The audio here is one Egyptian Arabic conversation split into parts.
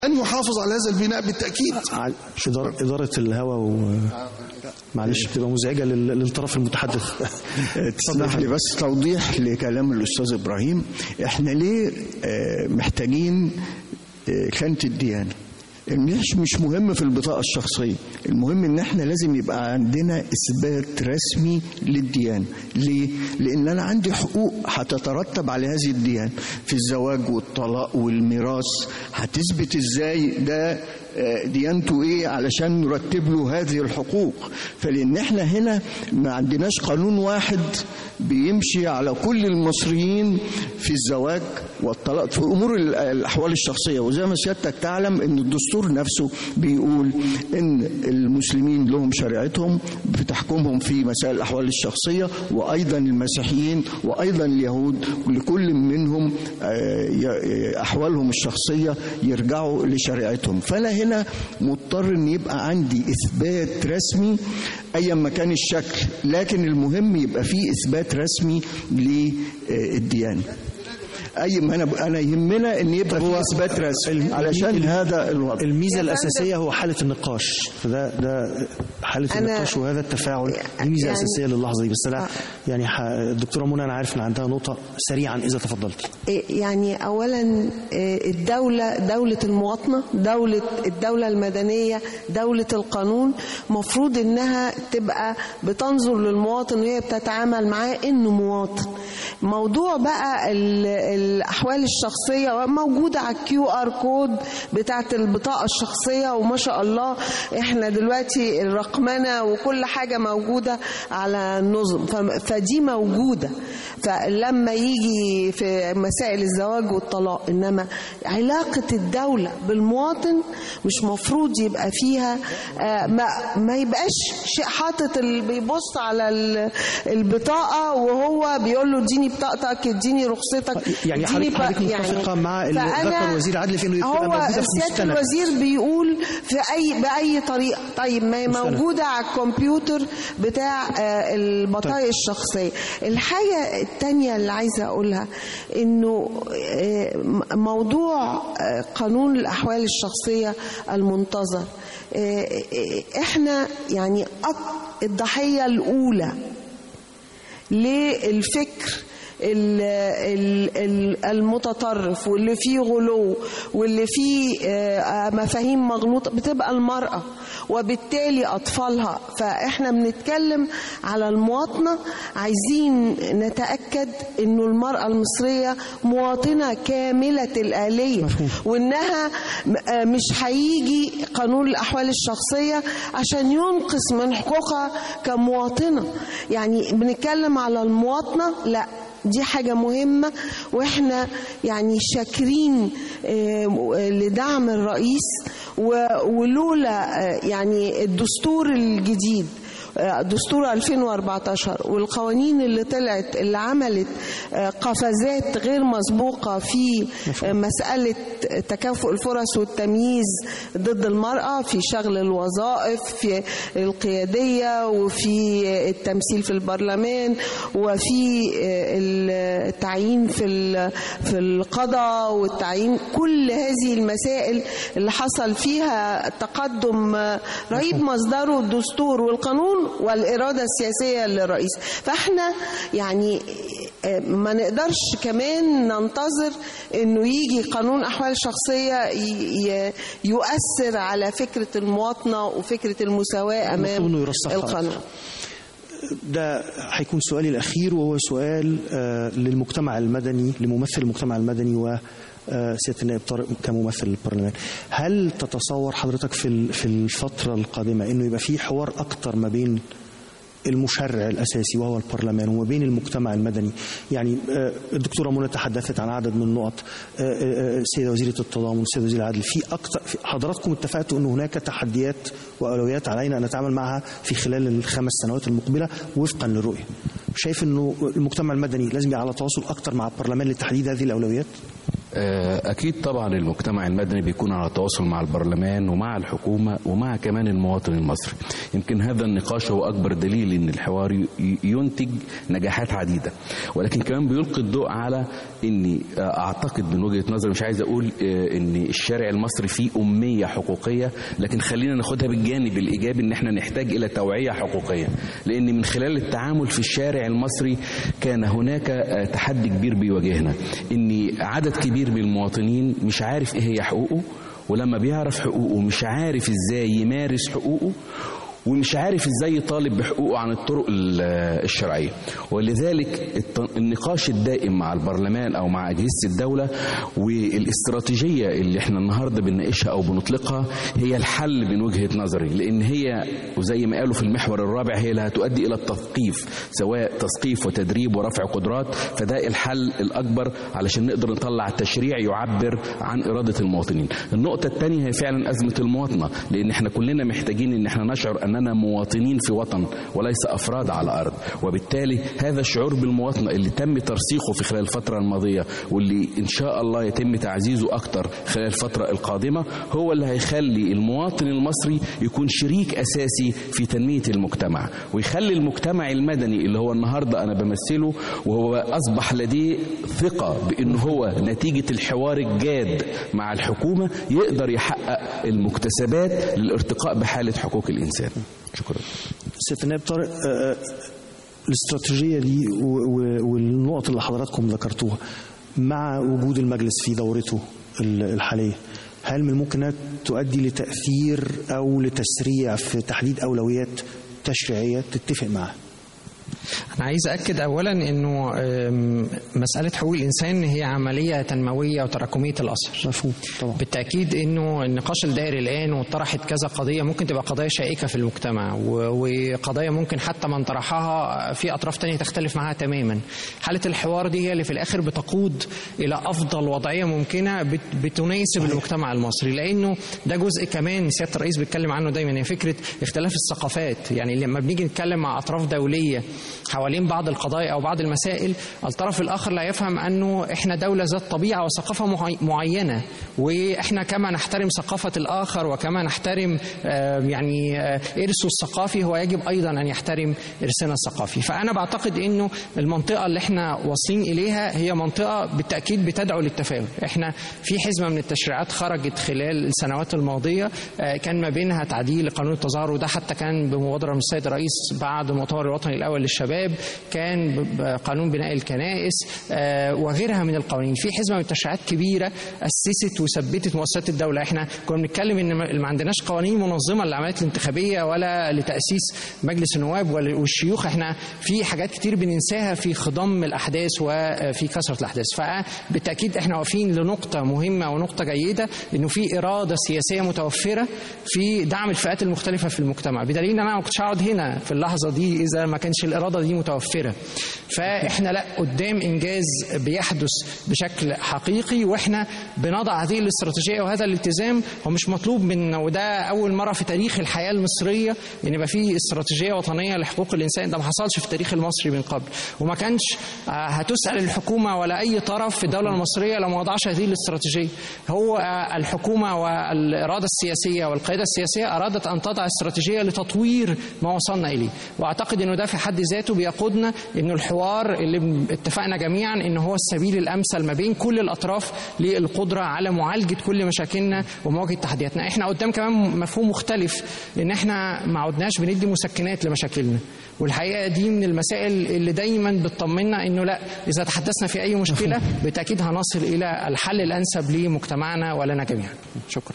أن يحافظ على هذا البناء بالتأكيد ع- إدارة, إدارة الهوى و... معلش بتبقى مزعجة لل- للطرف المتحدث تسمح لي بس توضيح لكلام الأستاذ إبراهيم إحنا ليه آه، محتاجين آه، خانة الديانة مش مش مهم في البطاقة الشخصية المهم ان احنا لازم يبقى عندنا اثبات رسمي للديانة ليه؟ لان انا عندي حقوق هتترتب على هذه الديانة في الزواج والطلاق والميراث هتثبت ازاي ده آه، ديانته ايه علشان نرتب له هذه الحقوق فلان احنا هنا ما عندناش قانون واحد بيمشي على كل المصريين في الزواج والطلاق في امور ال- الاحوال الشخصيه وزي ما سيادتك تعلم ان الدستور نفسه بيقول ان المسلمين لهم شريعتهم بتحكمهم في مسائل الاحوال الشخصيه وايضا المسيحيين وايضا اليهود لكل منهم آه، ي- احوالهم الشخصيه يرجعوا لشريعتهم فانا هنا مضطر ان يبقى عندي اثبات رسمي ايا ما كان الشكل لكن المهم يبقى فيه اثبات رسمي للديانه اي ما انا انا يهمنا ان يبقى فيه اثبات رسمي علشان هذا الوضع الميزة الأساسية هو حالة النقاش فده ده حالة أنا- النقاش وهذا التفاعل دي ميزة يعني- أساسية للحظة دي بس أنا آه. يعني ح- الدكتورة منى أنا عارف إن عندها نقطة سريعا إذا تفضلت يعني اولا آه، الدوله دوله المواطنه دوله الدوله المدنيه دوله القانون مفروض انها تبقى بتنظر للمواطن وهي بتتعامل معاه انه مواطن موضوع بقى ال- الاحوال الشخصيه موجوده على الكيو ار كود بتاعت البطاقه الشخصيه وما شاء الله احنا دلوقتي الرقمنه وكل حاجه موجوده على النظم فم- فدي موجوده فلما يجي في مسائل الزواج والطلاق انما علاقه الدوله بالمواطن مش مفروض يبقى فيها آه، ما, ما يبقاش شيء حاطط اللي بيبص على ال- البطاقه وهو بيقول له اديني بطاقتك اديني رخصتك يعني اديني حضرتك- ب- حضرتك متفقة مع اللي فأنا- ذكر وزير العدل في إنه تبقى هو موجودة في سياده المستند. الوزير بيقول في اي باي طريقه طيب ما هي مستند. موجوده على الكمبيوتر بتاع آه، البطايق الشخصيه الحاجه الثانيه اللي عايزه اقولها انه آه، م- موضوع آه، قانون الاحوال الشخصيه المنتظر آه، آه، احنا يعني أك- الضحيه الاولى للفكر ال- ال- ال- المتطرف واللي فيه غلو واللي فيه آه، مفاهيم مغلوطة بتبقى المرأة وبالتالي أطفالها فإحنا بنتكلم على المواطنة عايزين نتأكد إنه المرأة المصرية مواطنة كاملة الآلية وإنها م- آه، مش هيجي قانون الأحوال الشخصية عشان ينقص من حقوقها كمواطنة يعني بنتكلم على المواطنة لا دي حاجة مهمة واحنا يعني شاكرين آه، لدعم الرئيس و- ولولا آه، يعني الدستور الجديد آه، دستور 2014 والقوانين اللي طلعت اللي عملت آه، قفزات غير مسبوقة في آه، مسألة تكافؤ الفرص والتمييز ضد المرأة في شغل الوظائف في القيادية وفي التمثيل في البرلمان وفي التعيين في ال- في القضاء والتعيين كل هذه المسائل اللي حصل فيها تقدم رهيب مصدره الدستور والقانون والإرادة السياسية للرئيس فاحنا يعني ما نقدرش كمان ننتظر انه يجي قانون احوال شخصيه ي- ي- يؤثر على فكره المواطنه وفكره المساواه المفروض امام إنه يرسخها القانون ده هيكون سؤالي الأخير وهو سؤال آه، للمجتمع المدني لممثل المجتمع المدني و آه، سيادة النائب طارق كممثل للبرلمان هل تتصور حضرتك في ال- في الفترة القادمة انه يبقى في حوار اكتر ما بين المشرع الاساسي وهو البرلمان وما بين المجتمع المدني يعني آه، الدكتوره منى تحدثت عن عدد من النقط آه، آه، آه، السيده وزيره التضامن السيده وزير العدل في اكتر في- حضراتكم اتفقتوا ان هناك تحديات واولويات علينا ان نتعامل معها في خلال الخمس سنوات المقبله وفقا للرؤيه شايف انه المجتمع المدني لازم يبقى على تواصل اكتر مع البرلمان لتحديد هذه الاولويات آه، أكيد طبعا المجتمع المدني بيكون على تواصل مع البرلمان ومع الحكومة ومع كمان المواطن المصري يمكن هذا النقاش هو أكبر دليل أن الحوار ي- ينتج نجاحات عديدة ولكن كمان بيلقي الضوء على أني آه، أعتقد من وجهة نظري مش عايز أقول آه، أن الشارع المصري فيه أمية حقوقية لكن خلينا ناخدها بالجانب الإيجابي أن احنا نحتاج إلى توعية حقوقية لأن من خلال التعامل في الشارع المصري كان هناك آه، تحدي كبير بيواجهنا ان عدد كبير من المواطنين مش عارف ايه هي حقوقه ولما بيعرف حقوقه مش عارف ازاي يمارس حقوقه ومش عارف ازاي يطالب بحقوقه عن الطرق ال- الشرعيه ولذلك الت- النقاش الدائم مع البرلمان او مع اجهزه الدوله والاستراتيجيه اللي احنا النهارده بنناقشها او بنطلقها هي الحل من وجهه نظري لان هي وزي ما قالوا في المحور الرابع هي اللي هتؤدي الى التثقيف سواء تثقيف وتدريب ورفع قدرات فده الحل الاكبر علشان نقدر نطلع تشريع يعبر عن اراده المواطنين النقطه الثانيه هي فعلا ازمه المواطنه لان احنا كلنا محتاجين ان احنا نشعر اننا مواطنين في وطن وليس افراد على ارض وبالتالي هذا الشعور بالمواطنه اللي تم ترسيخه في خلال الفتره الماضيه واللي ان شاء الله يتم تعزيزه اكتر خلال الفتره القادمه هو اللي هيخلي المواطن المصري يكون شريك اساسي في تنميه المجتمع ويخلي المجتمع المدني اللي هو النهارده انا بمثله وهو اصبح لديه ثقه بان هو نتيجه الحوار الجاد مع الحكومه يقدر يحقق المكتسبات للارتقاء بحاله حقوق الانسان شكرا سيادة النائب طارق آه، آه، الاستراتيجية دي و- و- والنقط اللي حضراتكم ذكرتوها مع وجود المجلس في دورته ال- الحالية هل من الممكن انها تؤدي لتأثير أو لتسريع في تحديد أولويات تشريعية تتفق معها؟ أنا عايز أكد أولا إنه أم، مسألة حقوق الإنسان هي عملية تنموية وتراكمية الأثر مفهوم طبعا بالتأكيد إنه النقاش الدائري الآن وطرحت كذا قضية ممكن تبقى قضايا شائكة في المجتمع و- وقضايا ممكن حتى من طرحها في أطراف تانية تختلف معها تماما حالة الحوار دي هي اللي في الآخر بتقود إلى أفضل وضعية ممكنة بت- بتناسب المجتمع المصري لأنه ده جزء كمان سيادة الرئيس بيتكلم عنه دايما هي فكرة اختلاف الثقافات يعني لما بنيجي نتكلم مع أطراف دولية حوالين بعض القضايا أو بعض المسائل الطرف الآخر لا يفهم أنه إحنا دولة ذات طبيعة وثقافة معي- معينة وإحنا كما نحترم ثقافة الآخر وكما نحترم آه، يعني آه، إرثه الثقافي هو يجب أيضا أن يحترم إرثنا الثقافي فأنا بعتقد أنه المنطقة اللي إحنا واصلين إليها هي منطقة بالتأكيد بتدعو للتفاؤل إحنا في حزمة من التشريعات خرجت خلال السنوات الماضية آه، كان ما بينها تعديل قانون التظاهر وده حتى كان بمبادرة من السيد الرئيس بعد المؤتمر الوطني الأول للشباب كان ب- ب- قانون بناء الكنائس آه، وغيرها من القوانين في حزمة من التشريعات كبيرة أسست وثبتت مؤسسات الدولة احنا كنا بنتكلم ان ما ما عندناش قوانين منظمة للعمليات الانتخابية ولا لتأسيس مجلس النواب ولا- والشيوخ احنا في حاجات كتير بننساها في خضم الأحداث وفي كثرة الأحداث فبالتأكيد احنا واقفين لنقطة مهمة ونقطة جيدة انه في إرادة سياسية متوفرة في دعم الفئات المختلفة في المجتمع بدليل ان انا ما كنتش هقعد هنا في اللحظة دي إذا ما كانش الإرادة دي متوفرة فاحنا لا قدام إنجاز بيحدث بشكل حقيقي واحنا بنضع هذه الاستراتيجية وهذا الالتزام هو مش مطلوب من وده أول مرة في تاريخ الحياة المصرية إن يبقى في استراتيجية وطنية لحقوق الإنسان ده ما حصلش في التاريخ المصري من قبل وما كانش آه، هتسأل الحكومة ولا أي طرف في الدولة المصرية لو ما وضعش هذه الاستراتيجية هو آه، الحكومة والإرادة السياسية والقيادة السياسية أرادت أن تضع استراتيجية لتطوير ما وصلنا إليه وأعتقد أنه ده في حد ذاته بيقودنا أنه الحوار اللي اتفقنا جميعا أنه هو السبيل الأمثل ما بين كل الأطراف للقدرة على معالجة كل مشاكلنا ومواجهة تحدياتنا احنا قدام كمان مفهوم مختلف ان احنا ما عدناش بندي مسكنات لمشاكلنا والحقيقة دي من المسائل اللي دايما بتطمنا انه لا اذا تحدثنا في اي مشكلة بالتأكيد هنصل الى الحل الانسب لمجتمعنا ولنا جميعا شكرا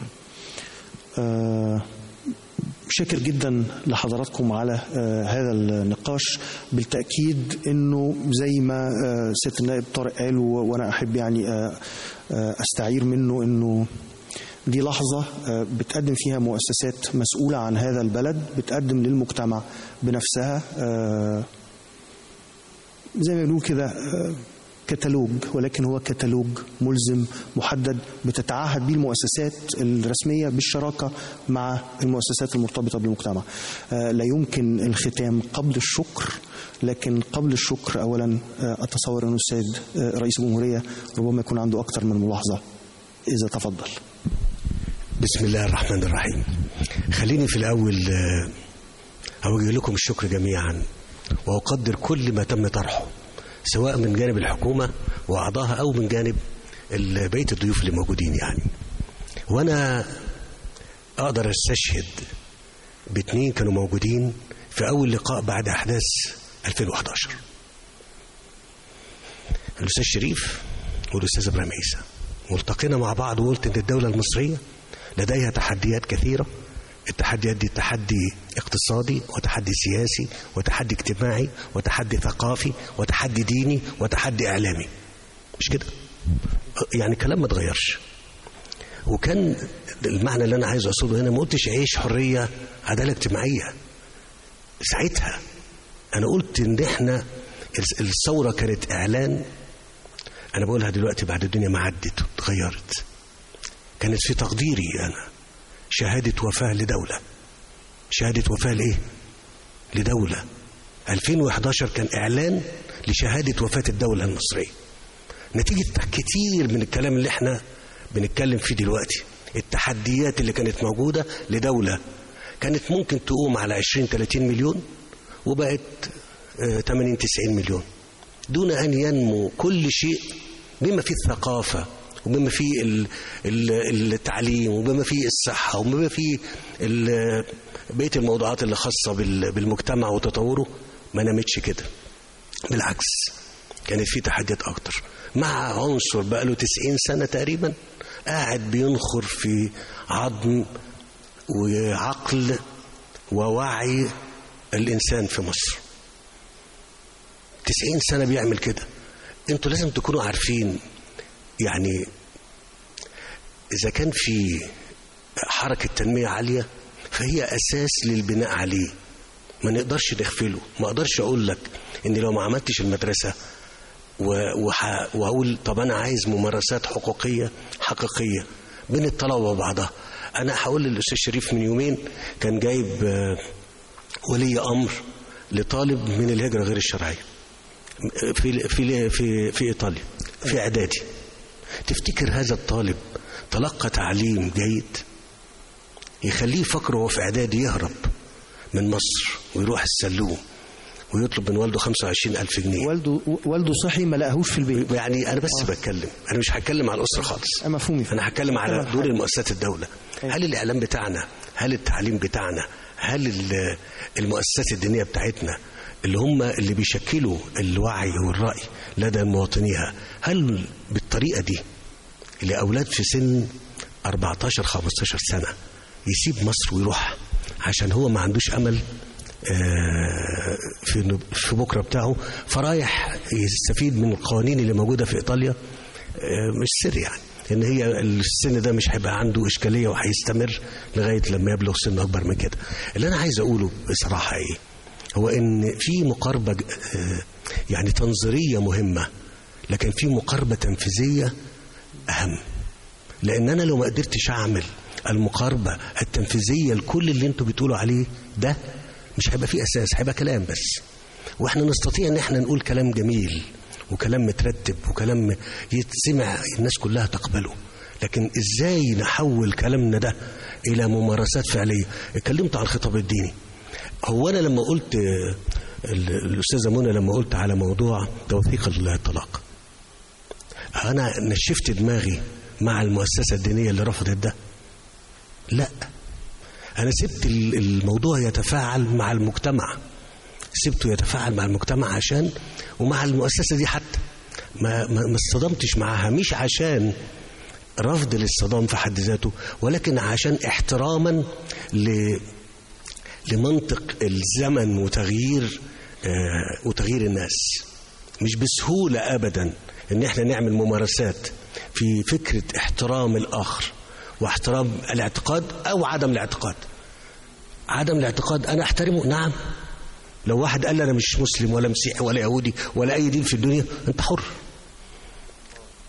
آه، شاكر جدا لحضراتكم على آه، هذا النقاش بالتأكيد أنه زي ما آه، سيادة النائب طارق قال و- وأنا أحب يعني آه، آه، أستعير منه أنه دي لحظة آه، بتقدم فيها مؤسسات مسؤولة عن هذا البلد بتقدم للمجتمع بنفسها آه، زي ما بنقول كده آه، كتالوج ولكن هو كتالوج ملزم محدد بتتعهد به المؤسسات الرسمية بالشراكة مع المؤسسات المرتبطة بالمجتمع آه، لا يمكن الختام قبل الشكر لكن قبل الشكر أولا آه، أتصور أن السيد آه، رئيس الجمهورية ربما يكون عنده أكثر من ملاحظة إذا تفضل بسم الله الرحمن الرحيم خليني في الأول آه، أوجه لكم الشكر جميعا وأقدر كل ما تم طرحه سواء من جانب الحكومة وأعضائها أو من جانب ال- بقية الضيوف اللي موجودين يعني وأنا أقدر أستشهد باتنين كانوا موجودين في أول لقاء بعد أحداث 2011 الأستاذ شريف والأستاذ إبراهيم عيسى والتقينا مع بعض وقلت إن الدولة المصرية لديها تحديات كثيرة التحديات دي تحدي اقتصادي وتحدي سياسي وتحدي اجتماعي وتحدي ثقافي وتحدي ديني وتحدي إعلامي مش كده يعني كلام ما اتغيرش وكان المعنى اللي انا عايز اقصده هنا ما قلتش عيش حريه عداله اجتماعيه ساعتها انا قلت ان احنا الثوره كانت اعلان انا بقولها دلوقتي بعد الدنيا ما عدت واتغيرت كانت في تقديري انا شهاده وفاه لدوله شهاده وفاه لايه لدوله 2011 كان اعلان لشهاده وفاه الدوله المصريه نتيجه كتير من الكلام اللي احنا بنتكلم فيه دلوقتي التحديات اللي كانت موجوده لدوله كانت ممكن تقوم على 20 30 مليون وبقت آه، 80 90 مليون دون ان ينمو كل شيء بما فيه الثقافه وبما فيه ال- ال- التعليم وبما فيه الصحه وبما فيه ال- بقيه الموضوعات اللي خاصه بال- بالمجتمع وتطوره ما نمتش كده بالعكس كانت في تحديات اكتر مع عنصر بقى له 90 سنه تقريبا قاعد بينخر في عظم وعقل ووعي الانسان في مصر 90 سنه بيعمل كده انتوا لازم تكونوا عارفين يعني اذا كان في حركه تنميه عاليه فهي اساس للبناء عليه ما نقدرش نغفله ما اقدرش اقول لك ان لو ما عملتش المدرسه و- وح- واقول طب انا عايز ممارسات حقوقيه حقيقيه بين الطلبه وبعضها انا هقول للاستاذ شريف من يومين كان جايب آه، ولي امر لطالب من الهجره غير الشرعيه في في في في ايطاليا في اعدادي تفتكر هذا الطالب تلقى تعليم جيد يخليه يفكر وهو في اعدادي يهرب من مصر ويروح السلوم ويطلب من والده 25 ألف جنيه والده والده صحي ما لقاهوش في البيت يعني أنا بس بتكلم أنا مش هتكلم على الأسرة خالص آه، مفهوم أنا هتكلم على تمام. دور المؤسسات الدولة هل الإعلام بتاعنا هل التعليم بتاعنا هل ال- المؤسسات الدينية بتاعتنا اللي هم اللي بيشكلوا الوعي والرأي لدى مواطنيها هل بالطريقة دي لأولاد في سن 14 15 سنة يسيب مصر ويروح عشان هو ما عندوش أمل آه، في إنه- في بكره بتاعه فرايح يستفيد من القوانين اللي موجوده في ايطاليا آه، مش سر يعني ان هي السن ده مش هيبقى عنده اشكاليه وهيستمر لغايه لما يبلغ سن اكبر من كده اللي انا عايز اقوله بصراحه ايه هو ان في مقاربه ج- آه، يعني تنظيريه مهمه لكن في مقاربه تنفيذيه اهم لان انا لو ما قدرتش اعمل المقاربه التنفيذيه لكل اللي انتوا بتقولوا عليه ده مش هيبقى فيه اساس هيبقى كلام بس واحنا نستطيع ان احنا نقول كلام جميل وكلام مترتب وكلام يتسمع الناس كلها تقبله لكن ازاي نحول كلامنا ده الى ممارسات فعليه اتكلمت عن الخطاب الديني هو انا لما قلت آه، ال- الاستاذه منى لما قلت على موضوع توثيق الطلاق انا نشفت دماغي مع المؤسسه الدينيه اللي رفضت ده لا انا سبت ال- الموضوع يتفاعل مع المجتمع سبته يتفاعل مع المجتمع عشان ومع المؤسسه دي حتى ما ما ما اصطدمتش معاها مش عشان رفض للصدام في حد ذاته ولكن عشان احتراما ل لمنطق الزمن وتغيير آه، وتغيير الناس مش بسهولة أبدا إن إحنا نعمل ممارسات في فكرة احترام الآخر واحترام الاعتقاد أو عدم الاعتقاد عدم الاعتقاد أنا أحترمه نعم لو واحد قال لي أنا مش مسلم ولا مسيحي ولا يهودي ولا أي دين في الدنيا أنت حر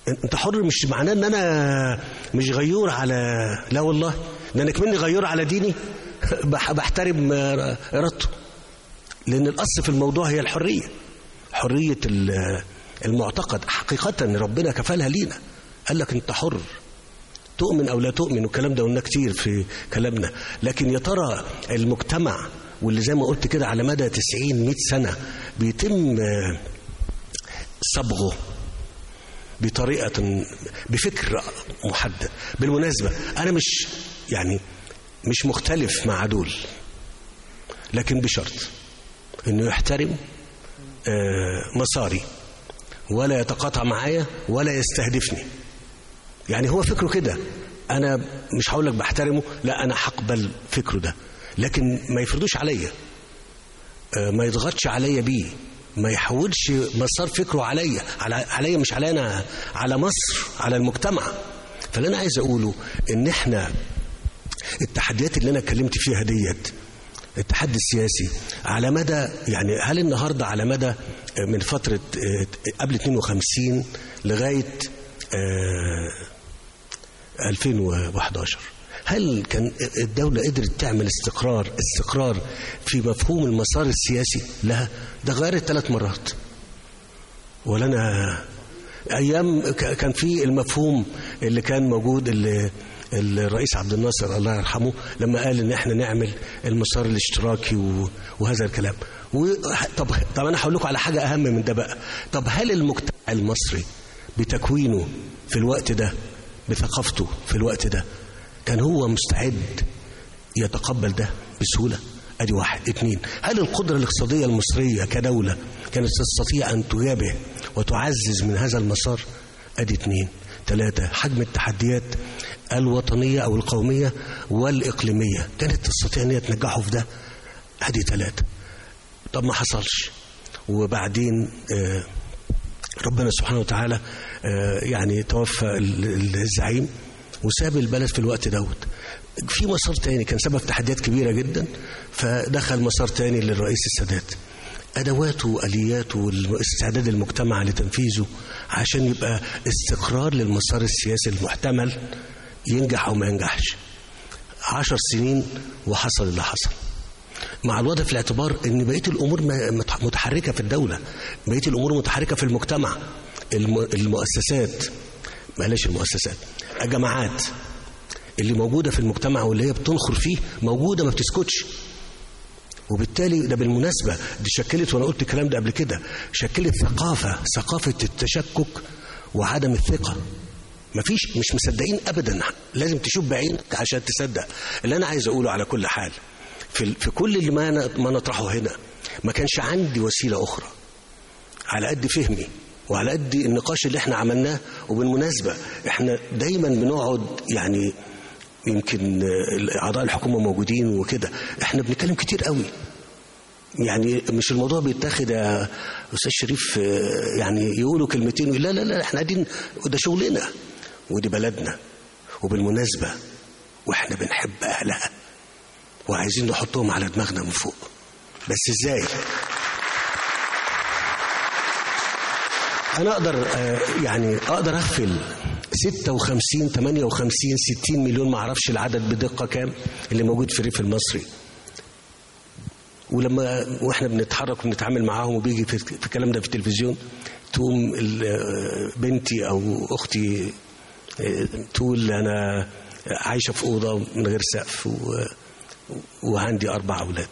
انت حر مش معناه ان انا مش غيور على لا والله ده انا كمني غيور على ديني بح- بحترم آه، ارادته لان الاصل في الموضوع هي الحريه حريه ال- المعتقد حقيقه ربنا كفلها لينا قال لك انت حر تؤمن او لا تؤمن والكلام ده قلناه كتير في كلامنا لكن يا ترى المجتمع واللي زي ما قلت كده على مدى 90 100 سنه بيتم آه، صبغه بطريقه بفكر محدد بالمناسبه انا مش يعني مش مختلف مع دول لكن بشرط انه يحترم آه، مساري ولا يتقاطع معايا ولا يستهدفني يعني هو فكره كده انا مش هقول لك بحترمه لا انا هقبل فكره ده لكن ما يفرضوش عليا آه، ما يضغطش عليا بيه ما يحولش مسار فكره عليا على عليا مش عليا انا على مصر على المجتمع فاللي انا عايز اقوله ان احنا التحديات اللي انا اتكلمت فيها ديت التحدي السياسي على مدى يعني هل النهارده على مدى من فتره آه، قبل 52 لغايه آه، 2011 هل كان الدولة قدرت تعمل استقرار استقرار في مفهوم المسار السياسي لها ده غيرت ثلاث مرات ولا أنا أيام ك- كان في المفهوم اللي كان موجود اللي الرئيس عبد الناصر الله يرحمه لما قال ان احنا نعمل المسار الاشتراكي و- وهذا الكلام و- طب طب انا هقول لكم على حاجه اهم من ده بقى طب هل المجتمع المصري بتكوينه في الوقت ده بثقافته في الوقت ده كان هو مستعد يتقبل ده بسهولة ادي واحد اتنين هل القدرة الاقتصادية المصرية كدولة كانت تستطيع ان تجابه وتعزز من هذا المسار ادي اتنين ثلاثة حجم التحديات الوطنية او القومية والاقليمية كانت تستطيع ان هي تنجحه في ده ادي ثلاثة طب ما حصلش وبعدين آه ربنا سبحانه وتعالى آه، يعني توفى ال- ال- الزعيم وساب البلد في الوقت دوت في مسار تاني كان سبب تحديات كبيرة جدا فدخل مسار تاني للرئيس السادات أدواته وآلياته واستعداد المجتمع لتنفيذه عشان يبقى استقرار للمسار السياسي المحتمل ينجح أو ما ينجحش عشر سنين وحصل اللي حصل مع الوضع في الاعتبار ان بقيه الامور م- مت- متحركه في الدوله بقيه الامور متحركه في المجتمع الم- المؤسسات معلش المؤسسات الجماعات اللي موجوده في المجتمع واللي هي بتنخر فيه موجوده ما بتسكتش وبالتالي ده بالمناسبه دي شكلت وانا قلت الكلام ده قبل كده شكلت ثقافه ثقافه التشكك وعدم الثقه مفيش مش مصدقين ابدا لازم تشوف بعينك عشان تصدق اللي انا عايز اقوله على كل حال في في كل اللي ما أنا- ما نطرحه هنا ما كانش عندي وسيله اخرى على قد فهمي وعلى قد النقاش اللي احنا عملناه وبالمناسبه احنا دايما بنقعد يعني يمكن آه، اعضاء الحكومه موجودين وكده احنا بنتكلم كتير قوي يعني مش الموضوع بيتاخد يا استاذ شريف آه، يعني يقولوا كلمتين لا لا لا احنا قاعدين وده شغلنا ودي بلدنا وبالمناسبه واحنا بنحب اهلها وعايزين نحطهم على دماغنا من فوق بس ازاي انا اقدر آه، يعني اقدر اغفل 56 58 60 مليون ما اعرفش العدد بدقه كام اللي موجود في الريف المصري ولما واحنا بنتحرك ونتعامل معاهم وبيجي في في الكلام ده في التلفزيون تقوم ال- آه، بنتي او اختي آه، تقول انا عايشه في اوضه من غير سقف و- وعندي اربع اولاد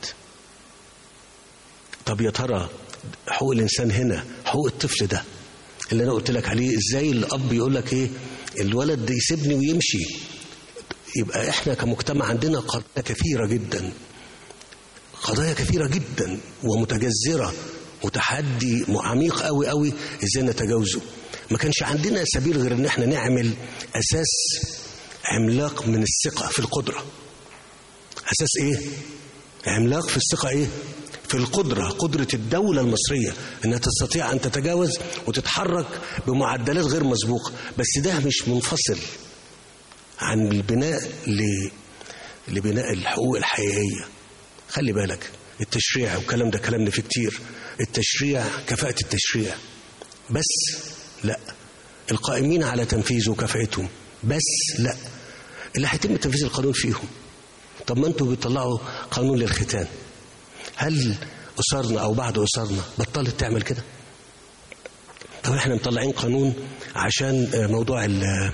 طب يا ترى حقوق الانسان هنا حقوق الطفل ده اللي انا قلت لك عليه ازاي الاب يقول لك ايه الولد ده يسيبني ويمشي يبقى احنا كمجتمع عندنا قضايا كثيره جدا قضايا كثيره جدا ومتجذره وتحدي عميق قوي قوي ازاي نتجاوزه ما كانش عندنا سبيل غير ان احنا نعمل اساس عملاق من الثقه في القدره اساس ايه عملاق في الثقه ايه في القدرة قدرة الدولة المصرية أنها تستطيع أن تتجاوز وتتحرك بمعدلات غير مسبوقة بس ده مش منفصل عن البناء ل... لبناء الحقوق الحقيقية خلي بالك التشريع والكلام ده كلامنا فيه كتير التشريع كفاءة التشريع بس لا القائمين على تنفيذه وكفاءتهم بس لا اللي هيتم تنفيذ القانون فيهم طب ما انتوا بتطلعوا قانون للختان هل أسرنا أو بعض أسرنا بطلت تعمل كده طب احنا مطلعين قانون عشان آه، موضوع ال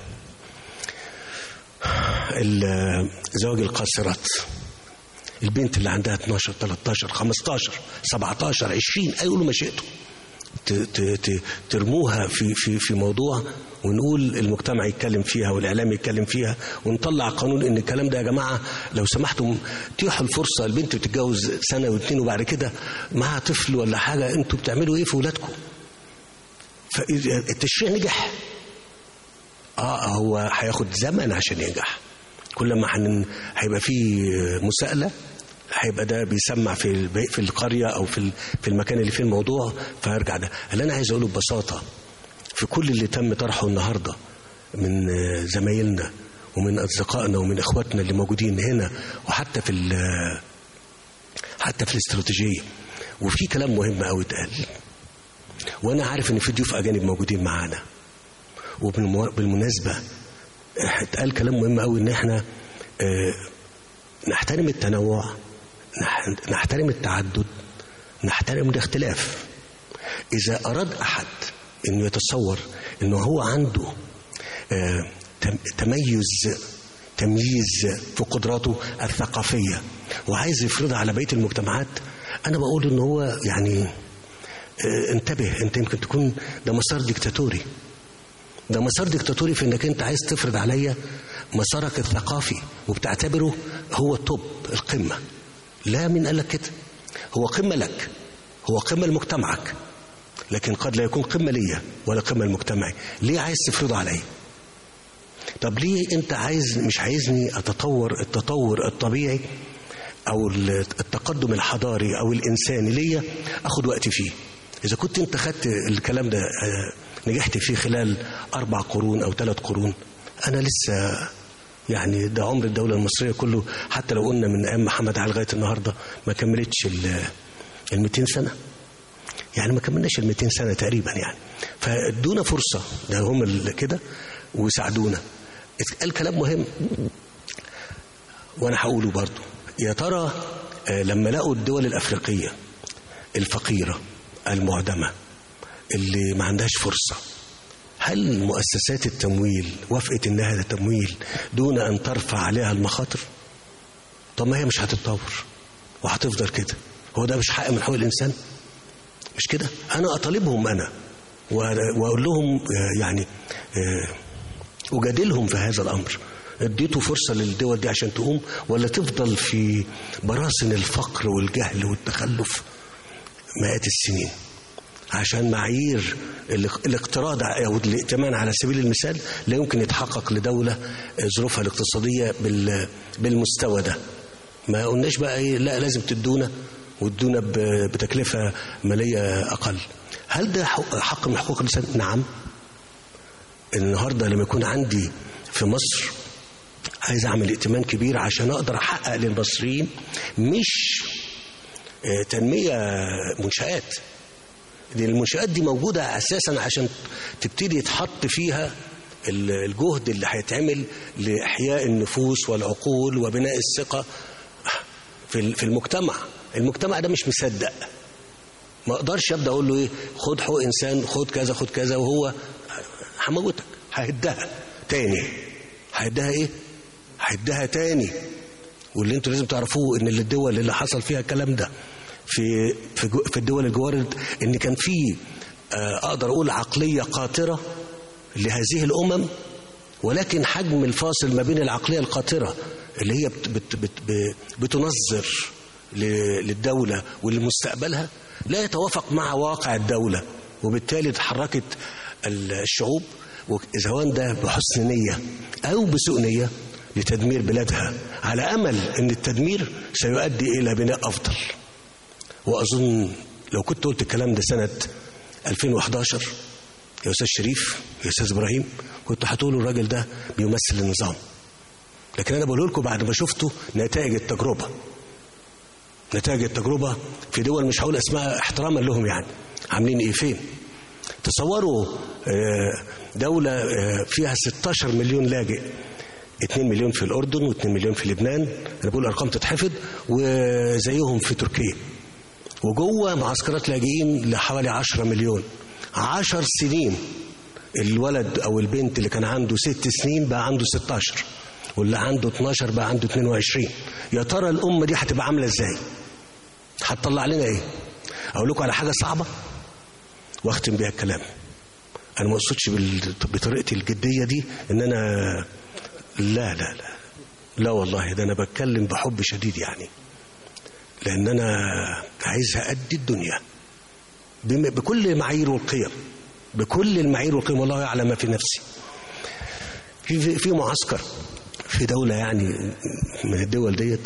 ال- زواج القاصرات البنت اللي عندها 12 13 15 17 20 ايقولوا ما شئتوا ت- ت- ت- ترموها في في في موضوع ونقول المجتمع يتكلم فيها والاعلام يتكلم فيها ونطلع قانون ان الكلام ده يا جماعه لو سمحتم تيحوا الفرصه البنت بتتجوز سنه واثنين وبعد كده معاها طفل ولا حاجه انتوا بتعملوا ايه في ولادكم؟ فالتشريع نجح اه هو هياخد زمن عشان ينجح كل ما حن... هيبقى فيه مساءله هيبقى ده بيسمع في الب... في القريه او في ال... في المكان اللي فيه الموضوع فيرجع ده اللي انا عايز اقوله ببساطه في كل اللي تم طرحه النهارده من آه، زمايلنا ومن اصدقائنا ومن اخواتنا اللي موجودين هنا وحتى في ال... حتى في الاستراتيجيه وفي كلام مهم قوي اتقال وانا عارف ان في ضيوف اجانب موجودين معانا وبالمناسبه اتقال كلام مهم قوي ان احنا آه، نحترم التنوع نح- نحترم التعدد نحترم الاختلاف اذا اراد احد انه يتصور انه هو عنده آه، تم- تميز تمييز في قدراته الثقافيه وعايز يفرضها على بقيه المجتمعات انا بقول ان هو يعني آه، انتبه انت يمكن تكون ده مسار ديكتاتوري ده مسار ديكتاتوري في انك انت عايز تفرض عليا مسارك الثقافي وبتعتبره هو التوب القمه لا من قال لك كده هو قمه لك هو قمه لمجتمعك لكن قد لا يكون قمه ليا ولا قمه لمجتمعي ليه عايز تفرضه عليا طب ليه انت عايز مش عايزني اتطور التطور الطبيعي او التقدم الحضاري او الانساني ليا اخد وقت فيه اذا كنت انت خدت الكلام ده آه، نجحت فيه خلال اربع قرون او ثلاث قرون انا لسه يعني ده عمر الدوله المصريه كله حتى لو قلنا من ايام محمد علي لغايه النهارده ما كملتش ال 200 سنه يعني ما كملناش ال 200 سنه تقريبا يعني فادونا فرصه ده هم اللي كده وساعدونا اتقال كلام مهم وانا هقوله برضو يا ترى آه، لما لقوا الدول الافريقيه الفقيره المعدمه اللي ما عندهاش فرصه هل مؤسسات التمويل وافقت انها تمويل دون ان ترفع عليها المخاطر طب ما هي مش هتتطور وهتفضل كده هو ده مش حق من حقوق الانسان مش كده انا اطالبهم انا و- واقول لهم آه، يعني آه، أجادلهم في هذا الأمر اديتوا فرصة للدول دي عشان تقوم ولا تفضل في براثن الفقر والجهل والتخلف مئات السنين عشان معايير الاق- الاقتراض أو الائتمان على سبيل المثال لا يمكن يتحقق لدولة ظروفها الاقتصادية بال- بالمستوى ده ما قلناش بقى ايه لا لازم تدونا وتدونا ب- بتكلفة مالية أقل هل ده حق حق من حقوق الإنسان؟ نعم النهارده لما يكون عندي في مصر عايز اعمل ائتمان كبير عشان اقدر احقق للمصريين مش آه، تنميه منشات دي المنشآت دي موجودة أساسا عشان تبتدي يتحط فيها ال- الجهد اللي هيتعمل لإحياء النفوس والعقول وبناء الثقة في ال- في المجتمع المجتمع ده مش مصدق ما اقدرش ابدا اقول له ايه خد حقوق انسان خد كذا خد كذا وهو هموتك ههدها تاني ههدها ايه ههدها تاني واللي انتوا لازم تعرفوه ان الدول اللي حصل فيها الكلام ده في في جو- في الدول الجوار ان كان في آه، اقدر اقول عقليه قاطره لهذه الامم ولكن حجم الفاصل ما بين العقليه القاطره اللي هي بت بت بت ب- بتنظر ل- للدوله ولمستقبلها لا يتوافق مع واقع الدوله وبالتالي تحركت ال- الشعوب سواء ده بحسن نيه او بسوء نيه لتدمير بلادها على امل ان التدمير سيؤدي الى بناء افضل واظن لو كنت قلت الكلام ده سنه 2011 يا استاذ شريف يا استاذ ابراهيم كنت هتقولوا الراجل ده بيمثل النظام لكن انا بقول لكم بعد ما شفتوا نتائج التجربه نتائج التجربه في دول مش هقول اسمها احتراما لهم يعني عاملين ايه فين تصوروا آه، دولة آه، فيها 16 مليون لاجئ 2 مليون في الأردن و2 مليون في لبنان أنا بقول أرقام تتحفظ وزيهم في تركيا وجوه معسكرات لاجئين لحوالي 10 مليون 10 سنين الولد أو البنت اللي كان عنده ست سنين بقى عنده 16 واللي عنده 12 بقى عنده 22 يا ترى الأمة دي هتبقى عاملة إزاي؟ هتطلع لنا إيه؟ أقول لكم على حاجة صعبة واختم بيها الكلام انا ما اقصدش بال- بطريقتي الجديه دي ان انا لا لا لا لا والله ده انا بتكلم بحب شديد يعني لان انا عايز أدي الدنيا بم- بكل المعايير والقيم بكل المعايير والقيم والله يعلم ما في نفسي في في, في معسكر في دوله يعني من الدول ديت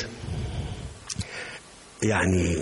يعني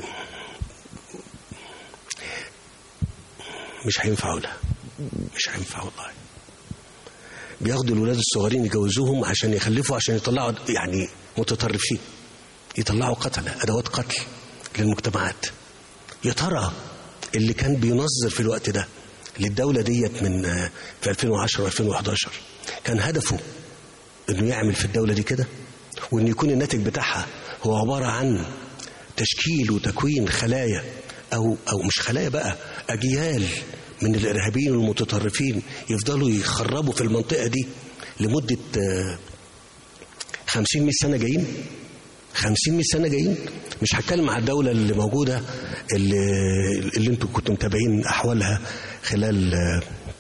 مش هينفع اقولها مش هينفع والله بياخدوا الولاد الصغيرين يجوزوهم عشان يخلفوا عشان يطلعوا يعني متطرفين يطلعوا قتلة أدوات قتل للمجتمعات يا ترى اللي كان بينظر في الوقت ده للدولة ديت من آه، في 2010 و2011 كان هدفه انه يعمل في الدولة دي كده وان يكون الناتج بتاعها هو عبارة عن تشكيل وتكوين خلايا او او مش خلايا بقى اجيال من الارهابيين والمتطرفين يفضلوا يخربوا في المنطقة دي لمدة آه، 50 100 سنة جايين 50 100 سنة جايين مش هتكلم على الدولة اللي موجودة اللي, اللي انتوا كنتوا متابعين أحوالها خلال آه،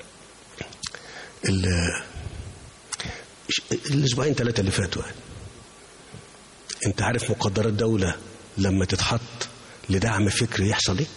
ال- الأسبوعين ثلاثة اللي فاتوا يعني. أنت عارف مقدرات دولة لما تتحط لدعم فكري يحصل إيه؟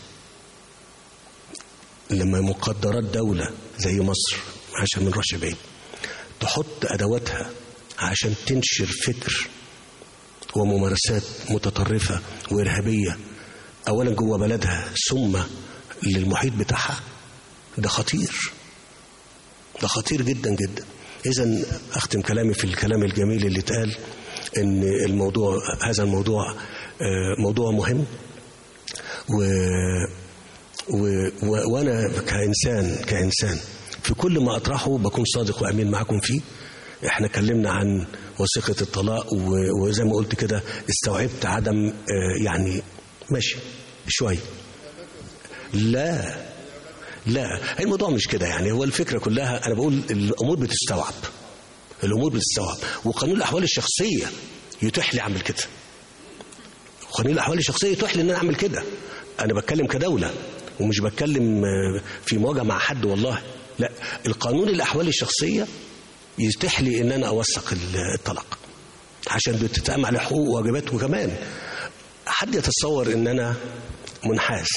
لما مقدرات دولة زي مصر عشان ما نروحش بعيد تحط أدواتها عشان تنشر فكر وممارسات متطرفة وإرهابية أولا جوه بلدها ثم للمحيط بتاعها ده خطير ده خطير جدا جدا إذا أختم كلامي في الكلام الجميل اللي اتقال إن الموضوع هذا الموضوع آه، موضوع مهم و و... و... وانا كانسان كانسان في كل ما اطرحه بكون صادق وامين معاكم فيه احنا اتكلمنا عن وثيقه الطلاق و... وزي ما قلت كده استوعبت عدم آه، يعني ماشي شويه لا لا الموضوع مش كده يعني هو الفكره كلها انا بقول الامور بتستوعب الامور بتستوعب وقانون الاحوال الشخصيه يتيح لي اعمل كده قانون الاحوال الشخصيه يتيح لي ان انا اعمل كده انا بتكلم كدوله ومش بتكلم آه، في مواجهه مع حد والله لا القانون الاحوال الشخصيه يتيح لي ان انا اوثق ال- الطلاق عشان بتتقام على حقوق وواجبات وكمان حد يتصور ان انا منحاز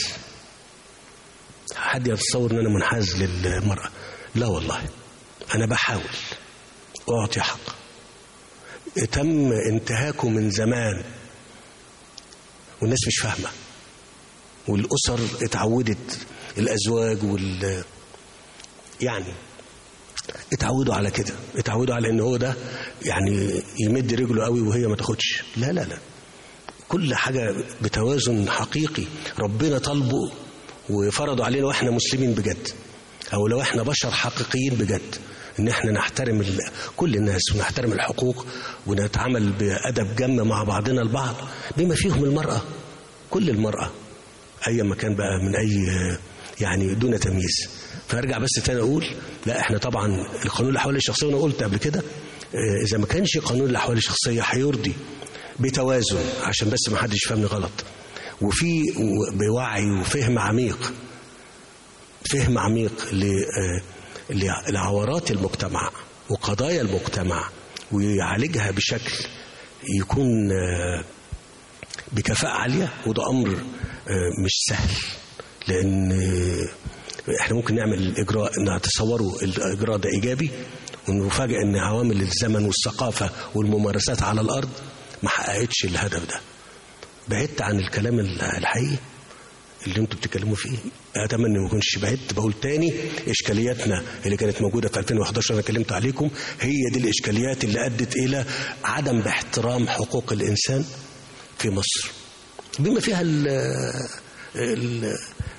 حد يتصور ان انا منحاز للمراه لا والله انا بحاول اعطي حق تم انتهاكه من زمان والناس مش فاهمه والاسر اتعودت الازواج وال يعني اتعودوا على كده اتعودوا على ان هو ده يعني يمد رجله قوي وهي ما تاخدش لا لا لا كل حاجه بتوازن حقيقي ربنا طالبه وفرضوا علينا واحنا مسلمين بجد او لو احنا بشر حقيقيين بجد ان احنا نحترم ال- كل الناس ونحترم الحقوق ونتعامل بادب جم مع بعضنا البعض بما فيهم المراه كل المراه اي مكان بقى من اي يعني دون تمييز فارجع بس تاني اقول لا احنا طبعا القانون الاحوال الشخصيه وانا قلت قبل كده آه، اذا ما كانش قانون الاحوال الشخصيه هيرضي بتوازن عشان بس ما حدش يفهمني غلط وفي و- بوعي وفهم عميق فهم عميق ل- آه، لعورات المجتمع وقضايا المجتمع ويعالجها بشكل يكون آه، بكفاءة عالية وده أمر آه، مش سهل لأن آه، احنا ممكن نعمل الإجراء إن تصوروا الإجراء ده إيجابي ونفاجئ إن عوامل الزمن والثقافة والممارسات على الأرض ما حققتش الهدف ده بعدت عن الكلام الحقيقي اللي انتوا بتتكلموا فيه اتمنى ما اكونش بعدت بقول تاني اشكالياتنا اللي كانت موجوده في 2011 انا كلمت عليكم هي دي الاشكاليات اللي ادت الى عدم احترام حقوق الانسان في مصر بما فيها ال ال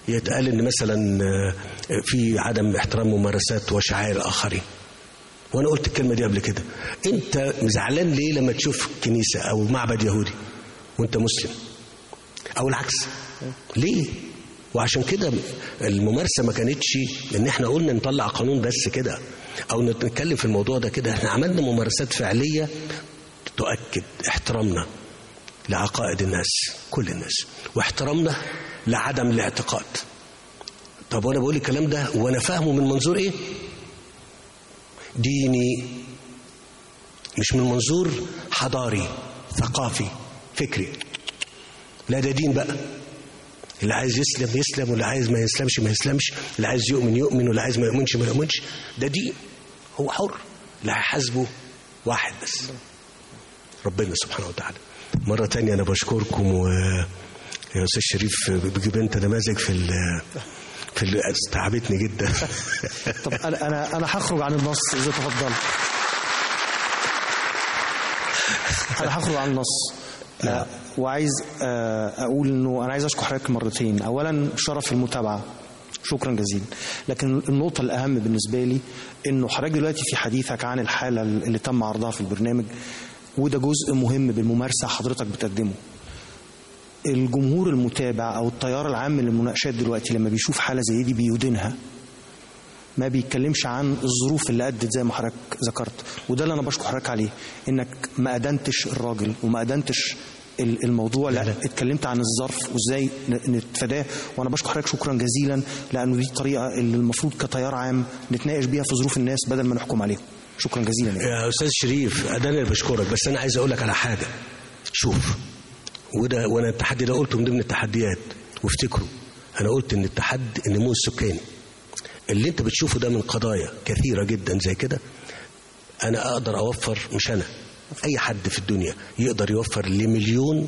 يتقال ان مثلا آه، في عدم احترام ممارسات وشعائر الاخرين وانا قلت الكلمه دي قبل كده انت زعلان ليه لما تشوف كنيسه او معبد يهودي وانت مسلم او العكس ليه وعشان كده الممارسه ما كانتش ان احنا قلنا نطلع قانون بس كده او نتكلم في الموضوع ده كده احنا عملنا ممارسات فعليه تؤكد احترامنا لعقائد الناس كل الناس واحترامنا لعدم الاعتقاد طب وانا بقول الكلام ده وانا فاهمه من منظور ايه ديني مش من منظور حضاري ثقافي فكري لا ده دين بقى اللي عايز يسلم يسلم واللي عايز ما يسلمش ما يسلمش اللي عايز يؤمن يؤمن واللي عايز ما يؤمنش ما يؤمنش ده دين هو حر اللي هيحاسبه واحد بس ربنا سبحانه وتعالى مرة تانية أنا بشكركم و يا أستاذ شريف بتجيب أنت نماذج في ال في ال استعبتني جدا طب انا انا انا هخرج عن النص اذا تفضلت انا هخرج عن النص آه، وعايز آه، اقول انه انا عايز اشكر حضرتك مرتين اولا شرف المتابعه شكرا جزيلا لكن النقطة الأهم بالنسبة لي إنه حضرتك دلوقتي في حديثك عن الحالة اللي تم عرضها في البرنامج وده جزء مهم بالممارسة حضرتك بتقدمه الجمهور المتابع أو التيار العام للمناقشات دلوقتي لما بيشوف حالة زي دي بيدينها ما بيتكلمش عن الظروف اللي أدت زي ما حضرتك ذكرت وده اللي أنا بشكر حضرتك عليه إنك ما أدنتش الراجل وما أدنتش ال- الموضوع لا اتكلمت عن الظرف وازاي ن- نتفاداه وانا بشكر حضرتك شكرا جزيلا لانه دي الطريقه اللي المفروض كتيار عام نتناقش بيها في ظروف الناس بدل ما نحكم عليهم شكرا جزيلا يعني. يا استاذ شريف ده انا اللي بشكرك بس انا عايز اقول لك على حاجه شوف وده وانا التحدي ده قلته من ضمن التحديات وافتكروا انا قلت ان التحدي النمو السكاني اللي انت بتشوفه ده من قضايا كثيره جدا زي كده انا اقدر اوفر مش انا اي حد في الدنيا يقدر يوفر لمليون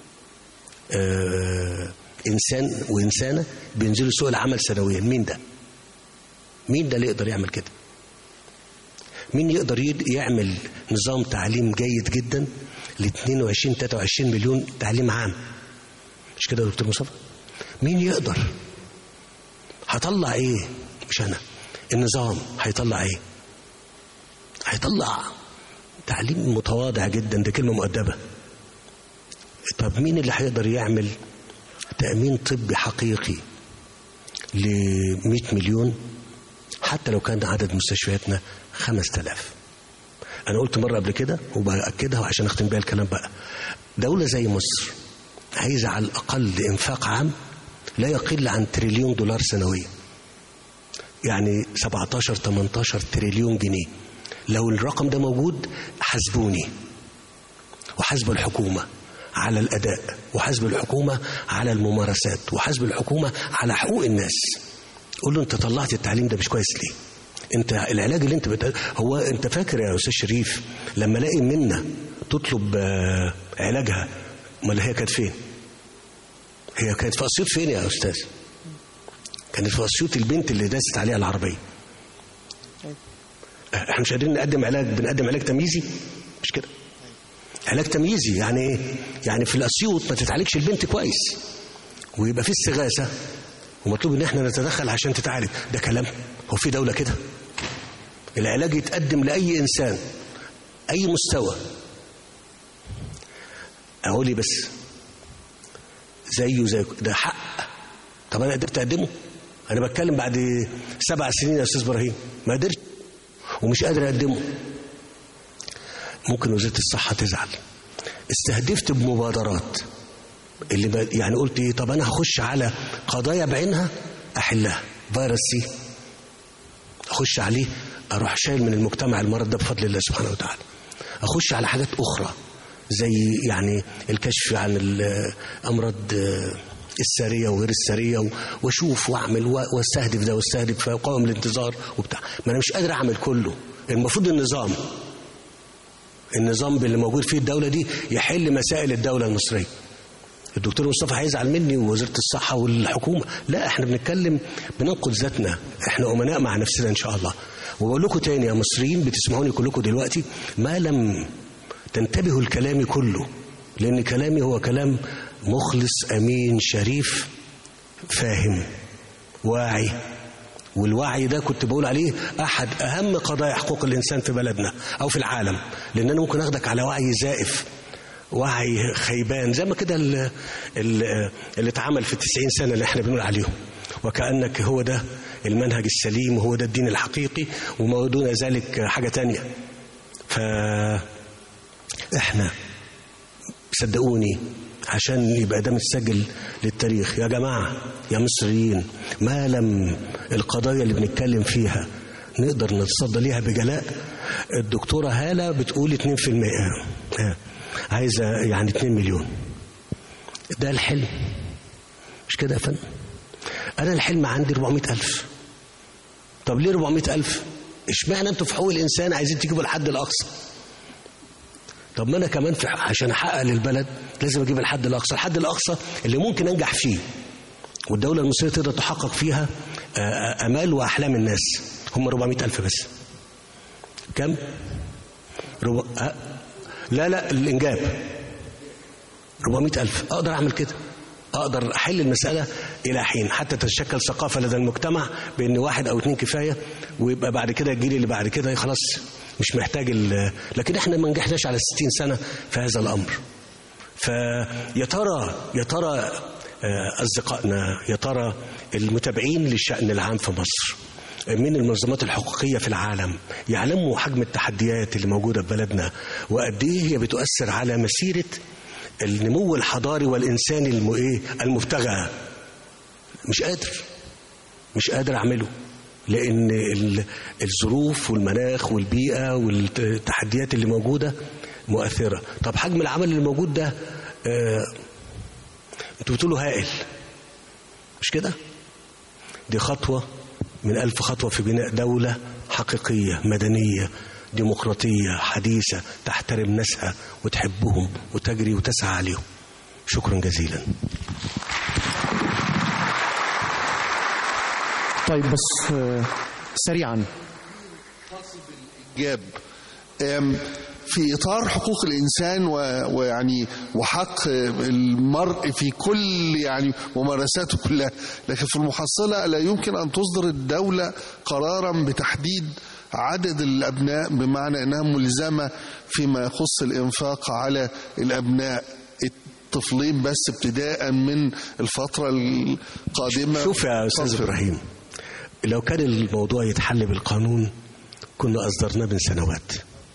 آه انسان وانسانه بينزلوا سوق العمل سنويا مين ده مين ده اللي يقدر يعمل كده مين يقدر يد- يعمل نظام تعليم جيد جدا ل 22 23 مليون تعليم عام مش كده يا دكتور مصطفى مين يقدر هطلع ايه مش انا النظام هيطلع ايه هيطلع تعليم متواضع جدا ده كلمه مؤدبه طب مين اللي هيقدر يعمل تامين طبي حقيقي ل 100 مليون حتى لو كان عدد مستشفياتنا 5000 انا قلت مره قبل كده وباكدها عشان اختم بيها الكلام بقى دوله زي مصر عايزه على الاقل انفاق عام لا يقل عن تريليون دولار سنويا يعني 17 18 تريليون جنيه لو الرقم ده موجود حاسبوني وحاسب الحكومه على الاداء وحاسب الحكومه على الممارسات وحاسب الحكومه على حقوق الناس قول له انت طلعت التعليم ده مش كويس ليه انت العلاج اللي انت بت... هو انت فاكر يا استاذ شريف لما الاقي منا تطلب آه، علاجها امال هي كانت فين هي كانت في اسيوط فين يا استاذ كانت في اسيوط البنت اللي داست عليها العربيه احنا مش قادرين نقدم علاج بنقدم علاج تمييزي مش كده علاج تمييزي يعني ايه يعني في الاسيوط ما تتعالجش البنت كويس ويبقى في استغاثه ومطلوب ان احنا نتدخل عشان تتعالج ده كلام هو في دوله كده العلاج يتقدم لاي انسان اي مستوى اقول لي بس زيه زي ده حق طب انا قدرت اقدمه انا بتكلم بعد سبع سنين يا استاذ ابراهيم ما قدرتش ومش قادر اقدمه ممكن وزاره الصحه تزعل استهدفت بمبادرات اللي ب... يعني قلت ايه طب انا هخش على قضايا بعينها احلها فيروس سي اخش عليه اروح شايل من المجتمع المرض ده بفضل الله سبحانه وتعالى اخش على حاجات اخرى زي يعني الكشف عن الامراض الساريه وغير الساريه و- واشوف واعمل و- واستهدف ده واستهدف واقاوم الانتظار وبتاع ما انا مش قادر اعمل كله المفروض النظام النظام اللي موجود فيه الدوله دي يحل مسائل الدوله المصريه الدكتور مصطفى هيزعل مني ووزاره الصحه والحكومه لا احنا بنتكلم بننقد ذاتنا احنا امناء مع نفسنا ان شاء الله وبقول لكم تاني يا مصريين بتسمعوني كلكم دلوقتي ما لم تنتبهوا لكلامي كله لان كلامي هو كلام مخلص امين شريف فاهم واعي والوعي ده كنت بقول عليه احد اهم قضايا حقوق الانسان في بلدنا او في العالم لان انا ممكن اخدك على وعي زائف وعي خيبان زي ما كده ال- ال- اللي اتعمل في التسعين سنة اللي احنا بنقول عليهم وكأنك هو ده المنهج السليم وهو ده الدين الحقيقي وما دون ذلك حاجة تانية فاحنا صدقوني عشان يبقى ده متسجل للتاريخ يا جماعة يا مصريين ما لم القضايا اللي بنتكلم فيها نقدر نتصدى ليها بجلاء الدكتورة هالة بتقول 2% ها، عايزة يعني 2 مليون ده الحلم مش كده يا فندم أنا الحلم عندي 400 ألف طب ليه 400 ألف اشمعنى انتوا في حقوق الإنسان عايزين تجيبوا الحد الأقصى طب ما انا كمان في عشان احقق للبلد لازم اجيب الحد الاقصى الحد الاقصى اللي ممكن انجح فيه والدوله المصريه تقدر تحقق فيها آه، آه، امال واحلام الناس هم 400 الف بس كم ربع... آه، لا لا الانجاب 400 ألف أقدر أعمل كده أقدر أحل المسألة إلى حين حتى تتشكل ثقافة لدى المجتمع بأن واحد أو اتنين كفاية ويبقى بعد كده الجيل اللي بعد كده خلاص مش محتاج ال- لكن احنا ما نجحناش على 60 سنة في هذا الأمر فيا ترى يا ترى آه، أصدقائنا يا ترى المتابعين للشأن العام في مصر من المنظمات الحقوقية في العالم يعلموا حجم التحديات اللي موجودة في بلدنا وقد إيه هي بتؤثر على مسيرة النمو الحضاري والإنساني الم- إيه؟ المفتغى مش قادر مش قادر أعمله لأن ال- الظروف والمناخ والبيئة والتحديات اللي موجودة مؤثرة طب حجم العمل اللي موجود ده آه، انتوا بتقولوا هائل مش كده دي خطوة من ألف خطوة في بناء دولة حقيقية مدنية ديمقراطية حديثة تحترم ناسها وتحبهم وتجري وتسعى عليهم شكرا جزيلا طيب بس آه، سريعا جاب أم، في اطار حقوق الانسان و- ويعني وحق المرء في كل يعني ممارساته كلها لكن في المحصله لا يمكن ان تصدر الدوله قرارا بتحديد عدد الابناء بمعنى انها ملزمه فيما يخص الانفاق على الابناء الطفلين بس ابتداء من الفتره القادمه شوف يا أستاذ اتفضل. إبراهيم لو كان الموضوع يتحل بالقانون كنا أصدرناه من سنوات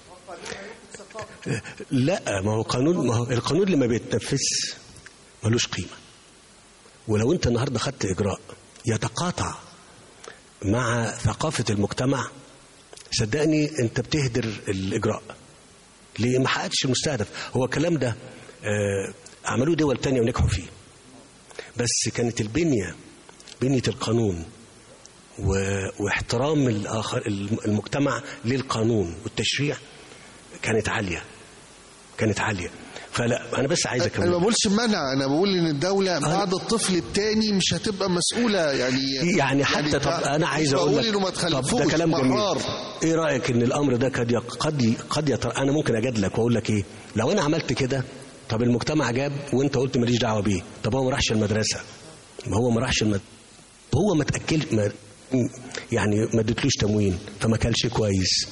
لا ما هو قانون ما هو القانون اللي ما بيتنفذش ملوش قيمة ولو أنت النهاردة خدت إجراء يتقاطع مع ثقافة المجتمع صدقني أنت بتهدر الإجراء ليه ما حققتش المستهدف هو الكلام ده آه، عملوه دول تانية ونجحوا فيه بس كانت البنية بنية القانون و- واحترام الآخر المجتمع للقانون والتشريع كانت عالية كانت عالية فلا أنا بس عايز انا ما أكمل بقولش منع انا بقول ان الدوله بعد الطفل التاني مش هتبقى مسؤوله يعني يعني حتى طب أنا عايز مش أقول بقول لك انه ما طب تخلفوش ده كلام جميل محرار إيه رأيك إن الأمر ده قد يق- قد قد يطر... أنا ممكن أجادلك وأقول لك إيه لو أنا عملت كده طب المجتمع جاب وأنت قلت ماليش دعوة بيه طب هو ما راحش المدرسة ما هو ما راحش المد... هو ما تأكل ما... يعني ما اديتلوش تموين فما كلش كويس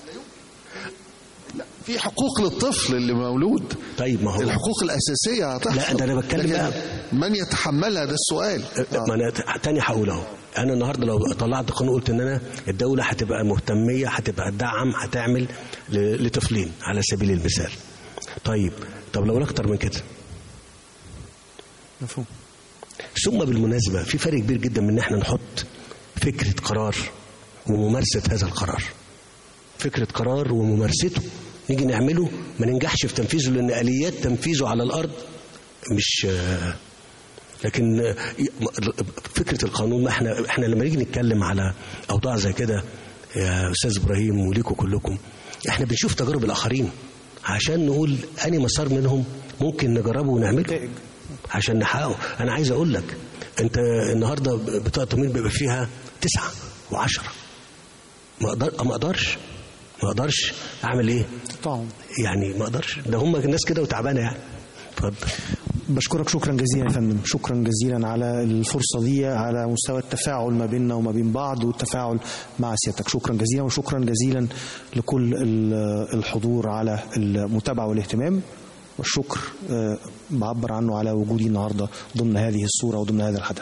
في حقوق للطفل اللي مولود طيب ما هو الحقوق الاساسيه هتحصل لا، ده أنا بتكلم لكن بقى. من يتحملها ده السؤال ما انا تاني هقول اهو انا النهارده لو طلعت قانون قلت ان انا الدوله هتبقى مهتميه هتبقى تدعم هتعمل ل- لطفلين على سبيل المثال طيب طب لو اكتر من كده مفهوم ثم بالمناسبه في فرق كبير جدا من ان احنا نحط فكره قرار وممارسه هذا القرار فكره قرار وممارسته نيجي نعمله ما ننجحش في تنفيذه لان اليات تنفيذه على الارض مش آه، لكن آه، فكره القانون ما احنا احنا لما نيجي نتكلم على اوضاع زي كده يا استاذ ابراهيم وليكم كلكم احنا بنشوف تجارب الاخرين عشان نقول اني مسار منهم ممكن نجربه ونعمله عشان نحققه انا عايز اقول لك انت النهارده بطاقه التموين بيبقى فيها تسعه وعشرة ما اقدر ما اقدرش ما اقدرش اعمل ايه طبعا يعني ما اقدرش ده هم الناس كده وتعبانه يعني اتفضل بشكرك شكرا جزيلا يا فندم شكرا جزيلا على الفرصة دي على مستوى التفاعل ما بيننا وما بين بعض والتفاعل مع سيادتك شكرا جزيلا وشكرا جزيلا لكل ال- الحضور على المتابعة والاهتمام والشكر آه، بعبر عنه على وجودي النهاردة ضمن هذه الصورة وضمن هذا الحدث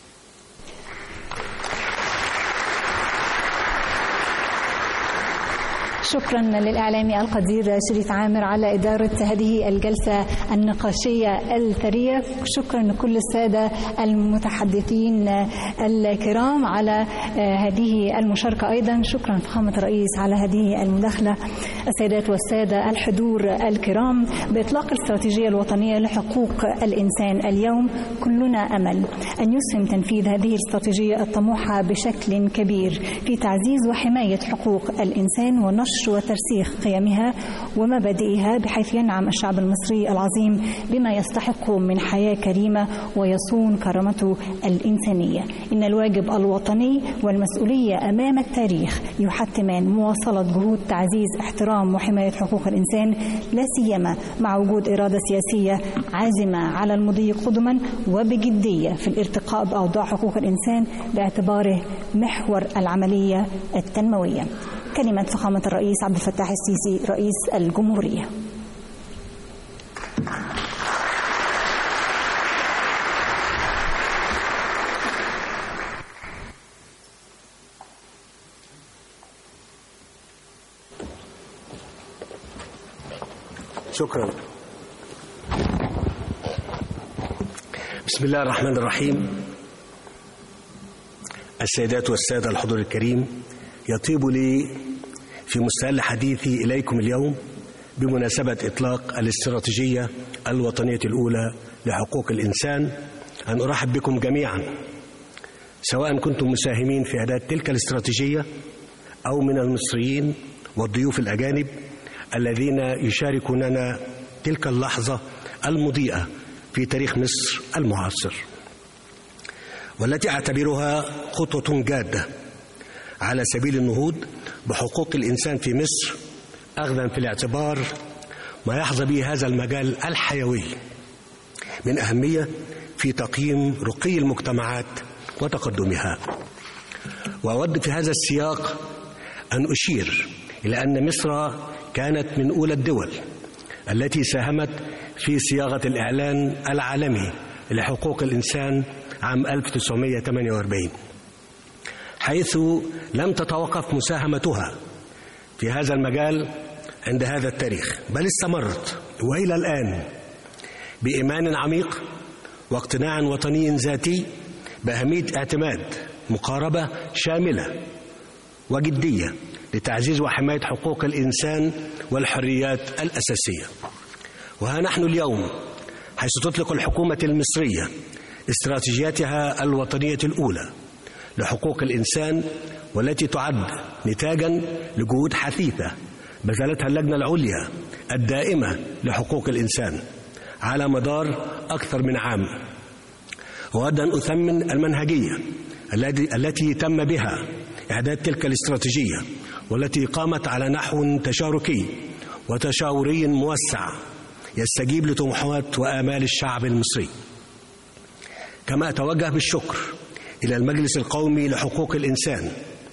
شكرا للإعلامي القدير شريف عامر على إدارة هذه الجلسة النقاشية الثرية شكرا لكل السادة المتحدثين الكرام على هذه المشاركة أيضا شكرا فخامة الرئيس على هذه المداخلة السيدات والسادة الحضور الكرام بإطلاق الاستراتيجية الوطنية لحقوق الإنسان اليوم كلنا أمل أن يسهم تنفيذ هذه الاستراتيجية الطموحة بشكل كبير في تعزيز وحماية حقوق الإنسان ونشر وترسيخ قيمها ومبادئها بحيث ينعم الشعب المصري العظيم بما يستحق من حياة كريمة ويصون كرامته الإنسانية إن الواجب الوطني والمسؤولية أمام التاريخ يحتمان مواصلة جهود تعزيز احترام وحماية حقوق الإنسان لا سيما مع وجود إرادة سياسية عازمة على المضي قدما وبجدية في الارتقاء بأوضاع حقوق الإنسان باعتباره محور العملية التنموية كلمة فخامة الرئيس عبد الفتاح السيسي رئيس الجمهورية شكرا بسم الله الرحمن الرحيم السيدات والسادة الحضور الكريم يطيب لي في مستهل حديثي إليكم اليوم بمناسبة إطلاق الاستراتيجية الوطنية الأولى لحقوق الإنسان أن أرحب بكم جميعا سواء كنتم مساهمين في إعداد تلك الاستراتيجية أو من المصريين والضيوف الأجانب الذين يشاركوننا تلك اللحظة المضيئة في تاريخ مصر المعاصر والتي أعتبرها خطوة جادة على سبيل النهوض بحقوق الإنسان في مصر أخذا في الاعتبار ما يحظى به هذا المجال الحيوي من أهمية في تقييم رقي المجتمعات وتقدمها وأود في هذا السياق أن أشير إلى أن مصر كانت من أولى الدول التي ساهمت في صياغة الإعلان العالمي لحقوق الإنسان عام 1948 حيث لم تتوقف مساهمتها في هذا المجال عند هذا التاريخ بل استمرت والى الان بايمان عميق واقتناع وطني ذاتي باهميه اعتماد مقاربه شامله وجديه لتعزيز وحمايه حقوق الانسان والحريات الاساسيه وها نحن اليوم حيث تطلق الحكومه المصريه استراتيجيتها الوطنيه الاولى لحقوق الإنسان والتي تعد نتاجا لجهود حثيثة بذلتها اللجنة العليا الدائمة لحقوق الإنسان على مدار أكثر من عام وأود أن أثمن المنهجية التي تم بها إعداد تلك الاستراتيجية والتي قامت على نحو تشاركي وتشاوري موسع يستجيب لطموحات وآمال الشعب المصري كما أتوجه بالشكر إلى المجلس القومي لحقوق الإنسان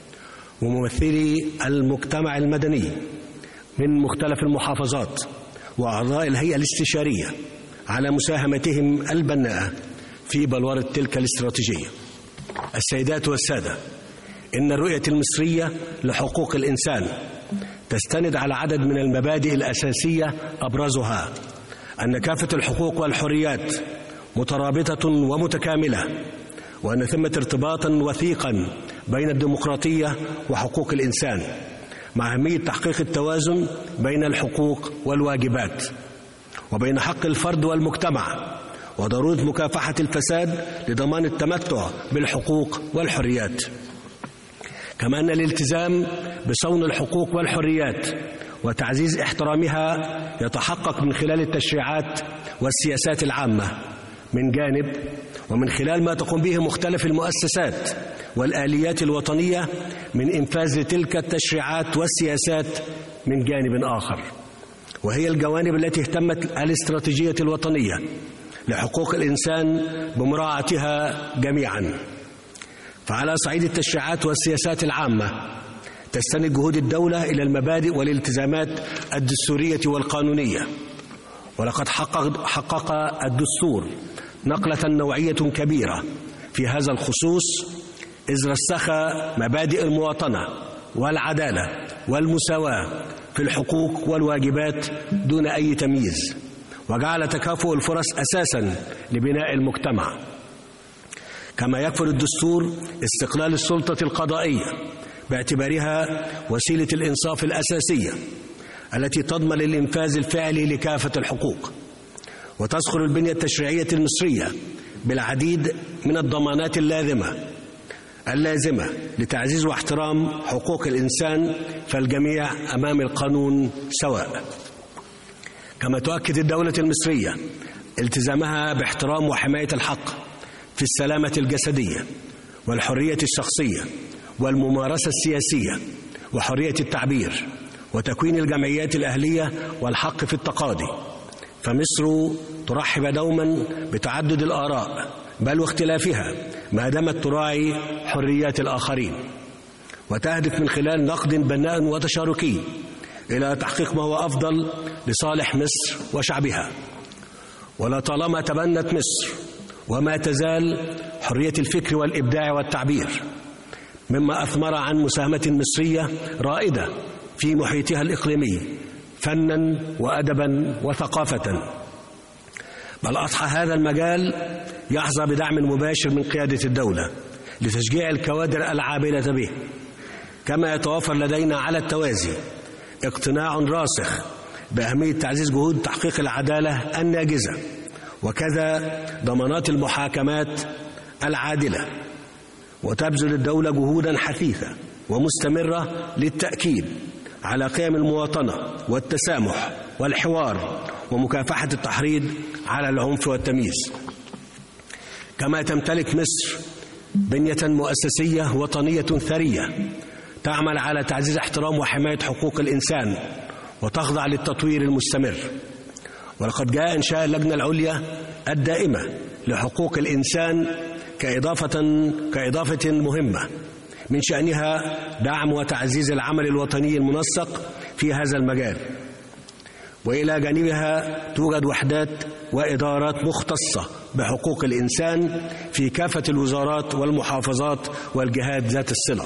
وممثلي المجتمع المدني من مختلف المحافظات وأعضاء الهيئة الاستشارية على مساهمتهم البناءة في بلورة تلك الاستراتيجية السيدات والسادة إن الرؤية المصرية لحقوق الإنسان تستند على عدد من المبادئ الأساسية أبرزها أن كافة الحقوق والحريات مترابطة ومتكاملة وأن ثمة ارتباطا وثيقا بين الديمقراطية وحقوق الإنسان مع أهمية تحقيق التوازن بين الحقوق والواجبات وبين حق الفرد والمجتمع وضرورة مكافحة الفساد لضمان التمتع بالحقوق والحريات كما أن الالتزام بصون الحقوق والحريات وتعزيز احترامها يتحقق من خلال التشريعات والسياسات العامة من جانب ومن خلال ما تقوم به مختلف المؤسسات والآليات الوطنية من إنفاذ تلك التشريعات والسياسات من جانب آخر وهي الجوانب التي اهتمت الاستراتيجية الوطنية لحقوق الإنسان بمراعاتها جميعا فعلى صعيد التشريعات والسياسات العامة تستند جهود الدولة إلى المبادئ والالتزامات الدستورية والقانونية ولقد حقق, حقق الدستور نقلة نوعية كبيرة في هذا الخصوص إذ رسخ مبادئ المواطنة والعدالة والمساواة في الحقوق والواجبات دون أي تمييز وجعل تكافؤ الفرص أساسا لبناء المجتمع كما يكفل الدستور استقلال السلطة القضائية باعتبارها وسيلة الإنصاف الأساسية التي تضمن الإنفاذ الفعلي لكافة الحقوق وتذكر البنية التشريعية المصرية بالعديد من الضمانات اللازمة اللازمة لتعزيز واحترام حقوق الإنسان فالجميع أمام القانون سواء كما تؤكد الدولة المصرية التزامها باحترام وحماية الحق في السلامة الجسدية والحرية الشخصية والممارسة السياسية وحرية التعبير وتكوين الجمعيات الأهلية والحق في التقاضي فمصر ترحب دوما بتعدد الآراء بل واختلافها ما دامت تراعي حريات الآخرين وتهدف من خلال نقد بناء وتشاركي إلى تحقيق ما هو أفضل لصالح مصر وشعبها ولطالما تبنت مصر وما تزال حرية الفكر والإبداع والتعبير مما أثمر عن مساهمة مصرية رائدة في محيطها الإقليمي فنا وأدبا وثقافة بل أضحى هذا المجال يحظى بدعم مباشر من قيادة الدولة لتشجيع الكوادر العاملة به كما يتوافر لدينا على التوازي اقتناع راسخ بأهمية تعزيز جهود تحقيق العدالة الناجزة وكذا ضمانات المحاكمات العادلة وتبذل الدولة جهودا حثيثة ومستمرة للتأكيد على قيم المواطنة والتسامح والحوار ومكافحة التحريض على العنف والتمييز كما تمتلك مصر بنية مؤسسية وطنية ثرية تعمل على تعزيز احترام وحماية حقوق الإنسان وتخضع للتطوير المستمر ولقد جاء إنشاء اللجنة العليا الدائمة لحقوق الإنسان كإضافة كإضافة مهمة من شأنها دعم وتعزيز العمل الوطني المنسق في هذا المجال وإلى جانبها توجد وحدات وإدارات مختصة بحقوق الإنسان في كافة الوزارات والمحافظات والجهات ذات الصلة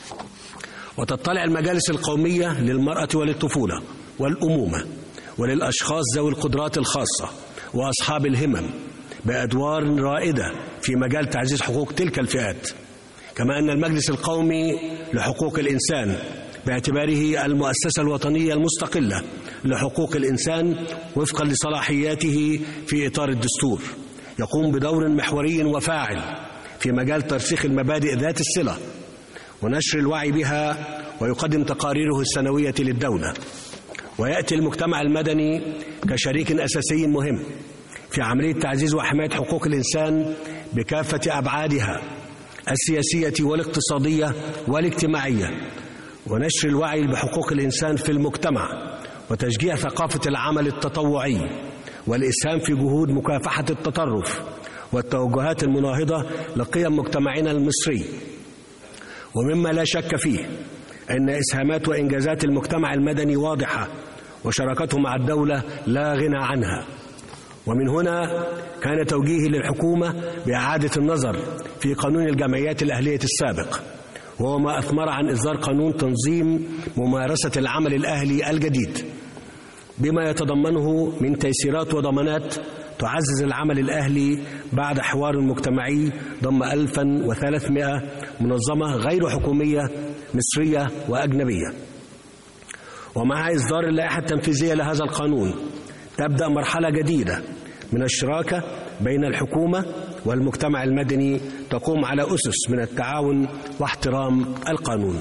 وتطلع المجالس القومية للمرأة وللطفولة والأمومة وللأشخاص ذوي القدرات الخاصة وأصحاب الهمم بأدوار رائدة في مجال تعزيز حقوق تلك الفئات كما أن المجلس القومي لحقوق الإنسان باعتباره المؤسسة الوطنية المستقلة لحقوق الإنسان وفقا لصلاحياته في إطار الدستور يقوم بدور محوري وفاعل في مجال ترسيخ المبادئ ذات الصلة ونشر الوعي بها ويقدم تقاريره السنوية للدولة ويأتي المجتمع المدني كشريك أساسي مهم في عملية تعزيز وحماية حقوق الإنسان بكافة أبعادها السياسية والاقتصادية والاجتماعية ونشر الوعي بحقوق الإنسان في المجتمع وتشجيع ثقافة العمل التطوعي والإسهام في جهود مكافحة التطرف والتوجهات المناهضة لقيم مجتمعنا المصري ومما لا شك فيه أن إسهامات وإنجازات المجتمع المدني واضحة وشراكته مع الدولة لا غنى عنها ومن هنا كان توجيهي للحكومة بإعادة النظر في قانون الجمعيات الأهلية السابق وهو ما أثمر عن إصدار قانون تنظيم ممارسة العمل الأهلي الجديد بما يتضمنه من تيسيرات وضمانات تعزز العمل الأهلي بعد حوار مجتمعي ضم 1300 منظمة غير حكومية مصرية وأجنبية ومع إصدار اللائحة التنفيذية لهذا القانون تبدأ مرحلة جديدة من الشراكة بين الحكومة والمجتمع المدني تقوم على أسس من التعاون واحترام القانون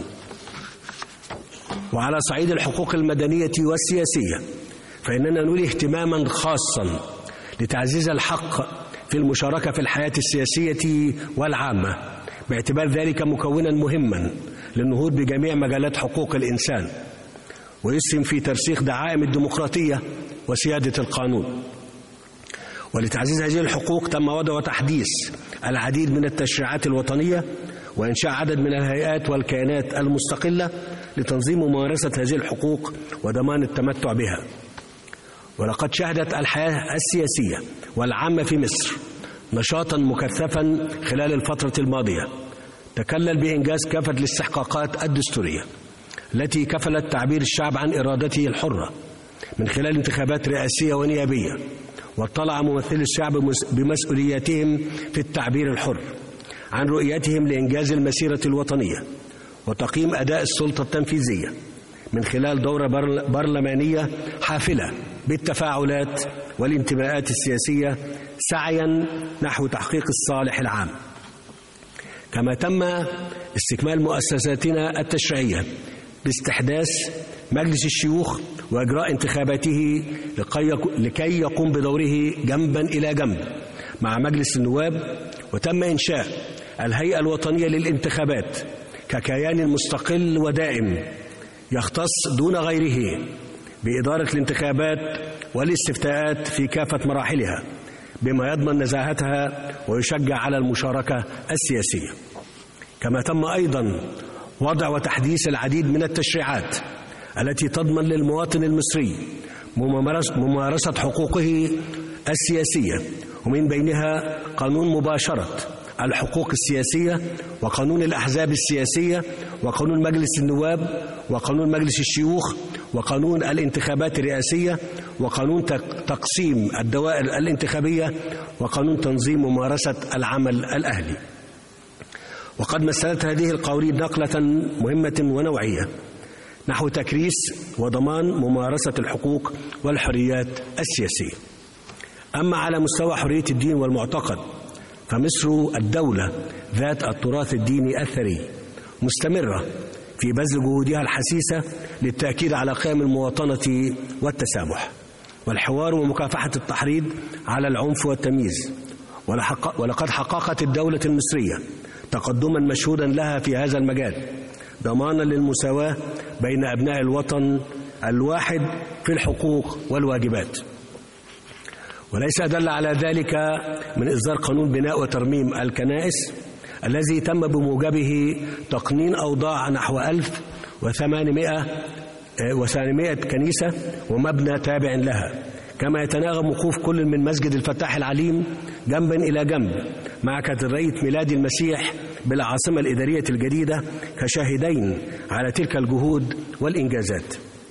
وعلى صعيد الحقوق المدنية والسياسية فإننا نولي اهتماما خاصا لتعزيز الحق في المشاركة في الحياة السياسية والعامة باعتبار ذلك مكونا مهما للنهوض بجميع مجالات حقوق الإنسان ويسهم في ترسيخ دعائم الديمقراطية وسيادة القانون ولتعزيز هذه الحقوق تم وضع وتحديث العديد من التشريعات الوطنية وإنشاء عدد من الهيئات والكيانات المستقلة لتنظيم وممارسة هذه الحقوق وضمان التمتع بها ولقد شهدت الحياة السياسية والعامة في مصر نشاطا مكثفا خلال الفترة الماضية تكلل بإنجاز كافة الاستحقاقات الدستورية التي كفلت تعبير الشعب عن إرادته الحرة من خلال انتخابات رئاسية ونيابية واطلع ممثلي الشعب بمسؤولياتهم في التعبير الحر عن رؤيتهم لإنجاز المسيرة الوطنية وتقييم أداء السلطة التنفيذية من خلال دورة برلمانية حافلة بالتفاعلات والانتماءات السياسية سعيا نحو تحقيق الصالح العام كما تم استكمال مؤسساتنا التشريعية باستحداث مجلس الشيوخ وإجراء انتخاباته لكي يقوم بدوره جنبا إلى جنب مع مجلس النواب وتم إنشاء الهيئة الوطنية للانتخابات ككيان مستقل ودائم يختص دون غيره بإدارة الانتخابات والاستفتاءات في كافة مراحلها بما يضمن نزاهتها ويشجع على المشاركة السياسية كما تم أيضا وضع وتحديث العديد من التشريعات التي تضمن للمواطن المصري ممارسة حقوقه السياسية ومن بينها قانون مباشرة الحقوق السياسية وقانون الأحزاب السياسية وقانون مجلس النواب وقانون مجلس الشيوخ وقانون الانتخابات الرئاسية وقانون تقسيم الدوائر الانتخابية وقانون تنظيم ممارسة العمل الأهلي وقد مثلت هذه القوانين نقلة مهمة ونوعية نحو تكريس وضمان ممارسة الحقوق والحريات السياسية أما على مستوى حرية الدين والمعتقد فمصر الدولة ذات التراث الديني الثري مستمرة في بذل جهودها الحسيسة للتأكيد على قيم المواطنة والتسامح والحوار ومكافحة التحريض على العنف والتمييز ولقد حققت الدولة المصرية تقدما مشهودا لها في هذا المجال ضمانا للمساواة بين أبناء الوطن الواحد في الحقوق والواجبات وليس أدل على ذلك من إصدار قانون بناء وترميم الكنائس الذي تم بموجبه تقنين أوضاع نحو 1800 و800 كنيسة ومبنى تابع لها كما يتناغم وقوف كل من مسجد الفتاح العليم جنبا إلى جنب مع كاتدرائية ميلاد المسيح بالعاصمة الإدارية الجديدة كشاهدين على تلك الجهود والإنجازات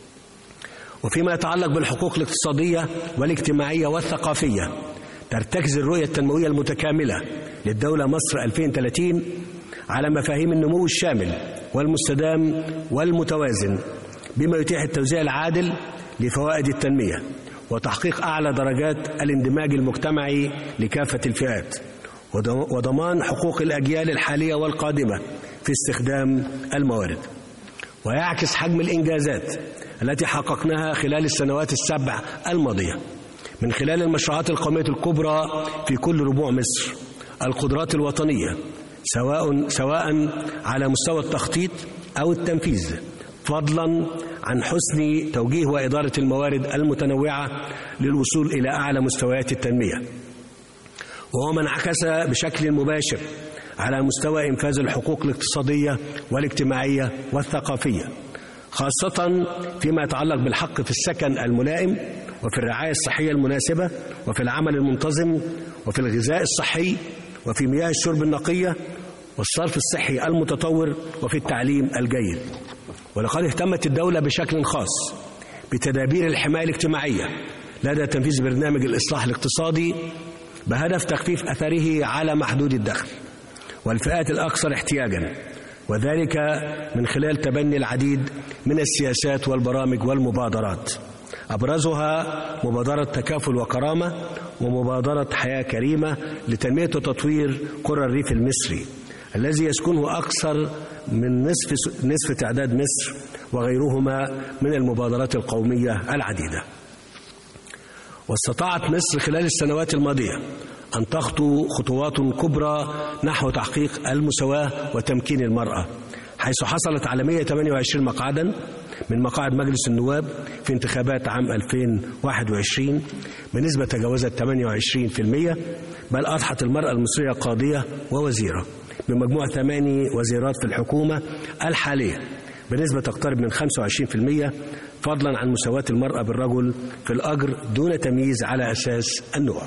وفيما يتعلق بالحقوق الاقتصادية والاجتماعية والثقافية ترتكز الرؤية التنموية المتكاملة للدولة مصر 2030 على مفاهيم النمو الشامل والمستدام والمتوازن بما يتيح التوزيع العادل لفوائد التنمية وتحقيق أعلى درجات الاندماج المجتمعي لكافة الفئات وضمان حقوق الأجيال الحالية والقادمة في استخدام الموارد ويعكس حجم الإنجازات التي حققناها خلال السنوات السبع الماضية من خلال المشروعات القومية الكبرى في كل ربوع مصر القدرات الوطنية سواء سواء على مستوى التخطيط أو التنفيذ فضلا عن حسن توجيه وإدارة الموارد المتنوعة للوصول إلى أعلى مستويات التنمية وهو ما انعكس بشكل مباشر على مستوى إنفاذ الحقوق الاقتصادية والاجتماعية والثقافية خاصة فيما يتعلق بالحق في السكن الملائم وفي الرعاية الصحية المناسبة وفي العمل المنتظم وفي الغذاء الصحي وفي مياه الشرب النقية والصرف الصحي المتطور وفي التعليم الجيد ولقد اهتمت الدولة بشكل خاص بتدابير الحماية الاجتماعية لدى تنفيذ برنامج الإصلاح الاقتصادي بهدف تخفيف أثره على محدود الدخل والفئات الأكثر احتياجا وذلك من خلال تبني العديد من السياسات والبرامج والمبادرات أبرزها مبادرة تكافل وكرامة ومبادرة حياة كريمة لتنمية وتطوير قرى الريف المصري الذي يسكنه أكثر من نصف نصف تعداد مصر وغيرهما من المبادرات القومية العديدة. واستطاعت مصر خلال السنوات الماضية أن تخطو خطوات كبرى نحو تحقيق المساواة وتمكين المرأة حيث حصلت على 128 مقعدا من مقاعد مجلس النواب في انتخابات عام 2021 بنسبة تجاوزت 28% بل أضحت المرأة المصرية قاضية ووزيرة بمجموع ثماني وزيرات في الحكومة الحالية بنسبة تقترب من 25% فضلا عن مساواة المرأة بالرجل في الأجر دون تمييز على أساس النوع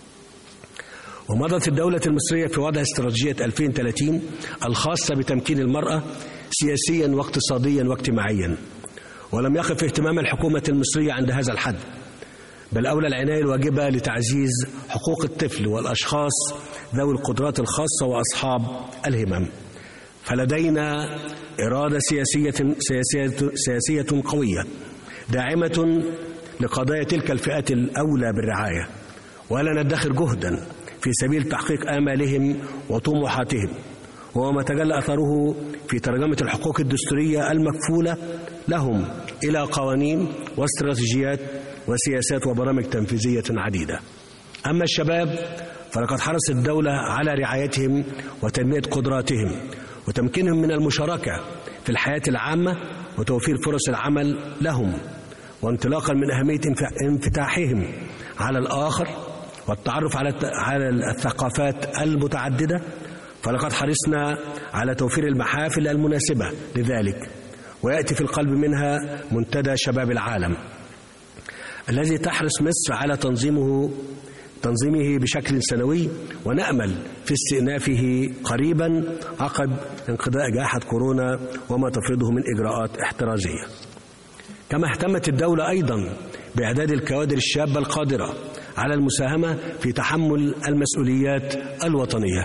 ومضت الدولة المصرية في وضع استراتيجية 2030 الخاصة بتمكين المرأة سياسيا واقتصاديا واجتماعيا ولم يقف اهتمام الحكومة المصرية عند هذا الحد بل أولى العناية الواجبة لتعزيز حقوق الطفل والأشخاص ذوي القدرات الخاصة وأصحاب الهمم فلدينا إرادة سياسية, سياسية, سياسية قوية داعمة لقضايا تلك الفئات الأولى بالرعاية ولا ندخر جهدا في سبيل تحقيق آمالهم وطموحاتهم وهو ما تجلى أثره في ترجمة الحقوق الدستورية المكفولة لهم إلى قوانين واستراتيجيات وسياسات وبرامج تنفيذية عديدة أما الشباب فلقد حرصت الدولة على رعايتهم وتنمية قدراتهم وتمكينهم من المشاركة في الحياة العامة وتوفير فرص العمل لهم وانطلاقا من أهمية انفتاحهم على الآخر والتعرف على على الثقافات المتعددة فلقد حرصنا على توفير المحافل المناسبة لذلك ويأتي في القلب منها منتدى شباب العالم الذي تحرص مصر على تنظيمه تنظيمه بشكل سنوي ونأمل في استئنافه قريبا عقب انقضاء جائحة كورونا وما تفرضه من إجراءات احترازية كما اهتمت الدولة أيضا بإعداد الكوادر الشابة القادرة على المساهمة في تحمل المسؤوليات الوطنية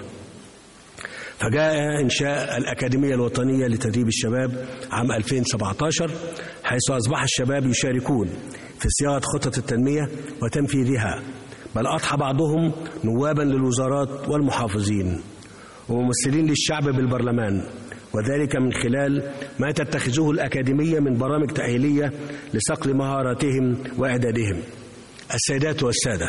فجاء إنشاء الأكاديمية الوطنية لتدريب الشباب عام 2017 حيث أصبح الشباب يشاركون في صياغة خطط التنمية وتنفيذها بل أضحى بعضهم نوابا للوزارات والمحافظين وممثلين للشعب بالبرلمان وذلك من خلال ما تتخذه الأكاديمية من برامج تأهيلية لصقل مهاراتهم وإعدادهم السيدات والسادة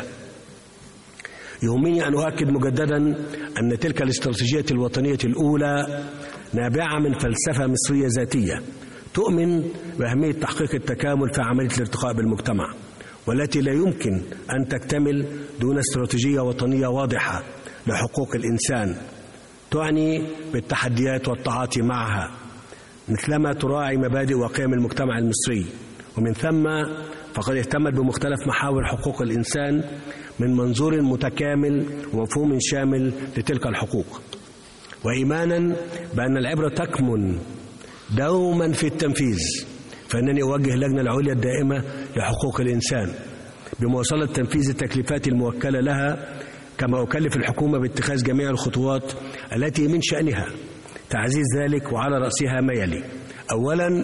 يهمني أن أؤكد مجددا أن تلك الاستراتيجية الوطنية الأولى نابعة من فلسفة مصرية ذاتية تؤمن بأهمية تحقيق التكامل في عملية الارتقاء بالمجتمع والتي لا يمكن أن تكتمل دون استراتيجية وطنية واضحة لحقوق الإنسان تعني بالتحديات والتعاطي معها مثلما تراعي مبادئ وقيم المجتمع المصري ومن ثم فقد اهتمت بمختلف محاور حقوق الإنسان من منظور متكامل ومفهوم شامل لتلك الحقوق وإيمانا بأن العبرة تكمن دوما في التنفيذ فإنني أوجه اللجنة العليا الدائمة لحقوق الإنسان بمواصلة تنفيذ التكليفات الموكلة لها كما أكلف الحكومة باتخاذ جميع الخطوات التي من شأنها تعزيز ذلك وعلى رأسها ما يلي أولا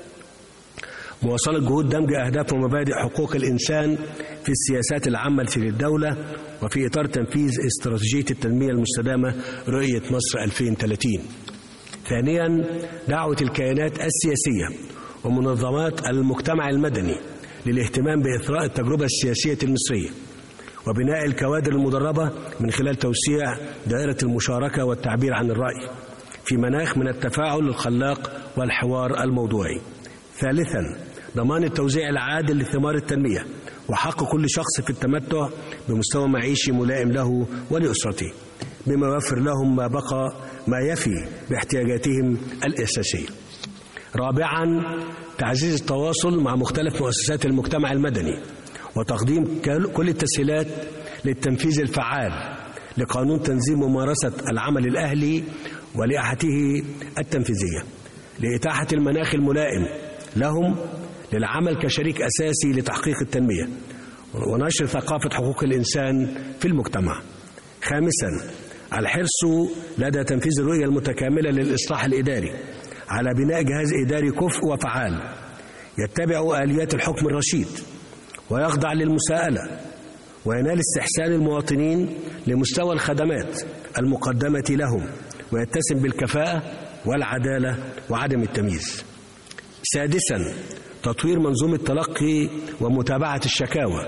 مواصلة جهود دمج أهداف ومبادئ حقوق الإنسان في السياسات العامة للدولة وفي إطار تنفيذ استراتيجية التنمية المستدامة رؤية مصر 2030 ثانيا دعوة الكيانات السياسية ومنظمات المجتمع المدني للاهتمام بإثراء التجربة السياسية المصرية وبناء الكوادر المدربة من خلال توسيع دائرة المشاركة والتعبير عن الرأي في مناخ من التفاعل الخلاق والحوار الموضوعي ثالثا ضمان التوزيع العادل لثمار التنمية وحق كل شخص في التمتع بمستوى معيشي ملائم له ولأسرته بما يوفر لهم ما بقى ما يفي باحتياجاتهم الأساسية رابعا تعزيز التواصل مع مختلف مؤسسات المجتمع المدني وتقديم كل التسهيلات للتنفيذ الفعال لقانون تنظيم ممارسة العمل الأهلي ولائحته التنفيذية لإتاحة المناخ الملائم لهم للعمل كشريك أساسي لتحقيق التنمية ونشر ثقافة حقوق الإنسان في المجتمع خامسا الحرص لدى تنفيذ الرؤية المتكاملة للإصلاح الإداري على بناء جهاز إداري كفء وفعال يتبع آليات الحكم الرشيد ويخضع للمساءلة وينال استحسان المواطنين لمستوى الخدمات المقدمة لهم ويتسم بالكفاءة والعدالة وعدم التمييز سادسا تطوير منظومة تلقي ومتابعة الشكاوى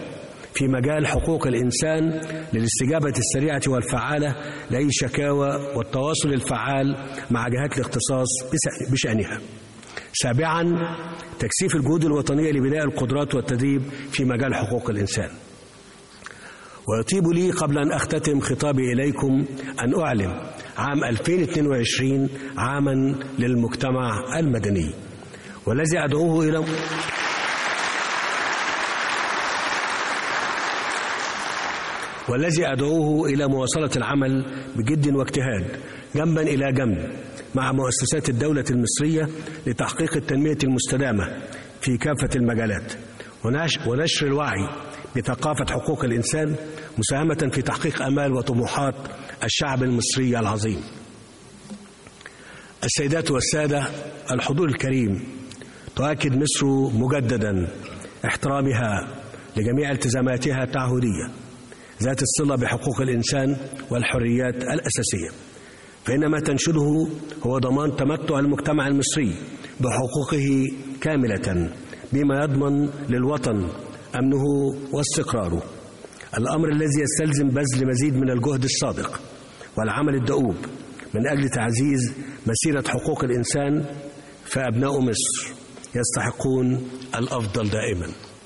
في مجال حقوق الإنسان للاستجابة السريعة والفعالة لأي شكاوى والتواصل الفعال مع جهات الاختصاص بس- بشأنها سابعا تكثيف الجهود الوطنية لبناء القدرات والتدريب في مجال حقوق الإنسان ويطيب لي قبل أن أختتم خطابي إليكم أن أعلن عام 2022 عاما للمجتمع المدني والذي أدعوه إلى والذي أدعوه إلى مواصلة العمل بجد واجتهاد جنبا إلى جنب مع مؤسسات الدولة المصرية لتحقيق التنمية المستدامة في كافة المجالات ونش- ونشر الوعي بثقافة حقوق الإنسان مساهمة في تحقيق أمال وطموحات الشعب المصري العظيم السيدات والسادة الحضور الكريم تؤكد مصر مجددا احترامها لجميع التزاماتها التعهديه ذات الصلة بحقوق الإنسان والحريات الأساسية فإن ما تنشده هو ضمان تمتع المجتمع المصري بحقوقه كاملة بما يضمن للوطن أمنه واستقراره الأمر الذي يستلزم بذل مزيد من الجهد الصادق والعمل الدؤوب من أجل تعزيز مسيرة حقوق الإنسان فأبناء مصر يستحقون الأفضل دائماً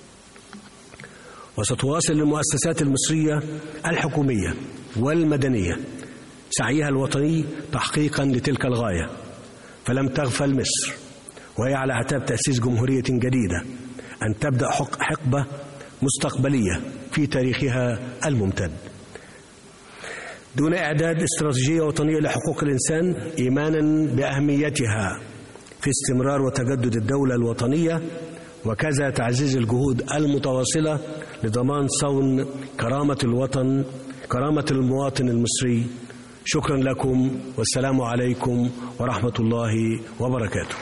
وستواصل المؤسسات المصرية الحكومية والمدنية سعيها الوطني تحقيقا لتلك الغاية فلم تغفل مصر وهي على اعتاب تأسيس جمهورية جديدة أن تبدأ حق- حقبة مستقبلية في تاريخها الممتد دون إعداد استراتيجية وطنية لحقوق الإنسان إيمانا بأهميتها في استمرار وتجدد الدولة الوطنية وكذا تعزيز الجهود المتواصلة لضمان صون كرامة الوطن كرامة المواطن المصري شكرا لكم والسلام عليكم ورحمة الله وبركاته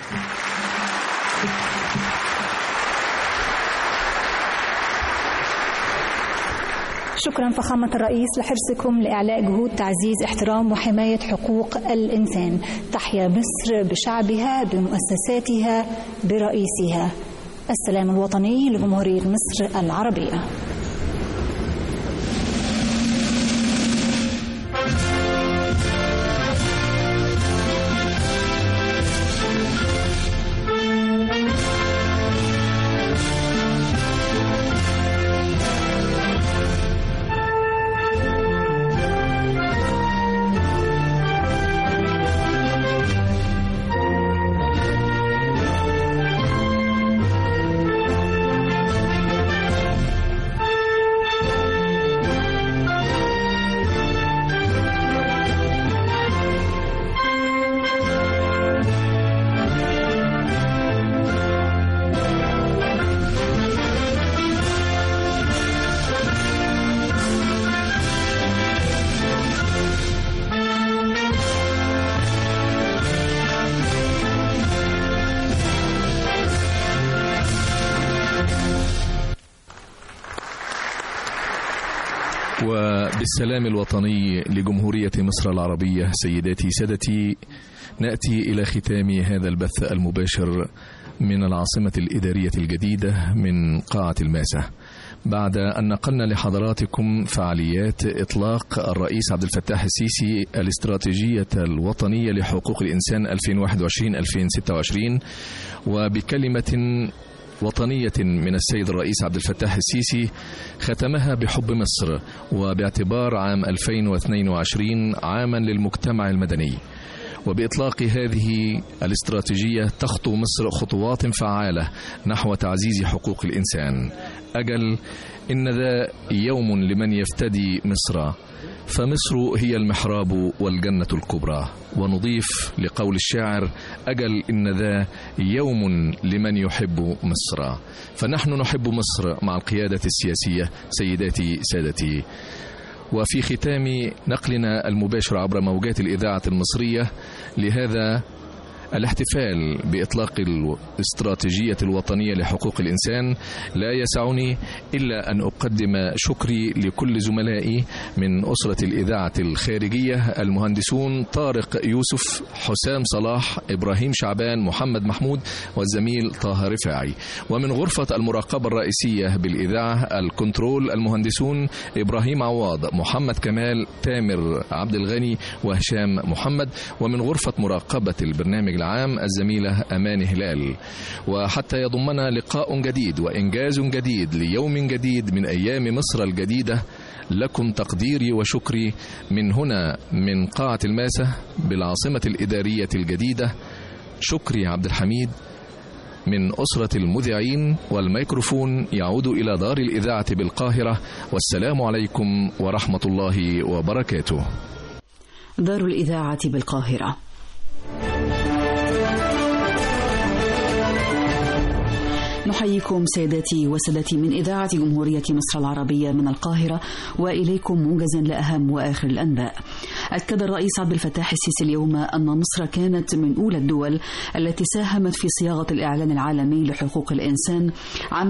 شكرا فخامة الرئيس لحرصكم لإعلاء جهود تعزيز احترام وحماية حقوق الإنسان تحيا مصر بشعبها بمؤسساتها برئيسها السلام الوطني لجمهورية مصر العربية وبالسلام الوطني لجمهورية مصر العربية سيداتي سادتي نأتي إلى ختام هذا البث المباشر من العاصمة الإدارية الجديدة من قاعة الماسة بعد أن نقلنا لحضراتكم فعاليات إطلاق الرئيس عبد الفتاح السيسي الاستراتيجية الوطنية لحقوق الإنسان 2021-2026 وبكلمة وطنية من السيد الرئيس عبد الفتاح السيسي ختمها بحب مصر وباعتبار عام 2022 عاما للمجتمع المدني وبإطلاق هذه الاستراتيجية تخطو مصر خطوات فعالة نحو تعزيز حقوق الإنسان أجل إن ذا يوم لمن يفتدي مصر فمصر هي المحراب والجنة الكبرى ونضيف لقول الشاعر أجل إن ذا يوم لمن يحب مصر فنحن نحب مصر مع القيادة السياسية سيداتي سادتي وفي ختام نقلنا المباشر عبر موجات الإذاعة المصرية لهذا الاحتفال بإطلاق الاستراتيجية الوطنية لحقوق الإنسان لا يسعني إلا أن أقدم شكري لكل زملائي من أسرة الإذاعة الخارجية المهندسون طارق يوسف حسام صلاح إبراهيم شعبان محمد محمود والزميل طه رفاعي ومن غرفة المراقبة الرئيسية بالإذاعة الكنترول المهندسون إبراهيم عواض محمد كمال تامر عبد الغني وهشام محمد ومن غرفة مراقبة البرنامج العام الزميلة أمان هلال وحتى يضمنا لقاء جديد وإنجاز جديد ليوم جديد من أيام مصر الجديدة لكم تقديري وشكري من هنا من قاعة الماسة بالعاصمة الإدارية الجديدة شكري عبد الحميد من أسرة المذيعين والميكروفون يعود إلى دار الإذاعة بالقاهرة والسلام عليكم ورحمة الله وبركاته دار الإذاعة بالقاهرة نحييكم سيداتي وسادتي من إذاعة جمهورية مصر العربية من القاهرة وإليكم موجزا لأهم وآخر الأنباء أكد الرئيس عبد الفتاح السيسي اليوم أن مصر كانت من أولى الدول التي ساهمت في صياغة الإعلان العالمي لحقوق الإنسان عام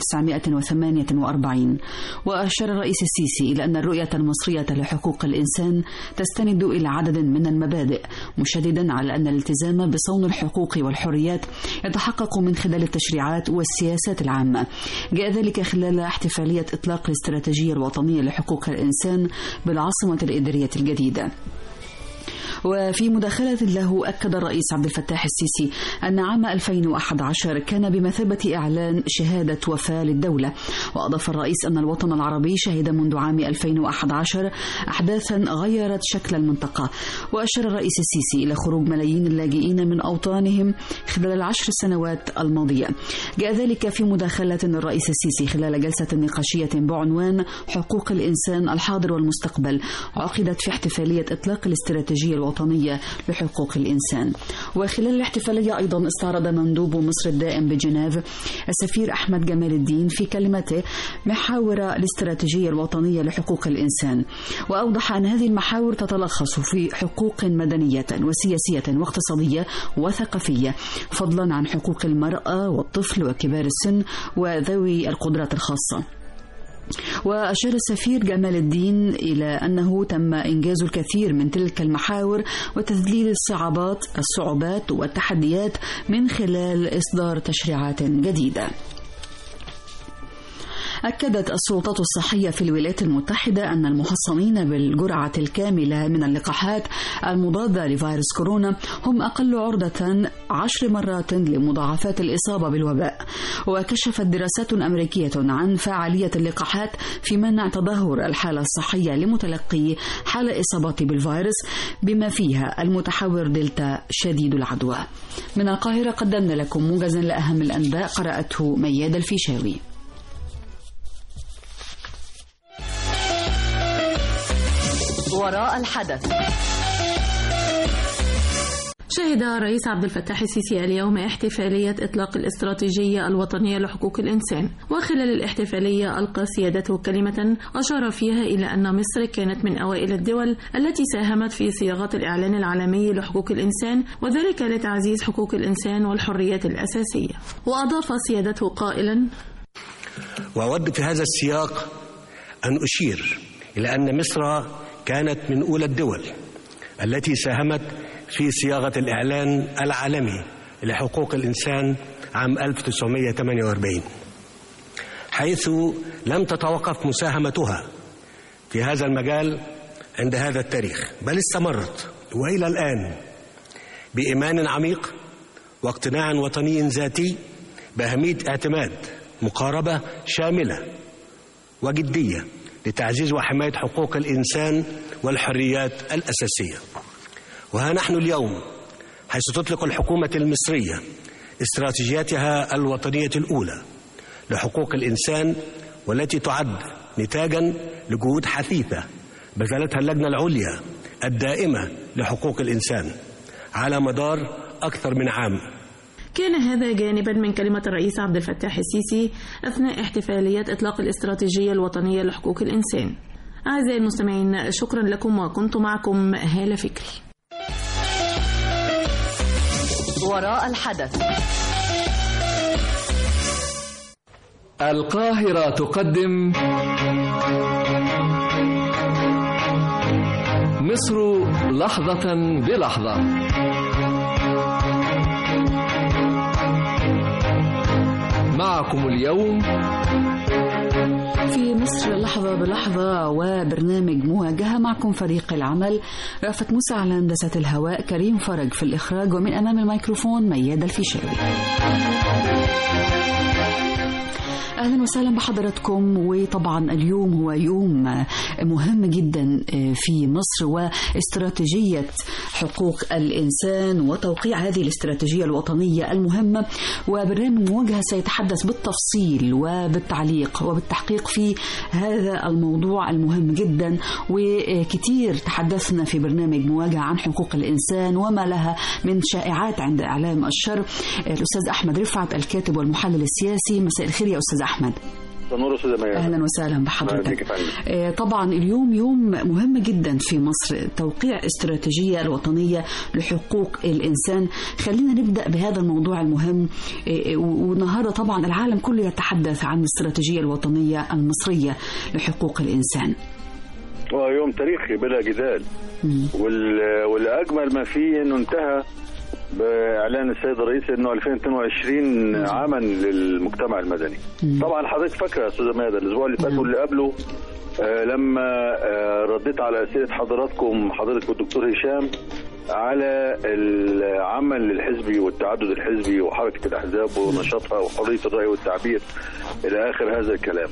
1948 وأشار الرئيس السيسي إلى أن الرؤية المصرية لحقوق الإنسان تستند إلى عدد من المبادئ مشددا على أن الالتزام بصون الحقوق والحريات يتحقق من خلال التشريعات والسياسات العامة جاء ذلك خلال احتفالية إطلاق الاستراتيجية الوطنية لحقوق الإنسان بالعاصمة الإدارية الجديدة وفي مداخلة له أكد الرئيس عبد الفتاح السيسي أن عام 2011 كان بمثابة إعلان شهادة وفاة للدولة وأضاف الرئيس أن الوطن العربي شهد منذ عام 2011 أحداثا غيرت شكل المنطقة وأشار الرئيس السيسي إلى خروج ملايين اللاجئين من أوطانهم خلال العشر سنوات الماضية جاء ذلك في مداخلة الرئيس السيسي خلال جلسة نقاشية بعنوان حقوق الإنسان الحاضر والمستقبل عقدت في احتفالية إطلاق الاستراتيجية الوطنية لحقوق الإنسان وخلال الاحتفالية أيضا استعرض مندوب مصر الدائم بجنيف السفير أحمد جمال الدين في كلمته محاور الاستراتيجية الوطنية لحقوق الإنسان وأوضح أن هذه المحاور تتلخص في حقوق مدنية وسياسية واقتصادية وثقافية فضلا عن حقوق المرأة والطفل وكبار السن وذوي القدرات الخاصة وأشار السفير جمال الدين إلى أنه تم إنجاز الكثير من تلك المحاور وتذليل الصعوبات الصعوبات والتحديات من خلال إصدار تشريعات جديدة. أكدت السلطات الصحية في الولايات المتحدة أن المحصنين بالجرعة الكاملة من اللقاحات المضادة لفيروس كورونا هم أقل عرضة عشر مرات لمضاعفات الإصابة بالوباء وكشفت دراسات أمريكية عن فعالية اللقاحات في منع تدهور الحالة الصحية لمتلقي حال إصابته بالفيروس بما فيها المتحور دلتا شديد العدوى من القاهرة قدمنا لكم موجزا لأهم الأنباء قرأته مياد الفيشاوي وراء الحدث شهد الرئيس عبد الفتاح السيسي اليوم احتفالية إطلاق الاستراتيجية الوطنية لحقوق الإنسان وخلال الاحتفالية ألقى سيادته كلمة أشار فيها إلى أن مصر كانت من أوائل الدول التي ساهمت في صياغة الإعلان العالمي لحقوق الإنسان وذلك لتعزيز حقوق الإنسان والحريات الأساسية وأضاف سيادته قائلا وأود في هذا السياق أن أشير إلى أن مصر كانت من أولى الدول التي ساهمت في صياغة الإعلان العالمي لحقوق الإنسان عام 1948 حيث لم تتوقف مساهمتها في هذا المجال عند هذا التاريخ بل استمرت وإلى الآن بإيمان عميق واقتناع وطني ذاتي بأهمية اعتماد مقاربة شاملة وجدية لتعزيز وحماية حقوق الإنسان والحريات الأساسية وها نحن اليوم حيث تطلق الحكومة المصرية استراتيجيتها الوطنية الأولى لحقوق الإنسان والتي تعد نتاجا لجهود حثيثة بذلتها اللجنة العليا الدائمة لحقوق الإنسان على مدار أكثر من عام كان هذا جانبا من كلمة الرئيس عبد الفتاح السيسي أثناء احتفالية إطلاق الاستراتيجية الوطنية لحقوق الإنسان أعزائي المستمعين شكرا لكم وكنت معكم هالة فكري وراء الحدث القاهرة تقدم مصر لحظة بلحظة معكم اليوم في مصر لحظة بلحظة وبرنامج مواجهة معكم فريق العمل رافت موسى على هندسة الهواء كريم فرج في الإخراج ومن أمام الميكروفون مياد الفيشاوي اهلا وسهلا بحضراتكم وطبعا اليوم هو يوم مهم جدا في مصر واستراتيجيه حقوق الانسان وتوقيع هذه الاستراتيجيه الوطنيه المهمه وبرنامج مواجهه سيتحدث بالتفصيل وبالتعليق وبالتحقيق في هذا الموضوع المهم جدا وكتير تحدثنا في برنامج مواجهه عن حقوق الانسان وما لها من شائعات عند اعلام الشر الاستاذ احمد رفعت الكاتب والمحلل السياسي مساء الخير يا استاذ احمد نور استاذ ميادة اهلا وسهلا بحضرتك آه طبعا اليوم يوم مهم جدا في مصر توقيع استراتيجيه الوطنيه لحقوق الانسان خلينا نبدا بهذا الموضوع المهم آه والنهارده طبعا العالم كله يتحدث عن الاستراتيجيه الوطنيه المصريه لحقوق الانسان هو يوم تاريخي بلا جدال والاجمل ما فيه انه انتهى باعلان السيد الرئيس انه 2022 عاما للمجتمع المدني. طبعا حضرتك فاكره يا استاذه ماده الاسبوع اللي فات واللي قبله آه لما آه رديت على اسئله حضراتكم حضرتك والدكتور هشام على العمل الحزبي والتعدد الحزبي وحركه الاحزاب ونشاطها وحريه الراي والتعبير الى اخر هذا الكلام.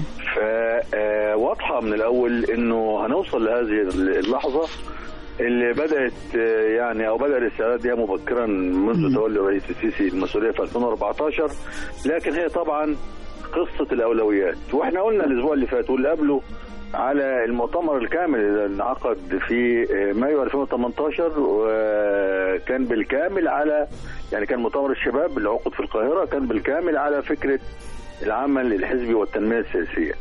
فواضحه من الاول انه هنوصل لهذه اللحظه اللي بدات يعني او بدا الاستعداد ليها مبكرا منذ تولي الرئيس السيسي المسؤوليه في 2014 لكن هي طبعا قصه الاولويات واحنا قلنا الاسبوع اللي فات واللي قبله على المؤتمر الكامل اللي انعقد في مايو 2018 وكان بالكامل على يعني كان مؤتمر الشباب اللي عقد في القاهره كان بالكامل على فكره العمل الحزبي والتنميه السياسيه.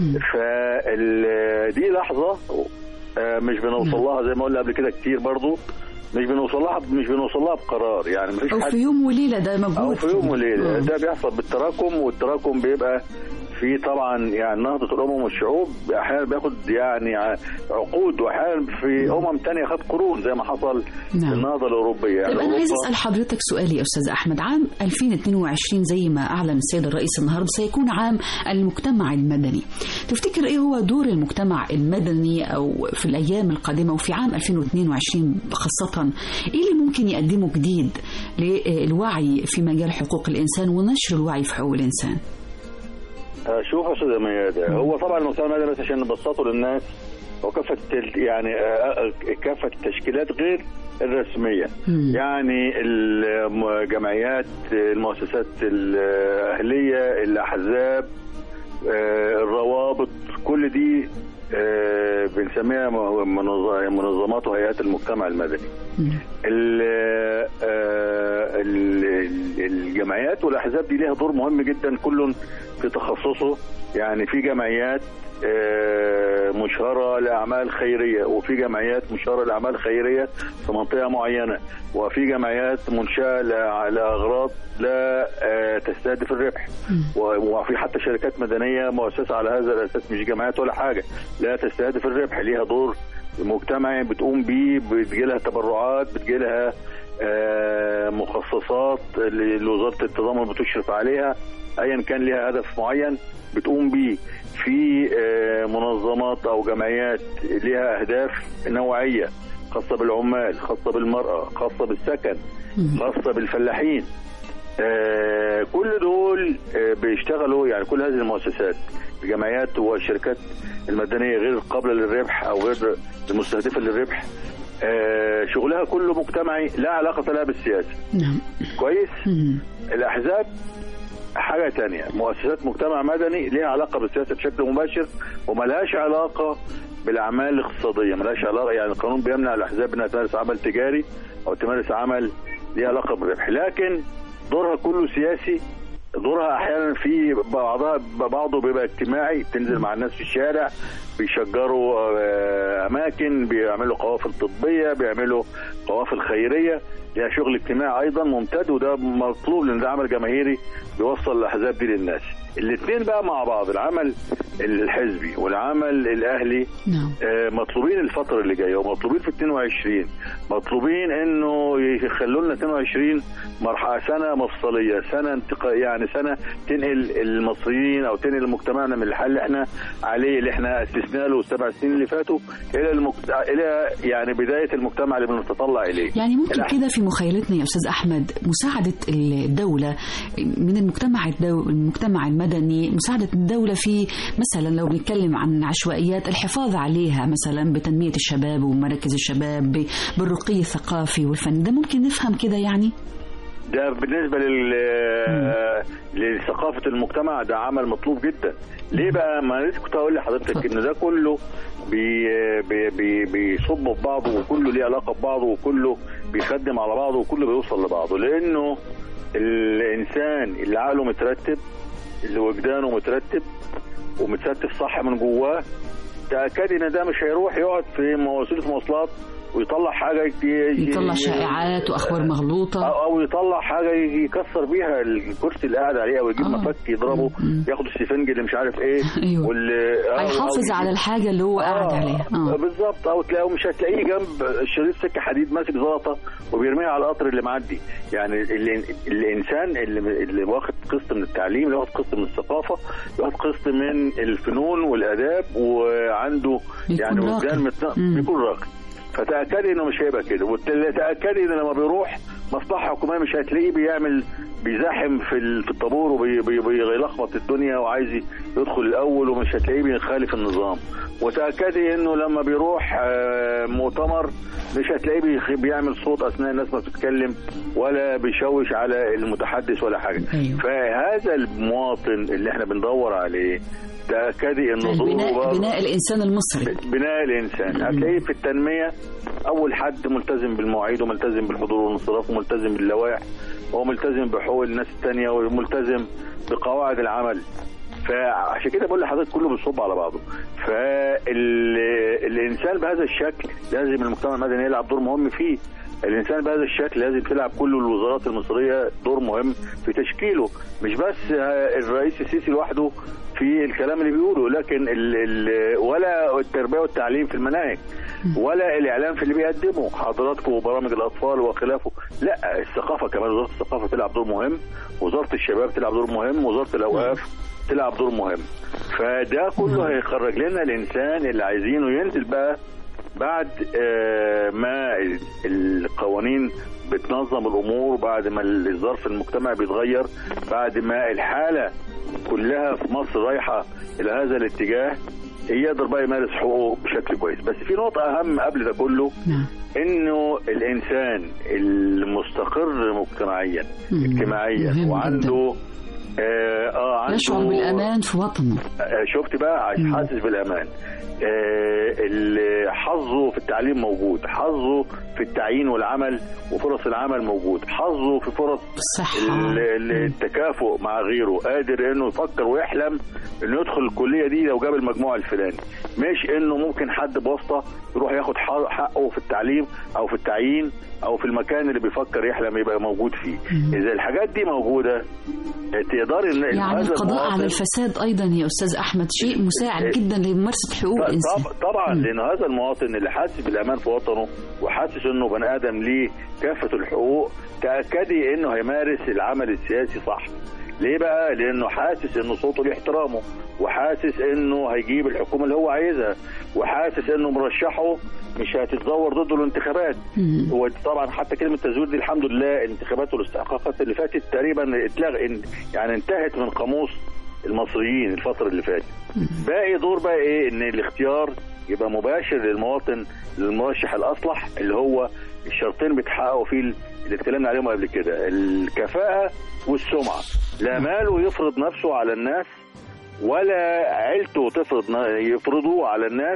فدي لحظه مش بنوصل لها زي ما قلنا قبل كده كتير برضو مش بنوصل لها مش بنوصل لها بقرار يعني مفيش او في يوم وليله ده موجود او في يوم وليله ده بيحصل بالتراكم والتراكم بيبقى في طبعا يعني نهضه الامم والشعوب احيانا بياخد يعني عقود واحيانا في امم ثانيه خد قرون زي ما حصل نعم. في النهضه الاوروبيه يعني طيب انا عايز اسال حضرتك سؤالي يا استاذ احمد عام 2022 زي ما اعلن السيد الرئيس النهارده سيكون عام المجتمع المدني تفتكر ايه هو دور المجتمع المدني او في الايام القادمه وفي عام 2022 خاصه ايه اللي ممكن يقدمه جديد للوعي في مجال حقوق الانسان ونشر الوعي في حقوق الانسان شوف يا استاذ ميادة هو طبعا المجتمع المدني بس عشان نبسطه للناس وكافة يعني كافة التشكيلات غير الرسمية م. يعني الجمعيات المؤسسات الأهلية الأحزاب الروابط كل دي بنسميها منظمات وهيئات المجتمع المدني الجمعيات والاحزاب دي ليها دور مهم جدا كل في تخصصه يعني في جمعيات مشهرة لأعمال خيرية وفي جمعيات مشهرة لأعمال خيرية في منطقة معينة وفي جمعيات منشأة لأغراض لا تستهدف الربح وفي حتى شركات مدنية مؤسسة على هذا الأساس مش جمعيات ولا حاجة لا تستهدف الربح ليها دور مجتمعي بتقوم بيه بتجيلها تبرعات بتجيلها مخصصات لوزارة التضامن بتشرف عليها ايا كان لها هدف معين بتقوم بيه في منظمات او جمعيات لها اهداف نوعيه خاصه بالعمال خاصه بالمراه خاصه بالسكن خاصه بالفلاحين كل دول بيشتغلوا يعني كل هذه المؤسسات الجمعيات والشركات المدنيه غير قابله للربح او غير المستهدفه للربح شغلها كله مجتمعي لا علاقه لها بالسياسه نعم كويس الاحزاب حاجه تانية مؤسسات مجتمع مدني ليها علاقه بالسياسه بشكل مباشر وملهاش علاقه بالاعمال الاقتصاديه ملهاش علاقه يعني القانون بيمنع الاحزاب انها تمارس عمل تجاري او تمارس عمل ليه علاقه بالربح لكن دورها كله سياسي دورها احيانا في بعضها بعضه بيبقى اجتماعي بتنزل مع الناس في الشارع بيشجروا آه، اماكن بيعملوا قوافل طبيه بيعملوا قوافل خيريه ليها شغل اجتماعي ايضا ممتد وده مطلوب لان ده عمل جماهيري بيوصل الاحزاب دي للناس الاثنين بقى مع بعض العمل الحزبي والعمل الاهلي نعم آه، مطلوبين الفترة اللي جاية ومطلوبين في 22 مطلوبين انه يخلوا لنا 22 مرحلة سنة مفصلية سنة انتقا يعني سنة تنقل المصريين او تنقل مجتمعنا من الحال اللي احنا عليه اللي احنا اسسنا له السبع سنين اللي فاتوا الى المجت... الى يعني بداية المجتمع اللي بنتطلع اليه يعني ممكن الأح- كده في مخيلتنا يا استاذ احمد مساعده الدوله من المجتمع الدو... المجتمع المدني مساعده الدوله في مثلا لو بنتكلم عن عشوائيات الحفاظ عليها مثلا بتنميه الشباب ومراكز الشباب ب... بالرقي الثقافي والفني ده ممكن نفهم كده يعني ده بالنسبه لل لثقافه المجتمع ده عمل مطلوب جدا ليه بقى ما أنا لسه كنت هقول لحضرتك ان ده كله بي بي بي بيصب في بعضه وكله ليه علاقه ببعضه وكله بيخدم على بعضه وكله بيوصل لبعضه لانه الانسان اللي عقله مترتب اللي وجدانه مترتب ومتستف صح من جواه تاكدي ان ده مش هيروح يقعد في وسيله مواصلات ويطلع حاجه ي- ي- يطلع شائعات واخبار مغلوطه أو, او يطلع حاجه يكسر بيها الكرسي اللي قاعد عليه او يجيب مفك يضربه ياخد السفنج اللي مش عارف ايه أيوة. واللي أو- أو هيحافظ يجيب- على الحاجه اللي هو قاعد عليها آه. بالظبط او تلاقيه مش هتلاقيه جنب شريط سكه حديد ماسك زلطه وبيرميها على القطر اللي معدي يعني ال- الانسان اللي اللي واخد قسط من التعليم اللي واخد قسط من الثقافه واخد قسط من الفنون والاداب وعنده يعني راقي. وجدان متن- بيكون راقي فتاكدي انه مش هيبقى كده وتاكدي ان لما بيروح مصلحه حكوميه مش هتلاقيه بيعمل بيزاحم في ال- في الطابور وبيلخبط الدنيا وعايز يدخل الاول ومش هتلاقيه بيخالف النظام وتاكدي انه لما بيروح آه، مؤتمر مش هتلاقيه بيخ- بيعمل صوت اثناء الناس ما بتتكلم ولا بيشوش على المتحدث ولا حاجه فهذا المواطن اللي احنا بندور عليه تاكدي انه ظهوره بناء برضه- بناء الانسان المصري بناء الانسان هتلاقيه في التنميه اول حد ملتزم بالمواعيد وملتزم بالحضور والانصراف وملتزم باللوائح وملتزم بحقوق الناس التانية وملتزم بقواعد العمل فعشان كده بقول لحضرتك كله بيصب على بعضه فالانسان بهذا الشكل لازم المجتمع المدني يلعب دور مهم فيه الانسان بهذا الشكل لازم تلعب كل الوزارات المصريه دور مهم في تشكيله مش بس الرئيس السيسي لوحده في الكلام اللي بيقوله لكن ال ال ولا التربيه والتعليم في المناهج ولا الاعلام في اللي بيقدمه حضراتكم وبرامج الاطفال وخلافه لا الثقافه كمان وزاره الثقافه تلعب دور مهم وزاره الشباب تلعب دور مهم وزاره الاوقاف تلعب دور مهم فده كله هيخرج لنا الانسان اللي عايزينه ينزل بقى بعد آه، ما القوانين بتنظم الامور بعد ما الظرف المجتمعي بيتغير بعد ما الحاله كلها في مصر رايحه الى هذا الاتجاه يقدر بقى يمارس حقوقه بشكل كويس بس في نقطه اهم قبل ده كله انه الانسان المستقر مجتمعيا اجتماعيا مهم وعنده اه, آه عنده يشعر بالامان في وطنه آه، شفت بقى عايز حاسس بالامان آه، اللي حظه في التعليم موجود حظه في التعيين والعمل وفرص العمل موجود حظه في فرص ال- ال- التكافؤ مع غيره قادر انه يفكر ويحلم انه يدخل الكليه دي لو جاب المجموع الفلاني مش انه ممكن حد بواسطه يروح ياخد ح- حقه في التعليم او في التعيين او في المكان اللي بيفكر يحلم يبقى موجود فيه اذا الحاجات دي موجوده تقدري إن يعني هذا القضاء على المواطن- الفساد ايضا يا استاذ احمد شيء مساعد جدا لممارسه حقوق الانسان طب طبعا لان هذا المواطن اللي حاسس بالامان في وطنه وحاسس انه بني ادم ليه كافه الحقوق تاكدي انه هيمارس العمل السياسي صح ليه بقى؟ لانه حاسس انه صوته ليه احترامه وحاسس انه هيجيب الحكومه اللي هو عايزها وحاسس انه مرشحه مش هتتزور ضده الانتخابات وطبعا حتى كلمه تزوير دي الحمد لله الانتخابات والاستحقاقات اللي فاتت تقريبا اتلغ يعني انتهت من قاموس المصريين الفتره اللي فاتت باقي دور بقى ايه ان الاختيار يبقى مباشر للمواطن للمرشح الاصلح اللي هو الشرطين بيتحققوا فيه اللي اتكلمنا عليهم قبل كده الكفاءه والسمعه لا ماله يفرض نفسه على الناس ولا عيلته تفرض يفرضوه على الناس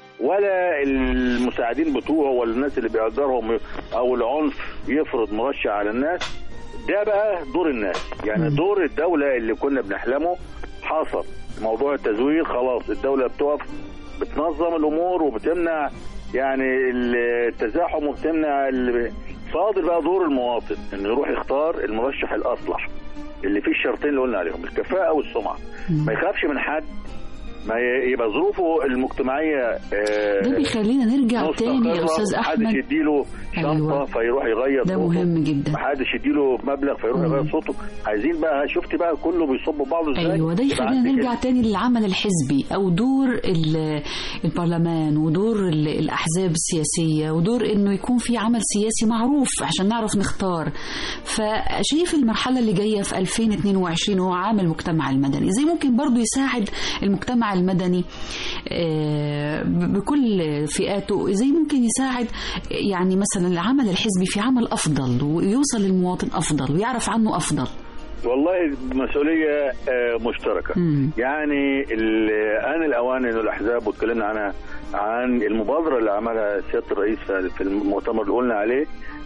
ولا المساعدين بتوعه ولا الناس اللي بيأجرهم او العنف يفرض مرشح على الناس ده بقى دور الناس يعني دور الدولة اللي كنا بنحلمه حصل موضوع التزوير خلاص الدولة بتقف بتنظم الامور وبتمنع يعني التزاحم وبتمنع ال- فاضل بقى دور المواطن انه يروح يختار المرشح الاصلح اللي فيه الشرطين اللي قلنا عليهم الكفاءه والسمعه ما يخافش من حد ما ي- يبقى ظروفه المجتمعيه آه، ده بيخلينا نرجع تاني يا مستقرة، أستاذ محدش أحمد يديله شنطه أيوة. فيروح يغير ده صوته مهم جدا محدش يديله مبلغ فيروح يغير صوته عايزين بقى شفت بقى كله بيصب بعضه ازاي ايوه ده يبقى يخلينا عندك نرجع تاني للعمل الحزبي او دور ال- البرلمان ودور ال- الاحزاب السياسيه ودور انه يكون في عمل سياسي معروف عشان نعرف نختار فشايف المرحله اللي جايه في 2022 هو عام المجتمع المدني ازاي ممكن برضو يساعد المجتمع المدني آه، ب- بكل فئاته ازاي ممكن يساعد يعني مثلا العمل الحزبي في عمل افضل ويوصل للمواطن افضل ويعرف عنه افضل والله مسؤولية آه، مشتركة يعني ال- آن الأوان إنه الأحزاب واتكلمنا عنها عن المبادرة اللي عملها سيادة الرئيس في في المؤتمر اللي قلنا عليه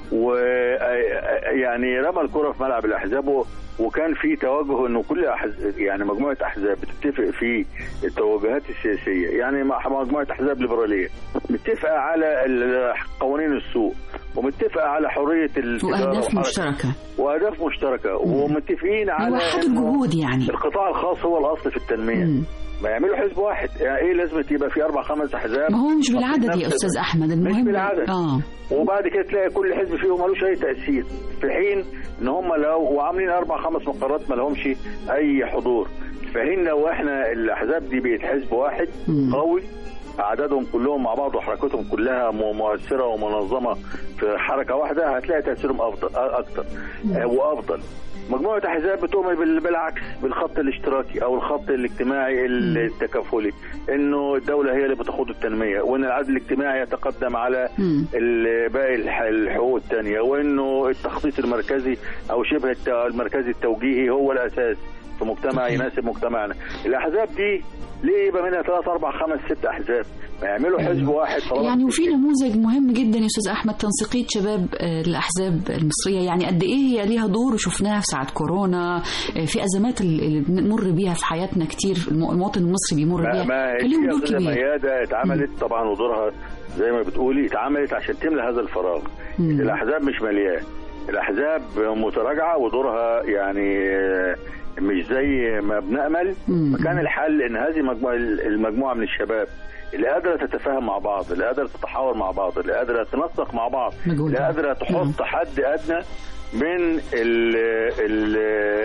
ويعني رمى الكرة في ملعب الأحزاب و- وكان في توجه انه كل أحز... يعني مجموعه احزاب بتتفق في التوجهات السياسيه يعني مع مجموعه احزاب ليبراليه متفقه على ال- قوانين السوق ومتفقه على حريه التجاره واهداف وحركة- مشتركه واهداف مشتركه ومتفقين على يوحدوا إنه الجهود يعني القطاع الخاص هو الاصل في التنميه ما يعملوا حزب واحد يعني ايه لازمه يبقى في اربع خمس احزاب ما هو مش بالعدد نفس- يا استاذ احمد مش المهم بالعدد اه وبعد كده تلاقي كل حزب فيهم ملوش اي تاثير في حين ان هم لو وعاملين اربع خمس مقرات ما لهمش اي حضور في حين لو احنا الاحزاب دي بقت حزب واحد قوي اعدادهم كلهم مع بعض وحركتهم كلها م- مؤثره ومنظمه في حركه واحده هتلاقي تاثيرهم افضل أ- اكتر آه، وافضل مجموعه احزاب بتؤمن بال- بالعكس بالخط الاشتراكي او الخط الاجتماعي التكافلي انه الدوله هي اللي بتقود التنميه وان العدل الاجتماعي يتقدم على ال- باقي الح- الحقوق الثانيه وانه التخطيط المركزي او شبه الت- المركزي التوجيهي هو الاساس في مجتمع يناسب مجتمعنا الاحزاب دي ليه يبقى منها ثلاث اربع خمس ست احزاب ما يعملوا حزب واحد طالما يعني وفي نموذج مهم جدا يا استاذ احمد تنسيقيه شباب آه، الاحزاب المصريه يعني قد ايه هي ليها دور وشفناها في ساعه كورونا آه، في ازمات اللي بنمر بيها في حياتنا كتير الم- المواطن المصري بيمر ما, بيها ما كان ليهم هي دور أستاذة كبير ميادة اتعملت طبعا ودورها زي ما بتقولي اتعملت عشان تملى هذا الفراغ الاحزاب مش ملياه الاحزاب متراجعه ودورها يعني آه، مش زي ما بنامل فكان الحل ان هذه مجموعه المجموعه من الشباب اللي قادره تتفاهم مع بعض اللي قادره تتحاور مع بعض اللي قادره تنسق مع بعض اللي قادره تحط حد ادنى من ال ال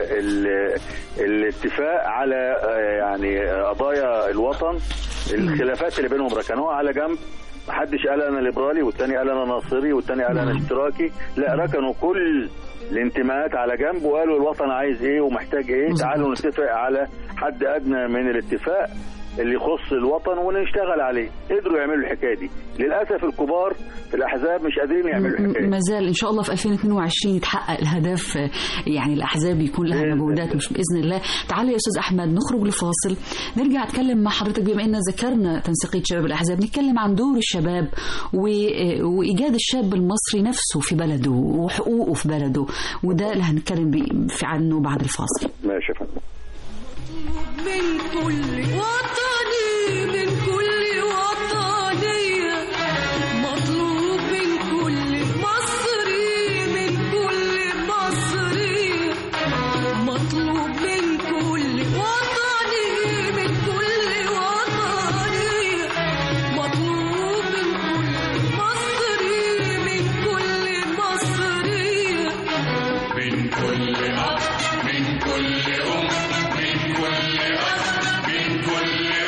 ال الاتفاق على آه، يعني قضايا الوطن الخلافات اللي بينهم ركنوها على جنب محدش قال انا ليبرالي والتاني قال انا ناصري والتاني قال انا اشتراكي لا ركنوا كل الانتماءات على جنب وقالوا الوطن عايز ايه ومحتاج ايه تعالوا نتفق على حد ادنى من الاتفاق اللي يخص الوطن ونشتغل عليه قدروا يعملوا الحكايه دي للاسف الكبار في الاحزاب مش قادرين يعملوا الحكايه دي ما زال ان شاء الله في 2022 يتحقق الهدف آه، يعني الاحزاب يكون لها مجهودات مش باذن الله تعالى يا استاذ احمد نخرج لفاصل نرجع اتكلم مع حضرتك بما ان ذكرنا تنسيقيه شباب الاحزاب نتكلم عن دور الشباب و- آه، وايجاد الشاب المصري نفسه في بلده وحقوقه في بلده وده اللي هنتكلم بيه- في عنه بعد الفاصل ماشي يا فندم من كل وطني من كل وطنية مطلوب من كل مصري من كل مصري مطلوب من كل وطني من كل وطني مطلوب من كل مصري من كل مصري من كل أب من كل أم من كل أب من كل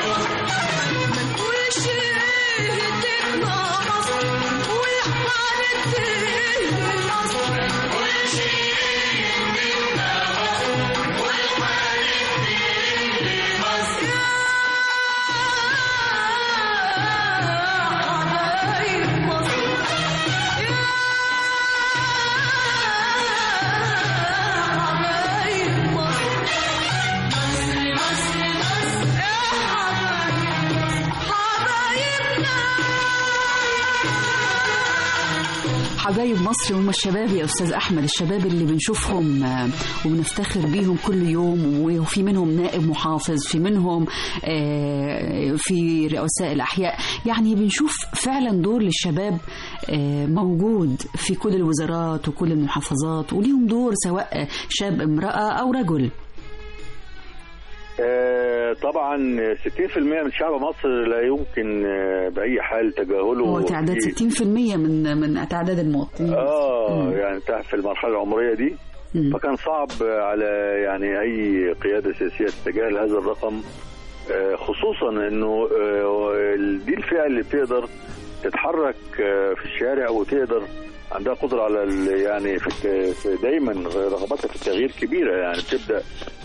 حبايب مصر هم الشباب يا استاذ احمد الشباب اللي بنشوفهم آه، وبنفتخر بيهم كل يوم وفي منهم نائب محافظ في منهم آه، في رؤساء الاحياء يعني بنشوف فعلا دور للشباب آه، موجود في كل الوزارات وكل المحافظات وليهم دور سواء شاب امراه او رجل آه، طبعا 60% من شعب مصر لا يمكن آه، باي حال تجاهله هو تعداد في- 60% من من تعداد المواطنين اه يعني تحت في المرحله العمريه دي فكان صعب على يعني اي قياده سياسيه تتجاهل هذا الرقم آه، خصوصا انه آه، دي الفئه اللي بتقدر تتحرك آه، في الشارع وتقدر عندها قدره على ال- يعني في الت- في دايما رغبتها في التغيير كبيره يعني بتبدا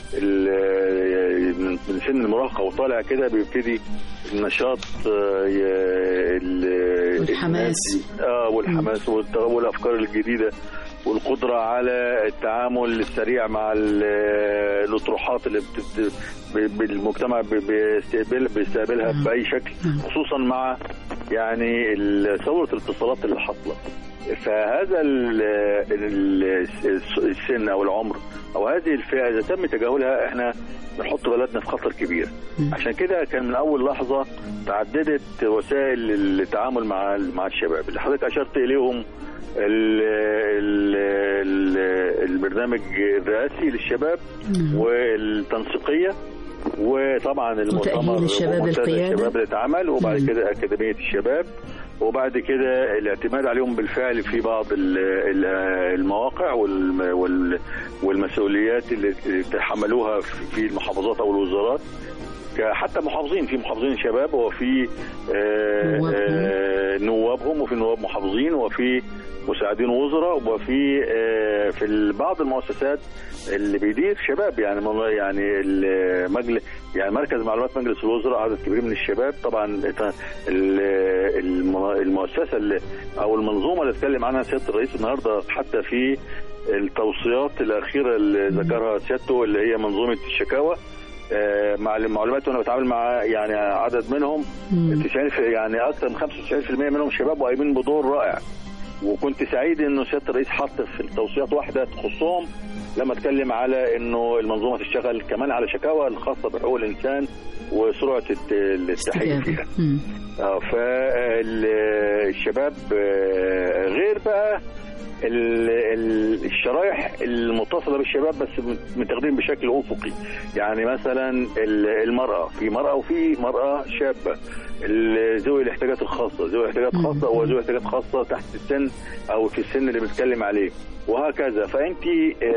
ال- من من سن المراهقه وطالع كده بيبتدي النشاط آه، ي- ال- والحماس. اه والحماس والت- والافكار الجديده والقدره على التعامل السريع مع ال- الاطروحات اللي بتت... ب- بالمجتمع ب- بيستقبل بيستقبلها باي شكل خصوصا مع يعني ال- ثوره الاتصالات اللي حاصله فهذا ال- ال- السن او العمر او هذه الفئه اذا تم تجاهلها احنا بنحط بلدنا في خطر كبير عشان كده كان من اول لحظه تعددت وسائل التعامل مع مع الشباب اللي حضرتك اشرت اليهم ال ال ال البرنامج الرئاسي للشباب والتنسيقيه وطبعا المؤتمر وتأهيل الشباب ومنتدى القيادة. الشباب اللي اتعمل وبعد كده اكاديميه الشباب وبعد كده الاعتماد عليهم بالفعل في بعض ال- ال- المواقع والم- وال- والمسؤوليات اللي تحملوها في المحافظات او الوزارات ك- حتى محافظين في محافظين شباب وفي آه، آه، نوابهم وفي نواب محافظين وفي مساعدين وزراء وفي آه، في ال- بعض المؤسسات اللي بيدير شباب يعني من- يعني المجلس يعني مركز معلومات مجلس الوزراء عدد كبير من الشباب طبعا ال- الم- المؤسسه اللي او المنظومه اللي اتكلم عنها سياده الرئيس النهارده حتى في التوصيات الاخيره اللي ذكرها سيادته اللي هي منظومه الشكاوى آه، مع المعلومات وانا بتعامل مع يعني عدد منهم 90 في- يعني اكثر من 95% منهم شباب وقايمين بدور رائع وكنت سعيد انه سياده الرئيس حط في التوصيات واحده تخصهم لما اتكلم على انه المنظومه تشتغل كمان على شكاوى الخاصه بحقوق الانسان وسرعه الت- التحقيق فيها آه، فالشباب آه، غير بقى ال- ال- الشرايح المتصله بالشباب بس متاخدين بشكل افقي يعني مثلا ال- المراه في مراه وفي مراه شابه ال- ذوي الاحتياجات الخاصه ذوي الاحتياجات الخاصه وذوي احتياجات خاصه تحت السن او في السن اللي بنتكلم عليه وهكذا فانت آه،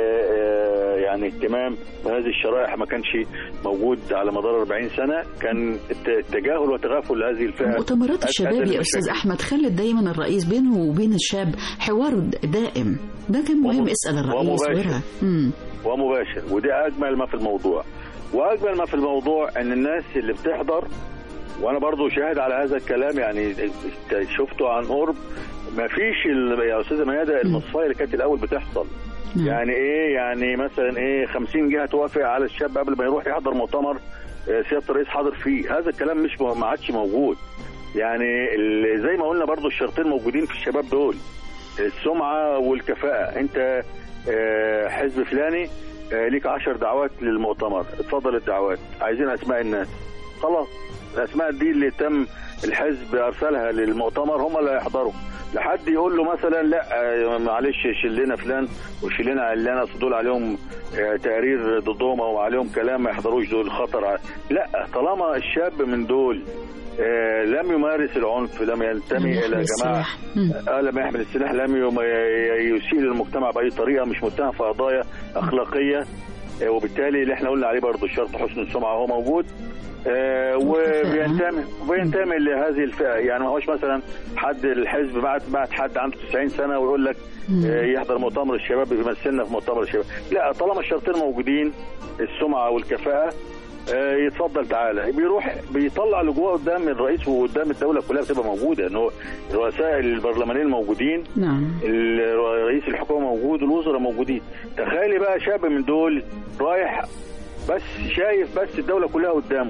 آه، يعني اهتمام بهذه الشرائح ما كانش موجود على مدار 40 سنه كان الت- التجاهل وتغافل هذه الفئه مؤتمرات الشباب أدى يا استاذ لمشاكل. احمد خلت دايما الرئيس بينه وبين الشاب حوار دائم ده كان مهم اسال الرئيس ومباشر. وغيرها مم. ومباشر ودي اجمل ما في الموضوع واجمل ما في الموضوع ان الناس اللي بتحضر وانا برضو شاهد على هذا الكلام يعني شفته عن قرب ما فيش ال- يا استاذه ميادة المصفايه اللي كانت الاول بتحصل يعني ايه يعني مثلا ايه 50 جهه توافق على الشاب قبل ما يروح يحضر مؤتمر آه، سياده الرئيس حاضر فيه هذا الكلام مش ما عادش موجود يعني ال- زي ما قلنا برضو الشرطين موجودين في الشباب دول السمعه والكفاءه انت آه، حزب فلاني آه، ليك عشر دعوات للمؤتمر اتفضل الدعوات عايزين اسماء الناس خلاص الاسماء دي اللي تم الحزب ارسلها للمؤتمر هم اللي هيحضروا لحد يقول له مثلا لا آه، معلش شيل لنا فلان وشيل لنا علان اصل دول عليهم آه، تقرير ضدهم او عليهم كلام ما يحضروش دول خطر ع- لا طالما الشاب من دول آه، لم يمارس العنف لم ينتمي يحمل الى جماعه السلاح. مم. آه لم يحمل السلاح لم يم- ي- يسيء للمجتمع باي طريقه مش متهم في قضايا اخلاقيه آه، وبالتالي اللي احنا قلنا عليه برضه الشرط حسن السمعه هو موجود آه، وبينتمي وبينتمي لهذه الفئه يعني ما هوش مثلا حد الحزب بعت بعت حد عنده 90 سنه ويقول لك آه، يحضر مؤتمر الشباب بيمثلنا في مؤتمر الشباب لا طالما الشرطين موجودين السمعه والكفاءه آه، يتفضل تعالى بيروح بيطلع اللي جواه قدام الرئيس وقدام الدوله كلها بتبقى موجوده انه رؤساء البرلمانيين موجودين نعم ال- رئيس الحكومه موجود الوزراء موجودين تخيلي بقى شاب من دول رايح بس شايف بس الدوله كلها قدامه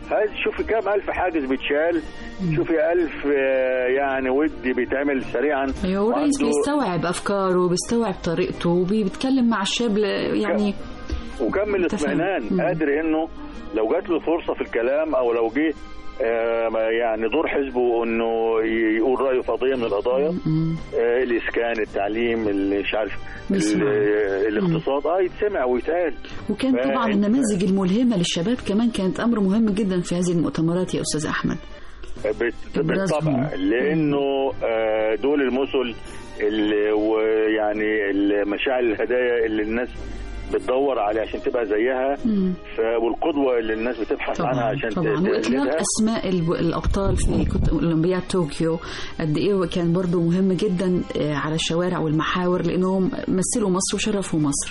هذه شوفي كام ألف حاجز بيتشال شوفي ألف آه، يعني ودي بيتعمل سريعا ايوه والرئيس وعنده- بيستوعب افكاره بيستوعب طريقته وبيتكلم مع الشاب ل- يعني وكم الاطمئنان قادر انه لو جات له فرصه في الكلام او لو جه آه، ما يعني دور حزبه انه ي- يقول رايه في قضيه من القضايا آه، الاسكان التعليم اللي مش عارف بيسمع. ال- الاقتصاد اه يتسمع ويتقال وكان ف- طبعا النماذج الملهمه للشباب كمان كانت امر مهم جدا في هذه المؤتمرات يا استاذ احمد بت- إبرازهم. بالطبع لانه آه، دول المثل اللي ويعني المشاعر الهدايا اللي الناس بتدور عليه عشان تبقى زيها ف- والقدوه اللي الناس بتبحث عنها عشان طبعا ت- واطلاق تقلدها اسماء الب- الابطال في كت- اولمبياد طوكيو قد ايه كان برضو مهم جدا آه، على الشوارع والمحاور لانهم مثلوا مصر وشرفوا مصر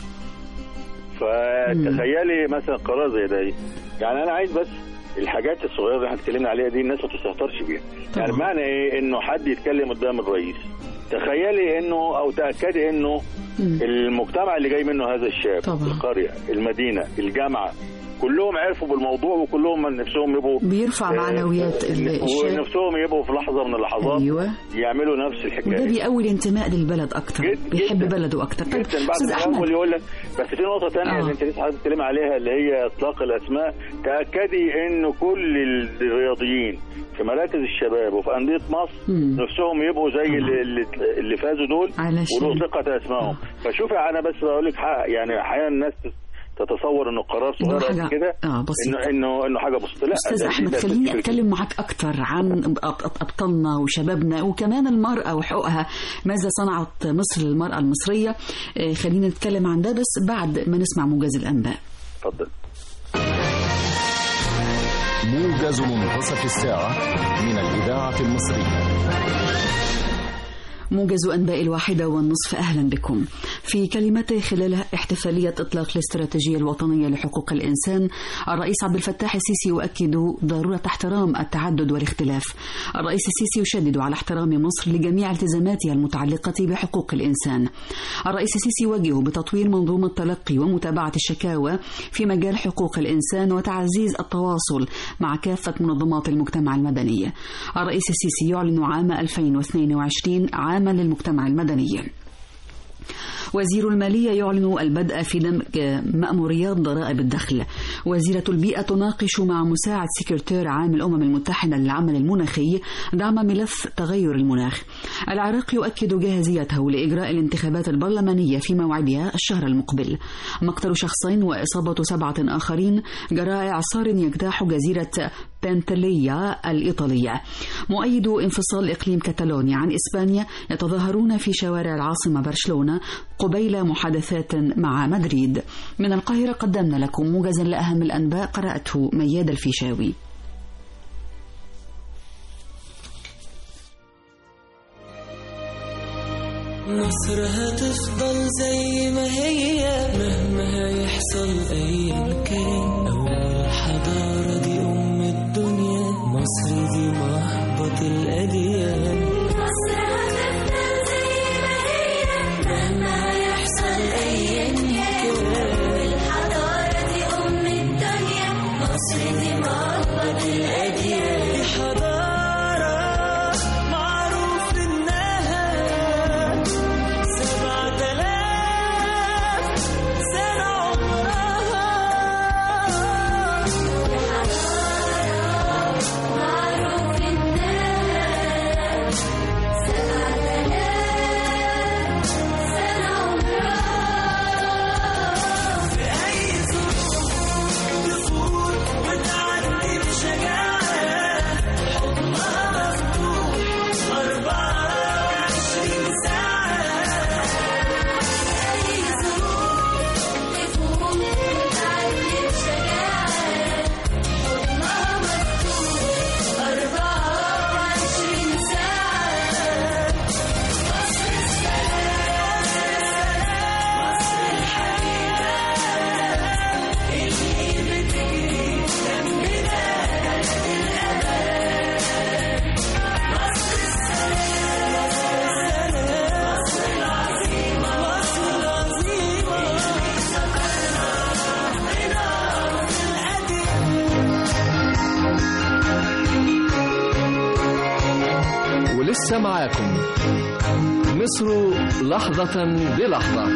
فتخيلي مثلا قرار زي ده يعني انا عايز بس الحاجات الصغيره اللي احنا اتكلمنا عليها دي الناس ما تستهترش بيها يعني معنى ايه انه حد يتكلم قدام الرئيس تخيلي انه او تاكدي انه المجتمع اللي جاي منه هذا الشاب طبعا. القريه المدينه الجامعه كلهم عرفوا بالموضوع وكلهم من نفسهم يبقوا بيرفع آه، معنويات ال- الشاب ونفسهم يبقوا في لحظه من اللحظات أيوة. يعملوا نفس الحكايه وده بيقوي الانتماء للبلد اكتر بيحب بلده اكتر طيب جدا بعد استاذ ما احمد اول يقول لك بس في نقطه ثانيه اللي انت لسه حضرتك بتتكلم عليها اللي هي اطلاق الاسماء تاكدي انه كل الرياضيين في مراكز الشباب وفي انديه مصر نفسهم يبقوا زي اللي, اللي, اللي فازوا دول علشان- واطلقت اسمائهم فشوفي انا بس بقول لك حق يعني احيانا الناس تتصور انه قرار إنه صغير حاجة- قد كده آه، بسيط. انه انه انه حاجه بسيطه لا استاذ ده- احمد ده خليني تفكير اتكلم معك اكتر عن أب- أب- ابطالنا وشبابنا وكمان المراه وحقوقها ماذا صنعت مصر للمراه المصريه آه، خلينا نتكلم عن ده بس بعد ما نسمع موجز الانباء اتفضل موجز منتصف الساعة من الإذاعة المصرية موجز أنباء الواحدة والنصف أهلا بكم في كلمته خلال احتفالية إطلاق الاستراتيجية الوطنية لحقوق الإنسان الرئيس عبد الفتاح السيسي يؤكد ضرورة احترام التعدد والاختلاف الرئيس السيسي يشدد على احترام مصر لجميع التزاماتها المتعلقة بحقوق الإنسان الرئيس السيسي يوجه بتطوير منظومة تلقي ومتابعة الشكاوى في مجال حقوق الإنسان وتعزيز التواصل مع كافة منظمات المجتمع المدني الرئيس السيسي يعلن عام 2022 عاما للمجتمع المدني وزير المالية يعلن البدء في دمج مأموريات ضرائب الدخل وزيرة البيئة تناقش مع مساعد سكرتير عام الأمم المتحدة للعمل المناخي دعم ملف تغير المناخ العراق يؤكد جاهزيته لإجراء الانتخابات البرلمانية في موعدها الشهر المقبل مقتل شخصين وإصابة سبعة آخرين جراء إعصار يجتاح جزيرة بنتليا الإيطالية مؤيد انفصال إقليم كتالونيا عن إسبانيا يتظاهرون في شوارع العاصمة برشلونة قبيل محادثات مع مدريد من القاهرة قدمنا لكم موجزا لأهم الأنباء قرأته مياد الفيشاوي مصر هتفضل زي ما هي مهما هيحصل ايا كان اول حضارة دي ام الدنيا مصر دي مهبط الاديان مصر هتفضل زي ما هي مهما هيحصل ايا كان اول حضارة دي ام الدنيا مصر دي مهبط الاديان دي حضارة معروف انها سبعة آلاف سنة عمرها معروف إنها لسه معاكم مصر لحظة بلحظة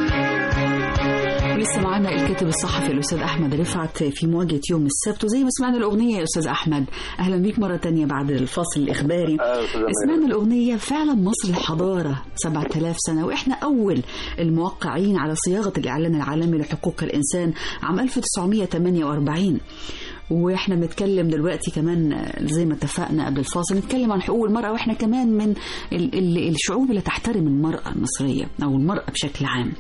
لسه معانا الكاتب الصحفي الاستاذ احمد رفعت في مواجهه يوم السبت وزي ما سمعنا الاغنيه يا استاذ احمد اهلا بيك مره تانية بعد الفاصل الاخباري سمعنا الاغنيه فعلا مصر الحضاره 7000 سنه واحنا اول الموقعين على صياغه الاعلان العالمي لحقوق الانسان عام 1948 واحنا بنتكلم دلوقتي كمان زي ما اتفقنا قبل الفاصل نتكلم عن حقوق المرأة واحنا كمان من ال- ال- الشعوب اللي تحترم المرأة المصرية او المرأة بشكل عام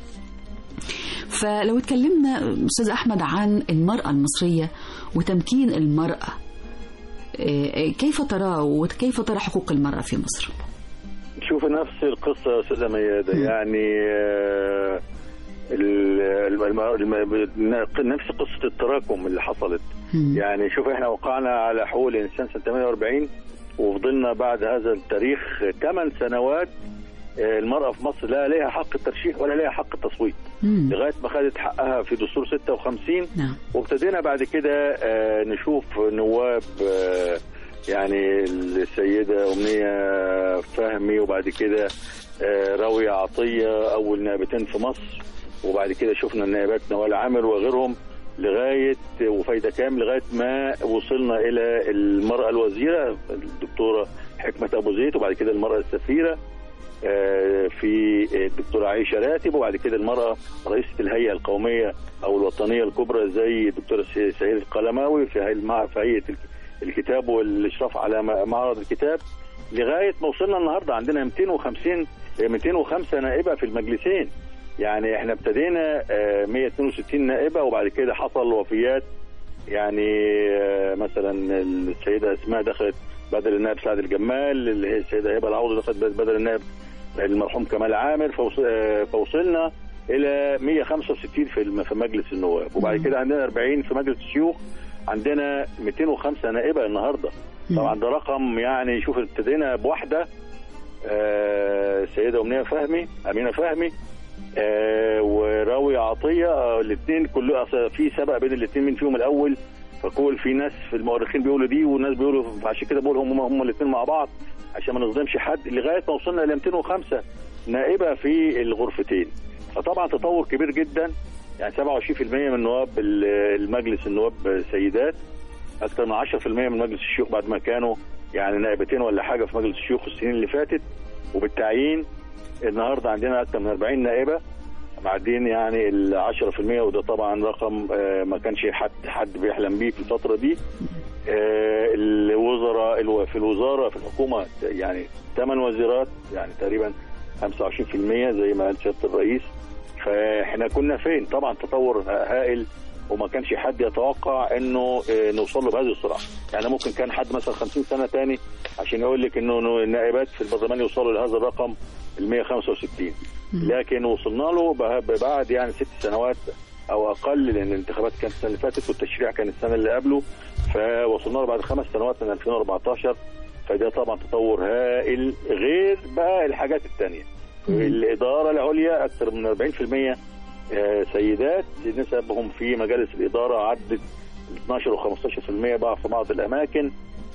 فلو اتكلمنا استاذ احمد عن المراه المصريه وتمكين المراه إيه، كيف ترى وكيف ترى حقوق المراه في مصر؟ شوف نفس القصة يا أستاذة ميادة يعني آه، ال- الم- الم- نفس قصة التراكم اللي حصلت يعني شوف احنا وقعنا على حقوق الإنسان سنة 48 وفضلنا بعد هذا التاريخ 8 سنوات آه، المرأة في مصر لا لها حق الترشيح ولا لها حق التصويت لغاية ما خدت حقها في دستور 56 نعم. وابتدينا بعد كده آه، نشوف نواب آه، يعني السيدة أمنية فهمي وبعد كده آه، راوية عطية أول نائبتين في مصر وبعد كده شفنا النائبات نوال عامر وغيرهم لغاية وفايدة كام لغاية ما وصلنا إلى المرأة الوزيرة الدكتورة حكمة أبو زيد وبعد كده المرأة السفيرة آه، في الدكتورة عائشة راتب وبعد كده المرأة رئيسة الهيئة القومية أو الوطنية الكبرى زي الدكتورة سي- سهيل القلماوي في هيئة المع- في هيئة الكتاب والإشراف على م- معرض الكتاب لغاية ما وصلنا النهاردة عندنا 250 آه، 205 نائبة في المجلسين يعني احنا ابتدينا آه، 162 نائبة وبعد كده حصل وفيات يعني آه، مثلا السيدة اسماء دخلت بدل النائب سعد الجمال اللي هي السيدة هبة العوض دخلت بدل النائب المرحوم كمال عامر فوص- آه، فوصلنا الى 165 في الم- في مجلس النواب وبعد كده عندنا 40 في مجلس الشيوخ عندنا 205 نائبه النهارده طبعا ده رقم يعني شوف ابتدينا بواحده آه، السيده امنيه فهمي امينه فهمي آه، وراوية عطية الاثنين كل أصل في سبق بين الاثنين مين فيهم الأول فكل في ناس في المؤرخين بيقولوا دي وناس بيقولوا عشان كده بقول هم هم الاثنين مع بعض عشان ما نظلمش حد لغاية ما وصلنا إلى 205 نائبة في الغرفتين فطبعا تطور كبير جدا يعني 27% من نواب ال- المجلس النواب سيدات اكثر من 10% من مجلس الشيوخ بعد ما كانوا يعني نائبتين ولا حاجه في مجلس الشيوخ السنين اللي فاتت وبالتعيين النهارده عندنا اكثر من 40 نائبه معدين يعني ال 10% وده طبعا رقم آه، ما كانش حد حد بيحلم بيه في الفتره دي آه، الوزراء الو- في الوزاره في الحكومه يعني ثمان وزيرات يعني تقريبا 25% زي ما قال سياده الرئيس فاحنا كنا فين طبعا تطور هائل وما كانش حد يتوقع انه آه، نوصل له بهذه السرعه يعني ممكن كان حد مثلا 50 سنه تاني عشان يقول لك انه إنه النائبات في البرلمان يوصلوا لهذا الرقم ال 165 لكن وصلنا له به- بعد يعني ست سنوات او اقل لان الانتخابات كانت السنه اللي فاتت والتشريع كان السنه اللي قبله فوصلنا له بعد خمس سنوات من 2014 فده طبعا تطور هائل غير بقى الحاجات الثانيه الاداره العليا اكثر من 40% آه، سيدات نسبهم في مجالس الاداره عدت 12 و15% بقى في بعض الاماكن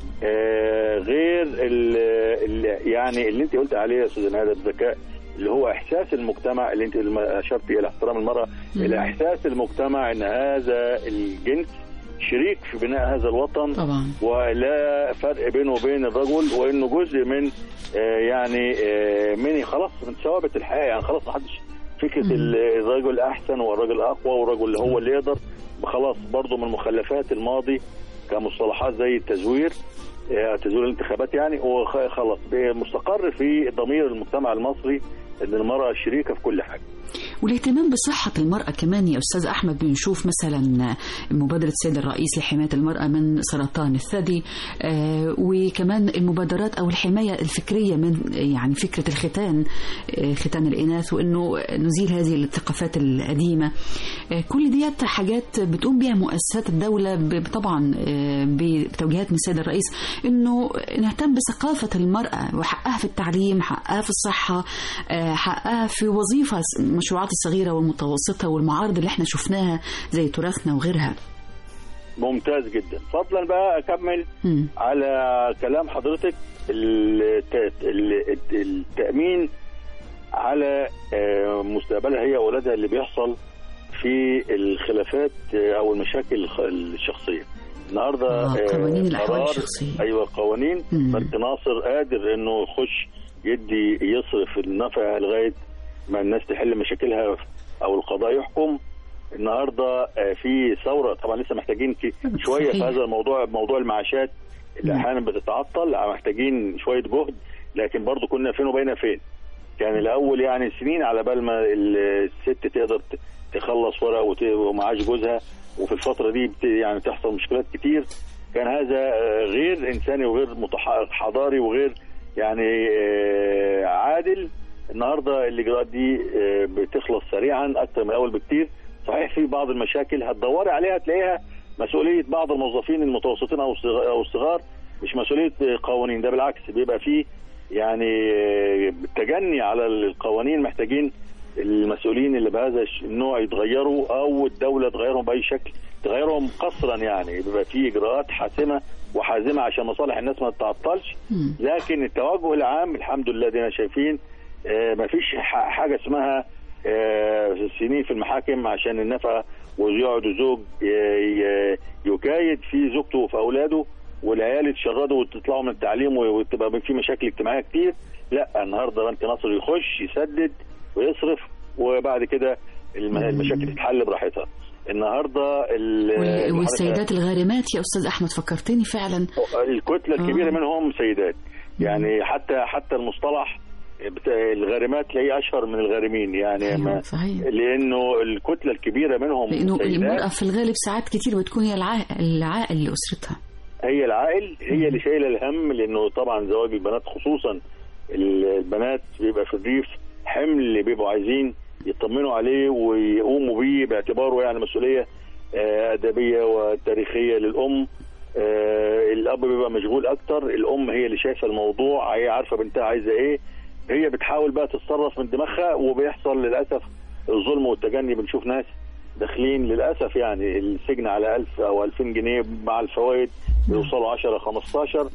آه، غير ال ال يعني اللي انت قلت عليه يا استاذ هذا الذكاء اللي هو احساس المجتمع اللي انت لما اشرت الى احترام المراه الى احساس المجتمع ان هذا الجنس شريك في بناء هذا الوطن طبعا ولا فرق بينه وبين الرجل وانه جزء من آه، يعني آه، من خلاص من ثوابت الحياه يعني خلاص ما حدش فكره ال- الرجل احسن والرجل اقوى والرجل هو اللي يقدر خلاص برضه من مخلفات الماضي كمصطلحات زي التزوير آه، تزوير الانتخابات يعني وخلاص مستقر في ضمير المجتمع المصري ان المراه شريكه في كل حاجه والاهتمام بصحة المرأة كمان يا أستاذ أحمد بنشوف مثلا مبادرة السيد الرئيس لحماية المرأة من سرطان الثدي آه، وكمان المبادرات أو الحماية الفكرية من يعني فكرة الختان آه، ختان الإناث وإنه نزيل هذه الثقافات القديمة آه، كل ديت حاجات بتقوم بها مؤسسات الدولة ب- طبعا آه، بتوجيهات من السيد الرئيس إنه نهتم بثقافة المرأة وحقها في التعليم حقها في الصحة آه، حقها في وظيفة المشروعات الصغيرة والمتوسطة والمعارض اللي احنا شفناها زي تراثنا وغيرها ممتاز جدا فضلا بقى اكمل مم. على كلام حضرتك الت- ال- التامين على آه، مستقبلها هي واولادها اللي بيحصل في الخلافات آه، او المشاكل الخ- الشخصيه النهارده آه، آه، قوانين الأحوال قرار- الشخصية. ايوه قوانين مارك ناصر قادر انه يخش يدي يصرف النفع لغايه ما الناس تحل مشاكلها او القضاء يحكم النهارده آه، في ثوره طبعا لسه محتاجين في شويه في صحيح. هذا الموضوع موضوع المعاشات اللي احيانا بتتعطل محتاجين شويه جهد لكن برضو كنا فين وبين فين كان الاول يعني سنين على بال ما الست تقدر ت- تخلص ورق وت- ومعاش جوزها وفي الفتره دي بت- يعني تحصل مشكلات كتير كان هذا آه، غير انساني وغير متح- حضاري وغير يعني آه، عادل النهارده الاجراءات دي آه، بتخلص سريعا اكتر من الاول بكتير صحيح في بعض المشاكل هتدوري عليها تلاقيها مسؤوليه بعض الموظفين المتوسطين او الصغ- او الصغار مش مسؤوليه آه، قوانين ده بالعكس بيبقى فيه يعني آه، تجني على القوانين محتاجين المسؤولين اللي بهذا الش- النوع يتغيروا او الدوله تغيرهم باي شكل تغيرهم قصرا يعني بيبقى في اجراءات حاسمه وحازمه عشان مصالح الناس ما تتعطلش لكن التوجه العام الحمد لله دينا شايفين آه، مفيش ح- حاجه اسمها آه، سنين في المحاكم عشان النفقه ويقعد زوج ي- ي- يكايد في زوجته وفي اولاده والعيال يتشردوا وتطلعوا من التعليم وتبقى في مشاكل اجتماعيه كتير لا النهارده بنك ناصر يخش يسدد ويصرف وبعد كده الم- المشاكل تتحل براحتها النهارده ال- وال- والسيدات الغارمات يا أستاذ أحمد فكرتني فعلا الكتله الكبيره منهم سيدات يعني حتى حتى المصطلح بتاع الغارمات تلاقيه اشهر من الغارمين يعني ما صحيح. لانه الكتله الكبيره منهم لأنه المرأة سيدات في الغالب ساعات كتير بتكون هي العائل, العائل لأسرتها هي العائل هي اللي شايله الهم لانه طبعا زواج البنات خصوصا البنات بيبقى في الريف حمل اللي بيبقوا عايزين يطمنوا عليه ويقوموا بيه باعتباره يعني مسؤوليه آه، ادبيه وتاريخيه للام آه، الاب بيبقى مشغول اكتر الام هي اللي شايفه الموضوع هي عارفه بنتها عايزه ايه هي بتحاول بقى تتصرف من دماغها وبيحصل للاسف الظلم والتجني بنشوف ناس داخلين للاسف يعني السجن على 1000 او 2000 جنيه مع الفوائد بيوصلوا 10 15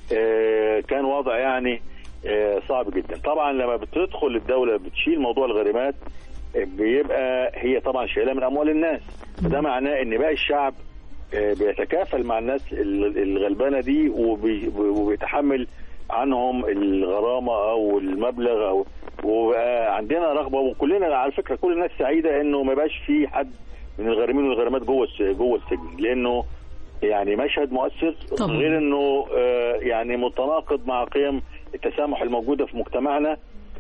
آه، كان وضع يعني آه، صعب جدا طبعا لما بتدخل الدوله بتشيل موضوع الغريمات آه، بيبقى هي طبعا شايلها من اموال الناس فده معناه ان باقي الشعب آه، بيتكافل مع الناس ال- الغلبانه دي وبي- وبيتحمل عنهم الغرامه او المبلغ او وبقى عندنا رغبه وكلنا على فكره كل الناس سعيده انه ما يبقاش في حد من الغارمين والغرامات جوه الس- جوه السجن لانه يعني مشهد مؤثر طبعا. غير انه آه، يعني متناقض مع قيم التسامح الموجوده في مجتمعنا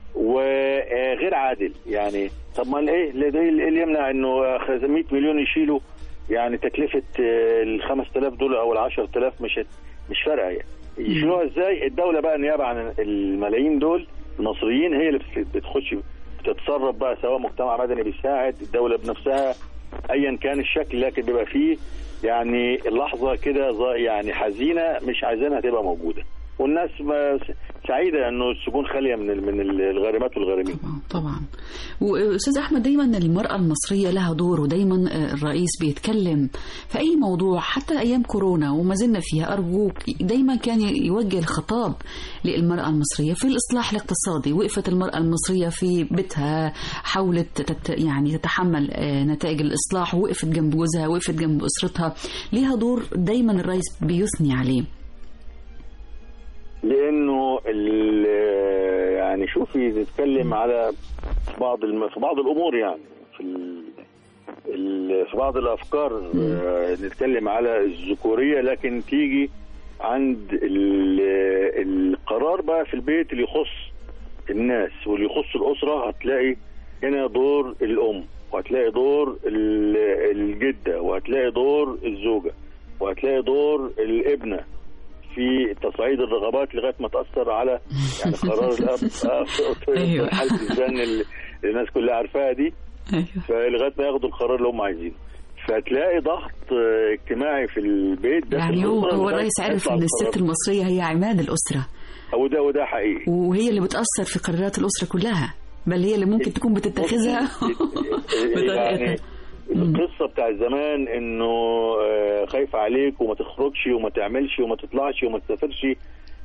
وغير عادل يعني طب ما ايه اللي ده إيه اللي يمنع انه 100 مليون يشيلوا يعني تكلفه آه، ال 5000 دول او ال 10000 مش مش فارقه يعني يشيلوها ازاي الدوله بقى نيابه عن الملايين دول المصريين هي اللي بت- بتخش بتتصرف بقى سواء مجتمع مدني بيساعد الدوله بنفسها ايا كان الشكل لكن بيبقى فيه يعني اللحظه كده ظا- يعني حزينه مش عايزينها تبقى موجوده والناس ما سعيده انه السجون خاليه من ال- من الغارمات والغارمين طبعا وأستاذ أحمد دايما المرأة المصرية لها دور ودايما آه، الرئيس بيتكلم في أي موضوع حتى أيام كورونا وما زلنا فيها أرجوك دايما كان يوجه الخطاب للمرأة المصرية في الإصلاح الاقتصادي وقفت المرأة المصرية في بيتها حاولت تت يعني تتحمل آه، نتائج الإصلاح وقفت جنب جوزها وقفت جنب أسرتها ليها دور دايما الرئيس بيثني عليه لانه ال- يعني شوفي نتكلم على بعض الم... في بعض الامور يعني في ال... ال... في بعض الافكار آه، نتكلم على الذكوريه لكن تيجي عند ال... القرار بقى في البيت اللي يخص الناس واللي يخص الاسره هتلاقي هنا دور الام وهتلاقي دور ال- الجده وهتلاقي دور الزوجه وهتلاقي دور الابنه في تصعيد الرغبات لغايه ما تاثر على يعني قرار الاب آه، أيوة. حاله الزن اللي الناس كلها عارفاها دي فلغايه ما ياخدوا القرار اللي هم عايزينه فتلاقي ضغط آه، اجتماعي في البيت ده يعني هو هو الرئيس عرف ان الست المصريه هي عماد الاسره وده وده حقيقي وهي اللي بتاثر في قرارات الاسره كلها بل هي اللي ممكن تكون بتتخذها يعني القصه بتاع زمان انه آه، خايفه عليك وما تخرجش وما تعملش وما تطلعش وما تسافرش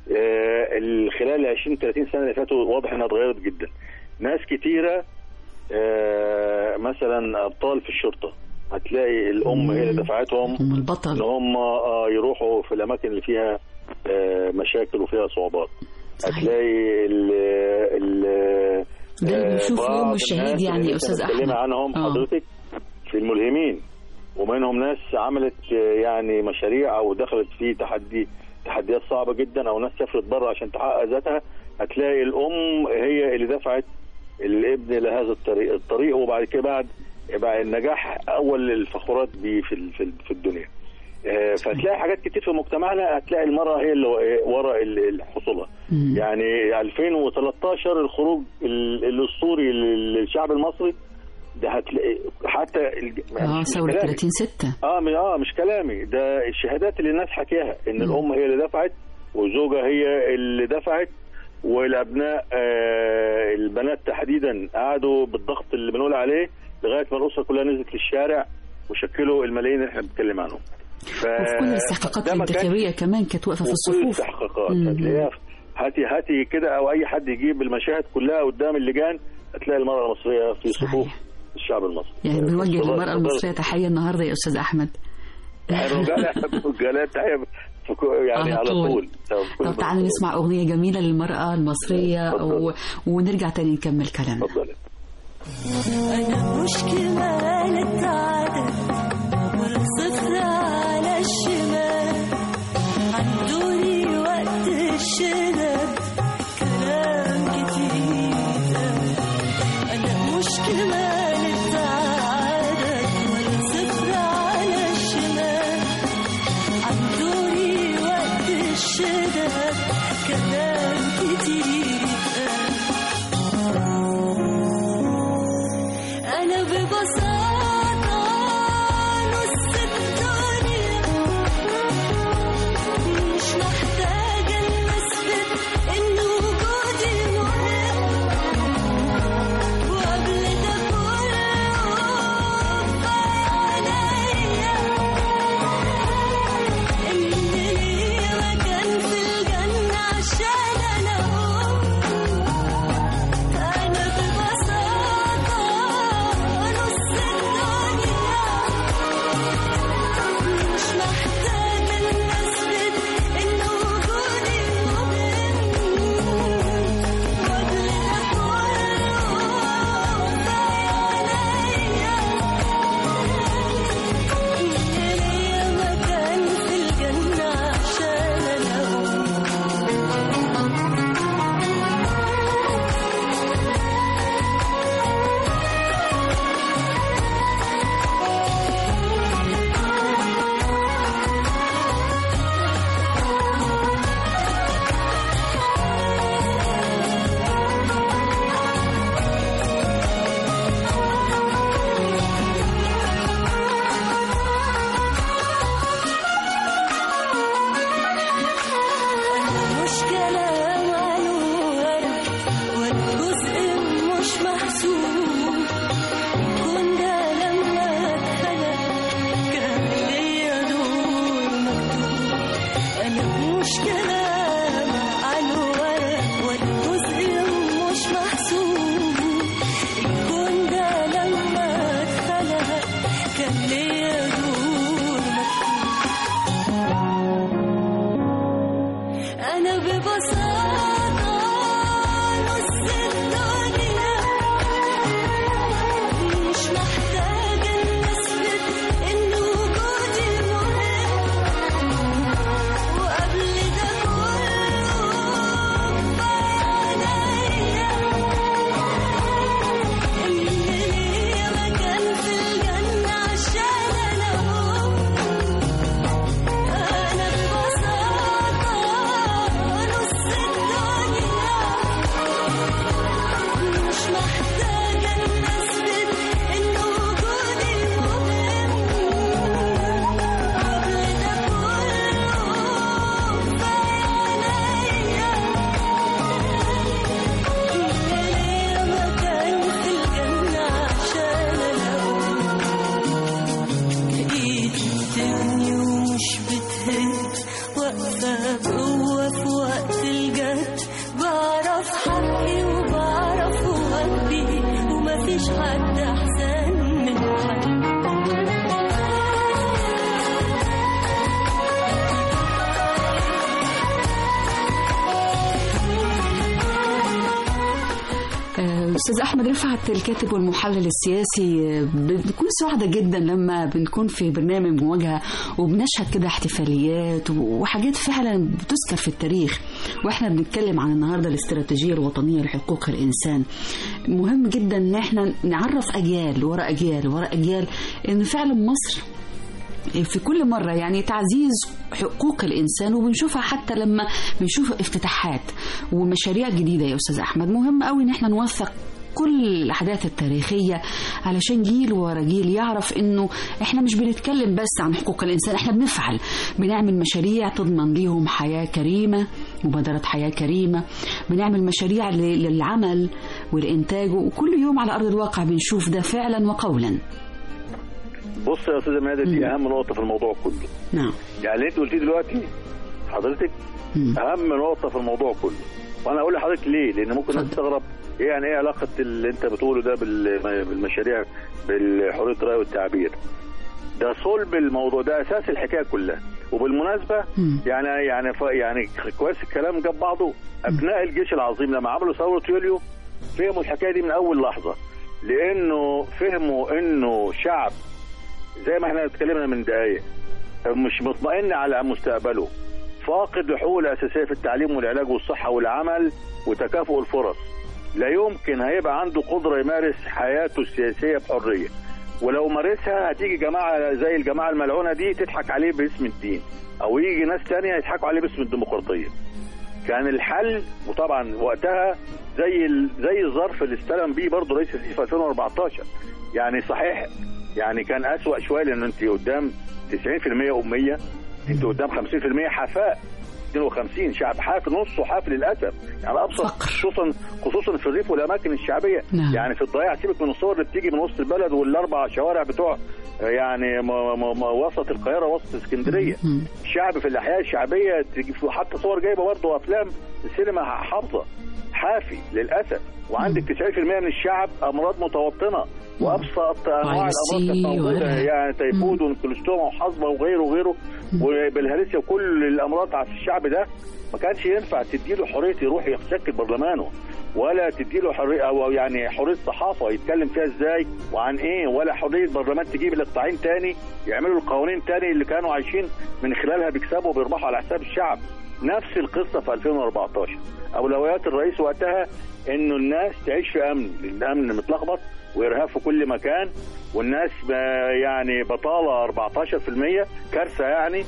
آه، ال- خلال 20 30 سنه اللي فاتوا واضح انها اتغيرت جدا ناس كتيره آه، مثلا ابطال في الشرطه هتلاقي الام هي اللي دفعتهم البطل ان هم آه، يروحوا في الاماكن اللي فيها آه، مشاكل وفيها صعوبات هتلاقي ال ال ده اللي آه، بنشوفه بعض يوم الشهيد الناس يعني اللي يا انت أستاذ بتتكلمي أحمد. عنهم آه. حضرتك في الملهمين ومنهم ناس عملت آه، يعني مشاريع او دخلت في تحدي تحديات صعبه جدا او ناس سافرت بره عشان تحقق ذاتها هتلاقي الام هي اللي دفعت الابن لهذا الطريق الطريق وبعد كده بعد يبقى النجاح اول الفخورات بيه في ال- في ال- في الدنيا آه، فهتلاقي حاجات كتير في مجتمعنا هتلاقي المرأة هي اللي ورا ال- ال- حصولها يعني 2013 الخروج ال- الاسطوري لل- للشعب المصري ده هتلاقي حتى الج- اه مش ثورة كلامي. 30 6 اه م- اه مش كلامي ده الشهادات اللي الناس حكيها ان الام هي اللي دفعت والزوجه هي اللي دفعت والابناء آه البنات تحديدا قعدوا بالضغط اللي بنقول عليه لغايه ما الاسره كلها نزلت للشارع وشكلوا الملايين اللي احنا بنتكلم عنهم ف... وفي كل الاستحقاقات ده ما كانش- الانتخابية كمان كانت واقفة في وكل الصفوف الاستحقاقات مم. هتلاقيها هاتي هاتي كده او اي حد يجيب المشاهد كلها قدام اللجان هتلاقي المراه المصريه في صفوف الشعب المصري يعني بنوجه فضل- للمرأة فضل- المصرية تحية النهاردة يا أستاذ أحمد الرجاله الرجاله تحية في كو- يعني على على طول. طول طب تعالى نسمع أغنية جميلة للمرأة المصرية و... ونرجع تاني نكمل كلامنا أنا مش كمالة عدد ولا صفر على الشمال عندوني وقت الشدد كلام كتير أنا مش كمالة عدد ولا صفر على الشمال عندوني وقت الشدد كلام كتير أنا ببساطة مفيش حد أحسن من حد آه، أستاذ أحمد رفعت الكاتب والمحلل السياسي آه، بنكون سعداء جدا لما بنكون في برنامج مواجهة وبنشهد كده احتفاليات وحاجات فعلا بتذكر في التاريخ واحنا بنتكلم عن النهارده الاستراتيجية الوطنية لحقوق الإنسان مهم جدا إن احنا نعرف أجيال ورا أجيال ورا أجيال إن فعلا مصر في كل مرة يعني تعزيز حقوق الإنسان وبنشوفها حتى لما بنشوف افتتاحات ومشاريع جديدة يا أستاذ أحمد مهم قوي إن احنا نوثق كل الأحداث التاريخية علشان جيل ورا جيل يعرف إنه إحنا مش بنتكلم بس عن حقوق الإنسان إحنا بنفعل بنعمل مشاريع تضمن ليهم حياة كريمة مبادرة حياة كريمة بنعمل مشاريع ل- للعمل والإنتاج وكل يوم على أرض الواقع بنشوف ده فعلا وقولا بص يا استاذه مادة دي اهم نقطه في الموضوع كله نعم يعني اللي انت قلتيه دلوقتي حضرتك اهم نقطه في الموضوع كله وانا اقول لحضرتك ليه لان ممكن الناس تستغرب ايه يعني ايه علاقه اللي انت بتقوله ده بال- بالمشاريع بالحريه الراي والتعبير ده صلب الموضوع ده اساس الحكايه كلها وبالمناسبه يعني يعني ف يعني كويس الكلام جاب بعضه ابناء الجيش العظيم لما عملوا ثوره يوليو فهموا الحكايه دي من اول لحظه لانه فهموا انه شعب زي ما احنا اتكلمنا من دقايق مش مطمئن على مستقبله فاقد لحقوقه الاساسيه في التعليم والعلاج والصحه والعمل وتكافؤ الفرص لا يمكن هيبقى عنده قدره يمارس حياته السياسيه بحريه ولو مارسها هتيجي جماعه زي الجماعه الملعونه دي تضحك عليه باسم الدين او يجي ناس تانية يضحكوا عليه باسم الديمقراطيه كان الحل وطبعا وقتها زي ال- زي الظرف اللي استلم بيه برضه رئيس السيسي في 2014 يعني صحيح يعني كان اسوأ شويه لان انت قدام 90% اميه انت قدام 50% حفاء 52 شعب حافي نصه حافي للاسف يعني ابسط خصوصا خصوصا في الريف والاماكن الشعبيه نعم. يعني في الضياع سيبك من الصور اللي بتيجي من وسط البلد والاربع شوارع بتوع يعني م م م وسط القاهره وسط اسكندريه الشعب في الاحياء الشعبيه تجي في- حتى صور جايبه برضه افلام السينما حافظه حافي للاسف وعندك 90% من الشعب امراض متوطنه وابسط انواع الامراض كانت موجوده وغيرها. يعني تيفود والكوليستوما وحصبه وغيره وغيره وبالهرسيا وكل الامراض على الشعب ده ما كانش ينفع تديله حريه يروح يشكل برلمانه ولا تديله حريه او يعني حريه صحافه يتكلم فيها ازاي وعن ايه ولا حريه برلمان تجيب الاقطاعين تاني يعملوا القوانين تاني اللي كانوا عايشين من خلالها بيكسبوا وبيربحوا على حساب الشعب نفس القصه في 2014 اولويات الرئيس وقتها انه الناس تعيش في امن الامن متلخبط وارهاب في كل مكان والناس ب- يعني بطاله 14% كارثه يعني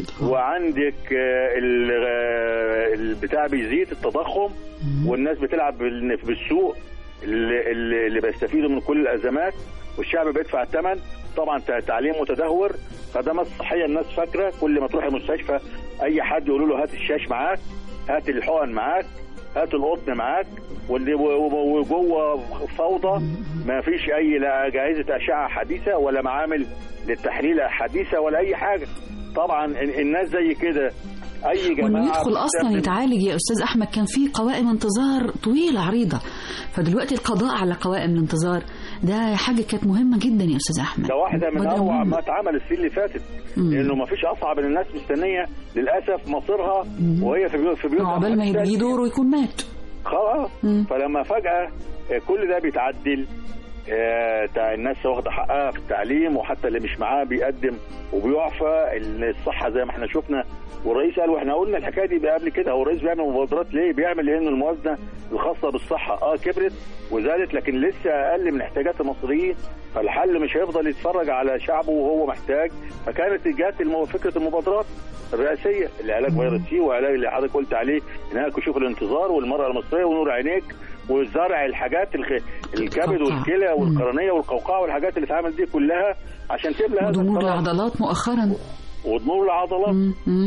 وعندك آه، ال- آه، البتاع بيزيد التضخم والناس بتلعب بال- بالسوق اللي, اللي اللي بيستفيدوا من كل الازمات والشعب بيدفع الثمن طبعا ت- تعليم متدهور خدمات صحيه الناس فاكره كل ما تروح المستشفى اي حد يقولوا له هات الشاش معاك هات الحقن معاك هات القطن معاك واللي و- و- وجوه فوضى ما فيش اي لا اجهزه اشعه حديثه ولا معامل للتحليل حديثه ولا اي حاجه طبعا ال- الناس زي كده اي جماعه وانه يدخل اصلا بتستخدم- يتعالج يا استاذ احمد كان في قوائم انتظار طويله عريضه فدلوقتي القضاء على قوائم الانتظار ده حاجه كانت مهمه جدا يا استاذ احمد ده واحده من مبادرة اروع مهمة. ما اتعمل السنه اللي فاتت لانه ما فيش اصعب ان الناس مستنيه للاسف مصيرها وهي في بيوت في بيوتها عقبال ما يجي دور ويكون مات خلاص فلما فجأة آه، كل ده بيتعدل آه، تع- الناس واخدة حقها في التعليم وحتى اللي مش معاه بيقدم وبيعفى الصحة زي ما احنا شفنا والرئيس قال واحنا قلنا الحكاية دي قبل كده هو الرئيس بيعمل مبادرات ليه؟ بيعمل لأن الموازنة الخاصة بالصحة اه كبرت وزادت لكن لسه أقل من احتياجات المصريين فالحل مش هيفضل يتفرج على شعبه وهو محتاج فكانت جات المو- فكرة المبادرات الرئاسية العلاج فيروس سي وعلاج اللي حضرتك قلت عليه هناك كشوف الانتظار والمرأة المصرية ونور عينيك وزرع الحاجات الخ... الكبد والكلى والقرنية والقوقعة والحاجات اللي اتعمل دي كلها عشان تملى هذا ضمور الفراغ. العضلات مؤخرا وضمور العضلات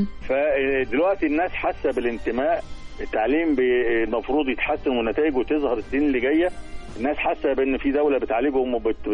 فدلوقتي الناس حاسه بالانتماء التعليم بي- المفروض يتحسن ونتائجه تظهر السنين اللي جايه الناس حاسه بان في دوله بتعالجهم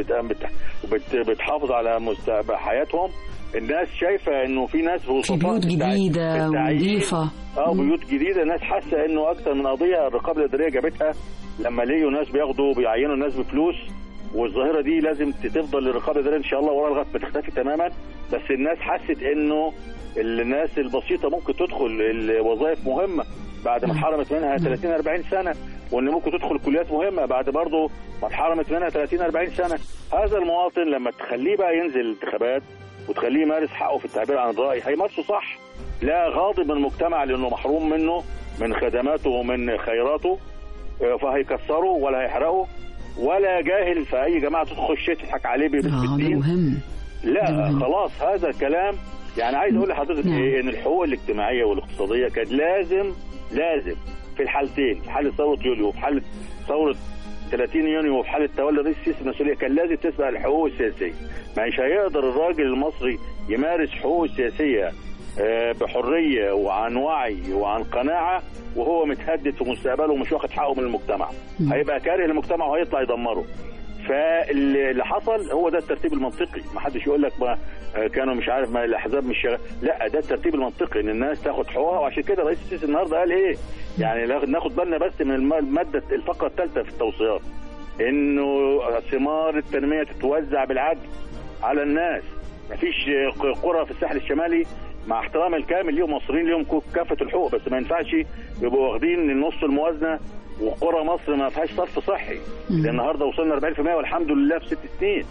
وبتحافظ على مستقبل حياتهم الناس شايفه انه في ناس في بيوت جديده ونظيفه اه بيوت جديده الناس حاسه انه اكتر من قضيه الرقابه الاداريه جابتها لما لقيوا ناس بياخدوا بيعينوا الناس بفلوس والظاهره دي لازم تفضل الرقابه ده ان شاء الله وراها لغايه ما تختفي تماما بس الناس حست انه الناس البسيطه ممكن تدخل الوظائف مهمه بعد ما اتحرمت منها 30 40 سنه وان ممكن تدخل كليات مهمه بعد برضه ما اتحرمت منها 30 40 سنه هذا المواطن لما تخليه بقى ينزل الانتخابات وتخليه يمارس حقه في التعبير عن الراي هيمارسه صح لا غاضب من المجتمع لانه محروم منه من خدماته ومن خيراته آه، فهيكسره ولا هيحرقه ولا جاهل في اي جماعه تخش تضحك عليه باسم اه ده الدين مهم لا خلاص هذا الكلام يعني عايز اقول لحضرتك نعم. ايه ان الحقوق الاجتماعيه والاقتصاديه كانت لازم لازم في الحالتين في حاله ثوره يوليو وفي حاله ثوره 30 يونيو وفي حاله تولي الرئيس السيسي المسؤوليه كان لازم تسبق الحقوق السياسيه مش هيقدر الراجل المصري يمارس حقوقه السياسيه آه، بحريه وعن وعي وعن قناعه وهو متهدد في مستقبله ومش واخد حقه من المجتمع هيبقى كاره للمجتمع وهيطلع يدمره فاللي حصل هو ده الترتيب المنطقي ما حدش يقول لك ما آه، كانوا مش عارف ما الاحزاب مش شغال. لا ده الترتيب المنطقي ان الناس تاخد حقوقها وعشان كده رئيس السيسي النهارده قال ايه يعني لا- ناخد بالنا بس من الم- الماده الفقره الثالثه في التوصيات انه ثمار التنميه تتوزع بالعدل على الناس مفيش ق- قرى في الساحل الشمالي مع احترام الكامل ليهم مصريين ليهم كو- كافه الحقوق بس ما ينفعش يبقوا واخدين النص الموازنه وقرى مصر ما فيهاش صرف صحي لان النهارده وصلنا 40% والحمد لله في ست سنين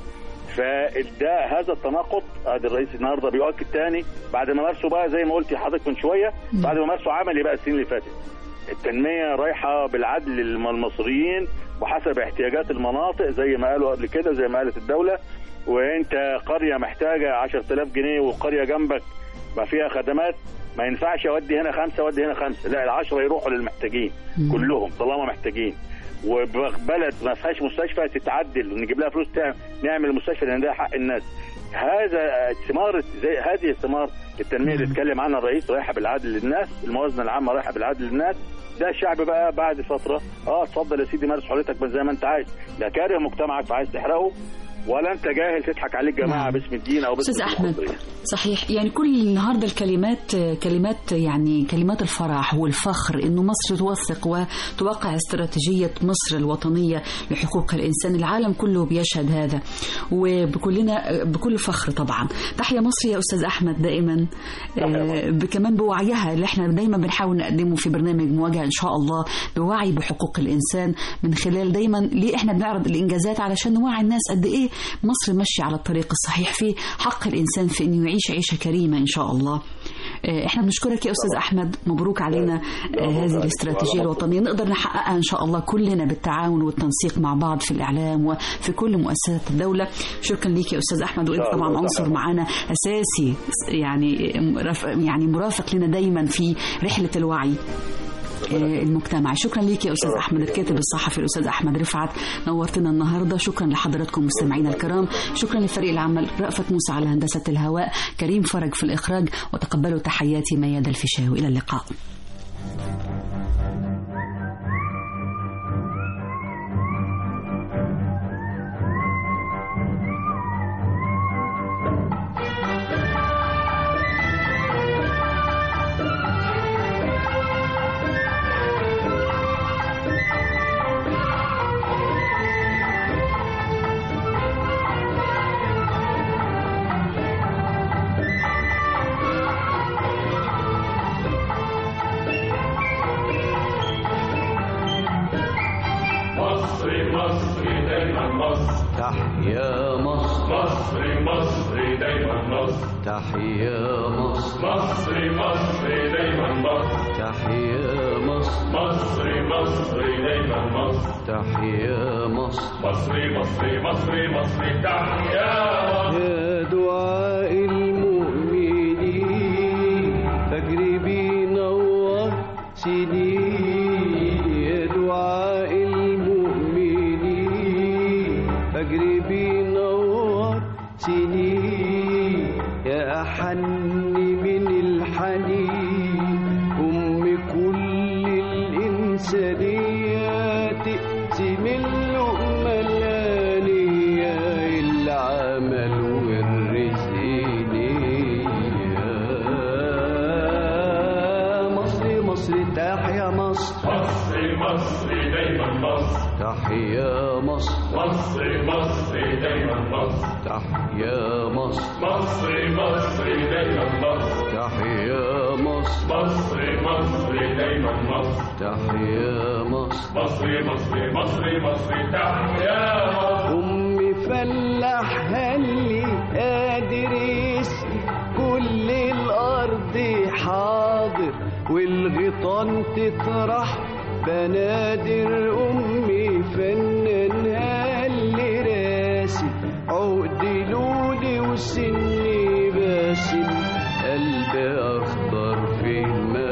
فده هذا التناقض ادي الرئيس النهارده بيؤكد تاني بعد ما مارسه بقى زي ما قلت حضرتك من شويه بعد ما مارسه عملي بقى السنين اللي فاتت التنميه رايحه بالعدل للمصريين وحسب احتياجات المناطق زي ما قالوا قبل كده زي ما قالت الدوله وانت قريه محتاجه 10000 جنيه وقريه جنبك ما فيها خدمات ما ينفعش اودي هنا خمسه اودي هنا خمسه لا العشره يروحوا للمحتاجين كلهم طالما محتاجين وبلد ما فيهاش مستشفى تتعدل ونجيب لها فلوس تعمل نعمل المستشفى لان ده حق الناس هذا ثمار زي هذه الثمار التنميه اللي اتكلم عنها الرئيس رايحه بالعدل للناس الموازنه العامه رايحه بالعدل للناس ده الشعب بقى بعد فتره اه اتفضل يا سيدي مارس حريتك بس زي ما انت عايز لا كاره مجتمعك فعايز تحرقه ولا انت جاهل تضحك عليه الجماعه نعم. باسم الدين او باسم استاذ احمد المصريين. صحيح يعني كل النهارده الكلمات كلمات يعني كلمات الفرح والفخر انه مصر توثق وتوقع استراتيجيه مصر الوطنيه لحقوق الانسان العالم كله بيشهد هذا وبكلنا بكل فخر طبعا تحيا مصر يا استاذ احمد دائما آه، كمان بوعيها اللي احنا دايما بنحاول نقدمه في برنامج مواجهه ان شاء الله بوعي بحقوق الانسان من خلال دايما ليه احنا بنعرض الانجازات علشان نوعي الناس قد ايه مصر ماشيه على الطريق الصحيح في حق الانسان في انه يعيش عيشه كريمه ان شاء الله آه، احنا بنشكرك يا استاذ احمد مبروك علينا آه، هذه الاستراتيجيه الوطنيه نقدر نحققها ان شاء الله كلنا بالتعاون والتنسيق مع بعض في الاعلام وفي كل مؤسسات الدوله شكرا ليك يا استاذ احمد وانت شاء الله طبعا عنصر تعالى. معنا اساسي يعني مرف- يعني مرافق لنا دايما في رحله الوعي آه، المجتمعي شكرا ليك يا استاذ احمد الكاتب الصحفي الاستاذ احمد رفعت نورتنا النهارده شكرا لحضراتكم مستمعينا الكرام شكرا لفريق العمل رأفت موسى على هندسه الهواء كريم فرج في الاخراج وتقبلوا تحياتي ميادة الفيشاوي الى اللقاء مصر مصر دايما مصر تحيا مصر مصر مصر دايما مصر تحيا مصر مصر مصر دايما مصر تحيا مصر مصر مصر دايما مصر تحيا مصر مصر مصر مصر مصر تحيا مصر يا دعاء المؤمنين فجر بينور سنين يا دعاء المؤمنين فجر بينور سنين يا أحن من الحنين أم كل الإنسانية تقسم اللقمة الآنية العمل والرزق نية مصر مصر تحيا مصر مصر مصر دايما مصر تحيا مصر مصر مصر دايما مصر تحيا مصر مصر مصر دايما مصر تحيا مصر مصر مصر دايما مصر تحيا مصر مصر مصر مصر مصر تحيا مصر أمي فلاح هلي قادر يسقي كل الأرض حاضر والغيطان تطرح بنادر أمي فنان هلي راسي عقد لولي وسني باسم قلبي أخضر في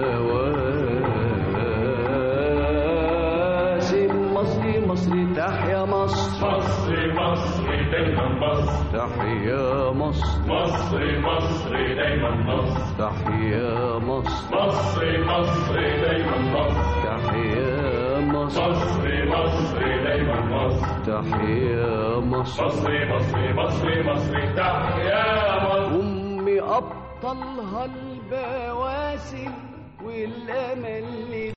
المواسم مصري مصري تحيا مصر مصر مصر دايما مصر تحيا مصر مصر مصر دايما مصر تحيا مصر مصر مصر دايما مصر تحيا مصر مصر مصر دايما مصر تحيا مصر مصر مصر مصر مصر تحيا مصر أمي أبطلها البواسل والأمل